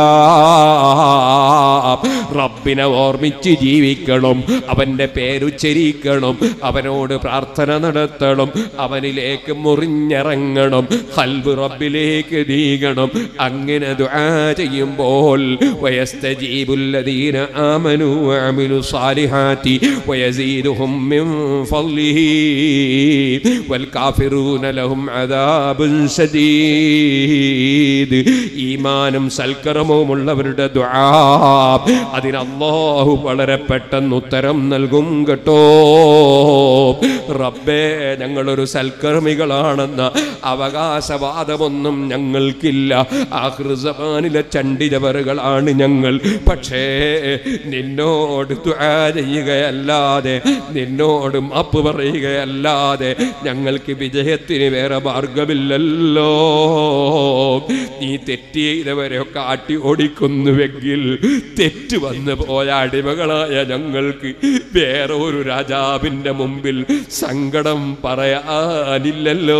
റബ്ബിനെ ഓർമ്മിച്ച് ജീവിക്കണം അവന്റെ പേരുച്ചരിക്കണം അവനോട് പ്രാർത്ഥന നടത്തണം അവനിലേക്ക് മുറിഞ്ഞിറങ്ങണം ഹൽബ് റബ്ബിലേക്ക് നീങ്ങണം അങ്ങനെ ദുആ ചെയ്യുമ്പോൾ വയസ്തജീബുല്ലദീന ആമനു വഅമിലു സാലിഹാത്തി വയസീദുഹും മിൻ ഫളിഹി വൽകാഫിറൂന ലഹും അദാബുൻ ശദീദ് ഈമാനും സൽക്കർമ്മവുമുള്ളവരുടെ ദുആ അതിന് അല്ലാഹു വളരെ പെട്ടെന്ന് ഉത്തരം നൽകും കേട്ടോ റബ്ബേ ഞങ്ങളൊരു സൽക്കർമ്മികളാണെന്ന അവകാശവാദമൊന്നും ഞങ്ങൾക്കില്ല ആഹൃസമാനിലെ ചണ്ടിജവറുകളാണ് ഞങ്ങൾ പക്ഷേ നിന്നോട് ദുആ ചെയ്യുകയല്ലാതെ നിന്നോട് മാപ്പ് പറയുകയല്ലാതെ ഞങ്ങൾക്ക് വിജയത്തിന് വേറെ മാർഗമില്ലല്ലോ നീ തെറ്റ് ചെയ്തവരെയൊക്കെ ആട്ടി ഓടിക്കുന്നുവെങ്കിൽ തെറ്റ് വന്നു പോയ അടിമകളായ ഞങ്ങൾക്ക് വേറെ ഒരു രാജാവിന്റെ മുമ്പിൽ സങ്കടം പറയാനില്ലല്ലോ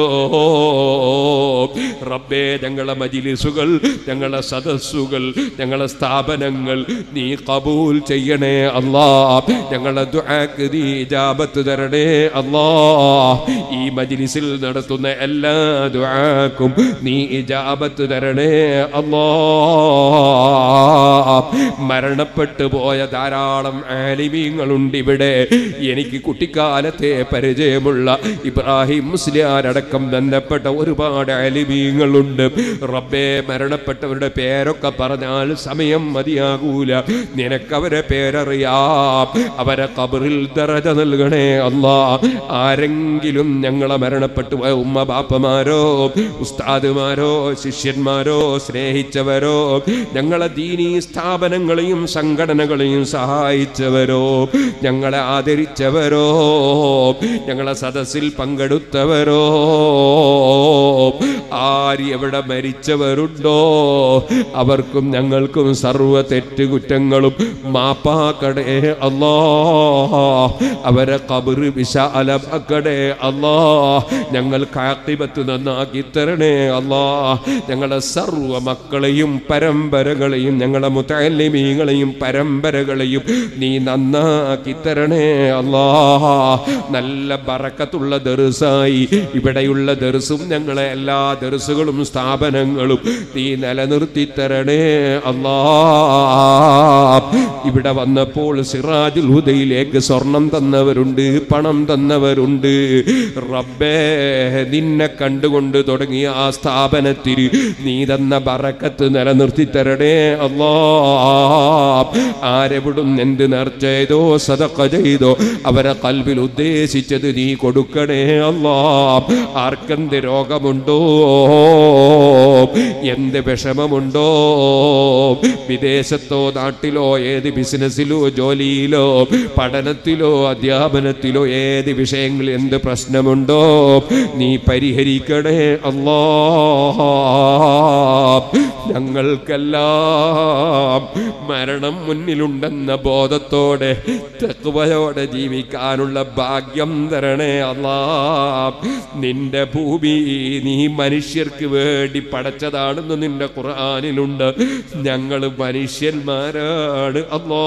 റബ്ബേ ഞങ്ങളെ മജിലിസുകൾ ഞങ്ങളെ സദസ്സുകൾ ഞങ്ങളെ സ്ഥാപനങ്ങൾ നീ കബൂൽ ചെയ്യണേ അല്ലാ ഞങ്ങളെ ദുആക്ക് നീ ഇജാബത്ത് തരണേ അല്ലാ ഈ മജിലിസിൽ നടത്തുന്ന എല്ലാ ദുആക്കും നീ ഇജാബത്ത് തരണേ അല്ലാ മരണപ്പെട്ടു പോയ ധാരാളം ആലിമീങ്ങളുണ്ട് ഇവിടെ എനിക്ക് കുട്ടിക്കാലത്തെ പരിചയമുള്ള ഇബ്രാഹിം മുസ്ലിയാരടക്കം ബന്ധപ്പെട്ട ഒരുപാട് ആലിമീങ്ങളുണ്ട് റബ്ബേ മരണപ്പെട്ടവരുടെ പേരൊക്കെ പറഞ്ഞാൽ സമയം മതിയാകൂല നിനക്കവരെ പേരറിയാം അവരെ കബറിൽ ദറജ നൽകണേ അല്ലാ ആരെങ്കിലും ഞങ്ങളെ മരണപ്പെട്ടു പോയ ഉമ്മ ബാപ്പമാരോ ഉസ്താദുമാരോ ശിഷ്യന്മാരോ സ്നേഹിച്ചവരോ ഞങ്ങളെ ദീനീ സ്ഥാപനങ്ങളെയും സംഘടനകളെയും സഹായിച്ചവരോ ഞങ്ങളെ ആദരിച്ചവരോ ഞങ്ങളെ സദസ്സിൽ പങ്കെടുത്തവരോ ആര് എവിടെ മരിച്ചവരുണ്ടോ അവർക്കും ഞങ്ങൾക്കും സർവ തെറ്റുകുറ്റങ്ങളും മാപ്പാക്കടേ അല്ലാ അവരെ കബറ് വിശാലമാക്കടേ അല്ലാ ഞങ്ങൾക്ക് ആക്കിബത്ത് നന്നാക്കി തരണേ അല്ലാ ഞങ്ങളെ സർവ മക്കളെയും പരമ്പരകളെയും ഞങ്ങളെ മുത്തലിമീങ്ങളെയും പരമ്പരകളെയും നീ നന്നാക്കി തരണേ അല്ലാ നല്ല ബറക്കത്തുള്ള ദർസായി ഇവിടെയുള്ള ദർസും ഞങ്ങളെ എല്ലാ ദർസുകളും സ്ഥാപനങ്ങളും നീ നിലനിർത്തി തരണേ അല്ലാ ഇവിടെ വന്നപ്പോൾ സിറാജുൽ ഹുദയിലേക്ക് സ്വർണം തന്നവരുണ്ട് പണം തന്നവരുണ്ട് റബ്ബേ നിന്നെ കണ്ടുകൊണ്ട് തുടങ്ങിയ ആ സ്ഥാപനത്തിൽ നീ തന്ന ബറക്കത്ത് നിലനിർത്തി തരണേ അല്ലാ ആരെവിടും എന്ത് നേർച്ച ചെയ്തോ സതക്ക ചെയ്തോ അവരെ കൽവിൽ ഉദ്ദേശിച്ചത് നീ കൊടുക്കണേ അല്ലാ ആർക്കെന്ത് രോഗമുണ്ടോ എന്ത് വിഷമമുണ്ടോ വിദേശത്തോ നാട്ടിലോ ഏത് ബിസിനസ്സിലോ ജോലിയിലോ പഠനത്തിലോ അധ്യാപനത്തിലോ ഏത് വിഷയങ്ങളിൽ എന്ത് പ്രശ്നമുണ്ടോ നീ പരിഹരിക്കണേ അല്ലാ ഞങ്ങൾക്കെല്ലാം മരണം മുന്നിലുണ്ടെന്ന ബോധത്തോടെ തെക്കുവയോടെ ജീവിക്കാനുള്ള ഭാഗ്യം തരണേ അല്ലാ നിന്റെ ഭൂമി നീ മനുഷ്യർക്ക് വേണ്ടി പടച്ചതാണെന്ന് നിന്റെ ഖുർആനിലുണ്ട് ഞങ്ങൾ മനുഷ്യന്മാരാണ് അല്ലോ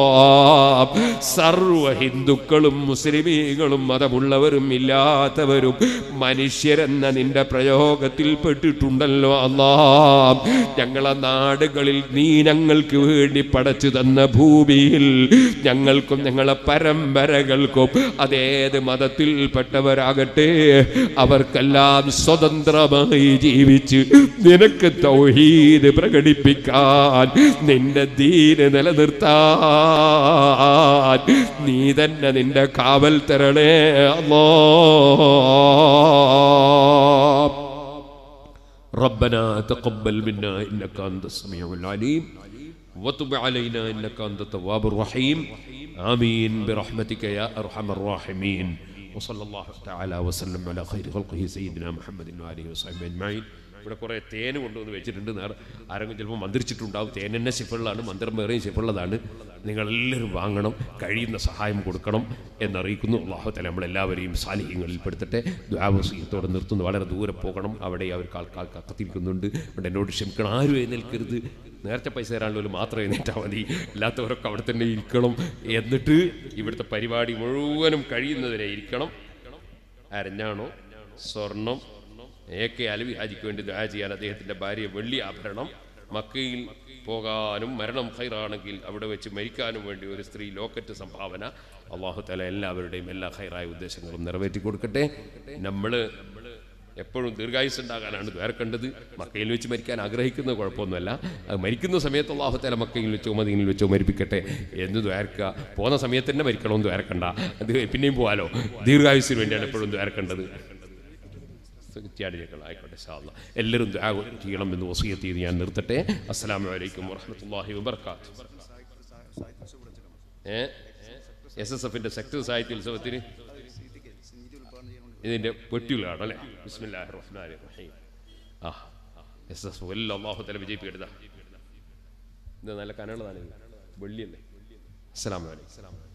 സർവ ഹിന്ദുക്കളും മുസ്ലിമീങ്ങളും മതമുള്ളവരും ഇല്ലാത്തവരും മനുഷ്യരെന്ന നിന്റെ പ്രയോഗത്തിൽ പെട്ടിട്ടുണ്ടല്ലോ അല്ലാ ഞങ്ങളെ നാടുകളിൽ നീ ഞങ്ങൾക്ക് വേണ്ടി പടച്ചു തന്ന ഭൂമിയിൽ ഞങ്ങൾക്കും ഞങ്ങളെ പരമ്പരകൾക്കും അതേത് മതത്തിൽപ്പെട്ടവരാകട്ടെ അവർക്കെല്ലാം സ്വതന്ത്രമായി ജീവിച്ച് നിനക്ക് തൗഹീദ് പ്രകടിപ്പിക്കാൻ നിന്റെ ദീന് നിലനിർത്താൻ നീ തന്നെ നിന്റെ കാവൽ തരണേ അല്ലോ ربنا تقبل منا انك انت السميع العليم وتب علينا انك انت التواب الرحيم امين برحمتك يا ارحم الراحمين وصلى الله تعالى وسلم على خير خلقه سيدنا محمد واله وصحبه اجمعين ഇവിടെ കുറേ തേൻ കൊണ്ടുവന്ന് വെച്ചിട്ടുണ്ട് നേരെ ആരെങ്കിലും ചിലപ്പോൾ മന്ത്രിച്ചിട്ടുണ്ടാവും തേൻ തന്നെ ശിഫുള്ളതാണ് മന്ത്രം വേറെയും ശിഫുള്ളതാണ് നിങ്ങളെല്ലാവരും വാങ്ങണം കഴിയുന്ന സഹായം കൊടുക്കണം എന്നറിയിക്കുന്നു അള്ളാഹുത്തല നമ്മളെല്ലാവരെയും സാലിഹ്യങ്ങളിൽ പെടുത്തട്ടെ ദ്വാവസീയത്തോടെ നിർത്തുന്നു വളരെ ദൂരെ പോകണം അവിടെ അവർക്ക് ആൾക്കാർ കത്തിരിക്കുന്നുണ്ട് അതുകൊണ്ട് എന്നോട് ക്ഷമിക്കണം ആരും എഴുന്നേൽക്കരുത് നേരത്തെ പൈസ തരാനുള്ളവർ മാത്രം എഴുന്നേറ്റാൽ മതി അല്ലാത്തവരൊക്കെ അവിടെ തന്നെ ഇരിക്കണം എന്നിട്ട് ഇവിടുത്തെ പരിപാടി മുഴുവനും കഴിയുന്നതിനെ ഇരിക്കണം അരഞ്ഞാണോ സ്വർണം എ കെ അലവി ഹാജിക്ക് വേണ്ടി ദുആ ചെയ്യാൻ അദ്ദേഹത്തിൻ്റെ ഭാര്യ വെള്ളി ആഭരണം മക്കയിൽ പോകാനും മരണം ഹൈറാണെങ്കിൽ അവിടെ വെച്ച് മരിക്കാനും വേണ്ടി ഒരു സ്ത്രീ ലോക്കറ്റ് സംഭാവന അള്ളാഹു തല എല്ലാവരുടെയും എല്ലാ ഹൈറായ ഉദ്ദേശങ്ങളും നിറവേറ്റി കൊടുക്കട്ടെ നമ്മൾ എപ്പോഴും ദീർഘായുസ് ഉണ്ടാകാനാണ് ദ്വാരക്കേണ്ടത് മക്കയിൽ വെച്ച് മരിക്കാൻ ആഗ്രഹിക്കുന്നത് കുഴപ്പമൊന്നുമല്ല അത് മരിക്കുന്ന സമയത്ത് അള്ളാഹു തല മക്കയിൽ വെച്ചോ മദീനിൽ വെച്ചോ മരിപ്പിക്കട്ടെ എന്ന് ദ്വാരക്കുക പോകുന്ന സമയത്ത് തന്നെ മരിക്കണമെന്ന് ദ്വാരക്കണ്ട അത് പിന്നെയും പോകാലോ ദീർഘായുസിന് വേണ്ടിയാണ് എപ്പോഴും ദ്വാരക്കേണ്ടത് ത്യാഗികൾ ആയിക്കോട്ടെ ഷാല്ല എല്ലാവരും ദുആ ചെയ്യണം എന്ന് വസീയത്ത് ചെയ്ത് ഞാൻ നിർത്തട്ടെ അസ്സലാമു അലൈക്കും വറഹ്മത്തുള്ളാഹി വബർക്കാത്തു ഏ എസ് എസ് എഫിന്റെ സെക്ടർ സാഹിത്യ ഉത്സവത്തിന് ഇതിന്റെ പെട്ടിയിലാണ് അല്ലേ ബിസ്മില്ലാഹിർ റഹ്മാനിർ റഹീം ആ എസ് എസ് എല്ലാം അള്ളാഹു തല വിജയിപ്പിക്കരുതാ ഇത് നല്ല കനമുള്ളതാണ് വെള്ളിയല്ലേ അസ്സലാമു അലൈക്കും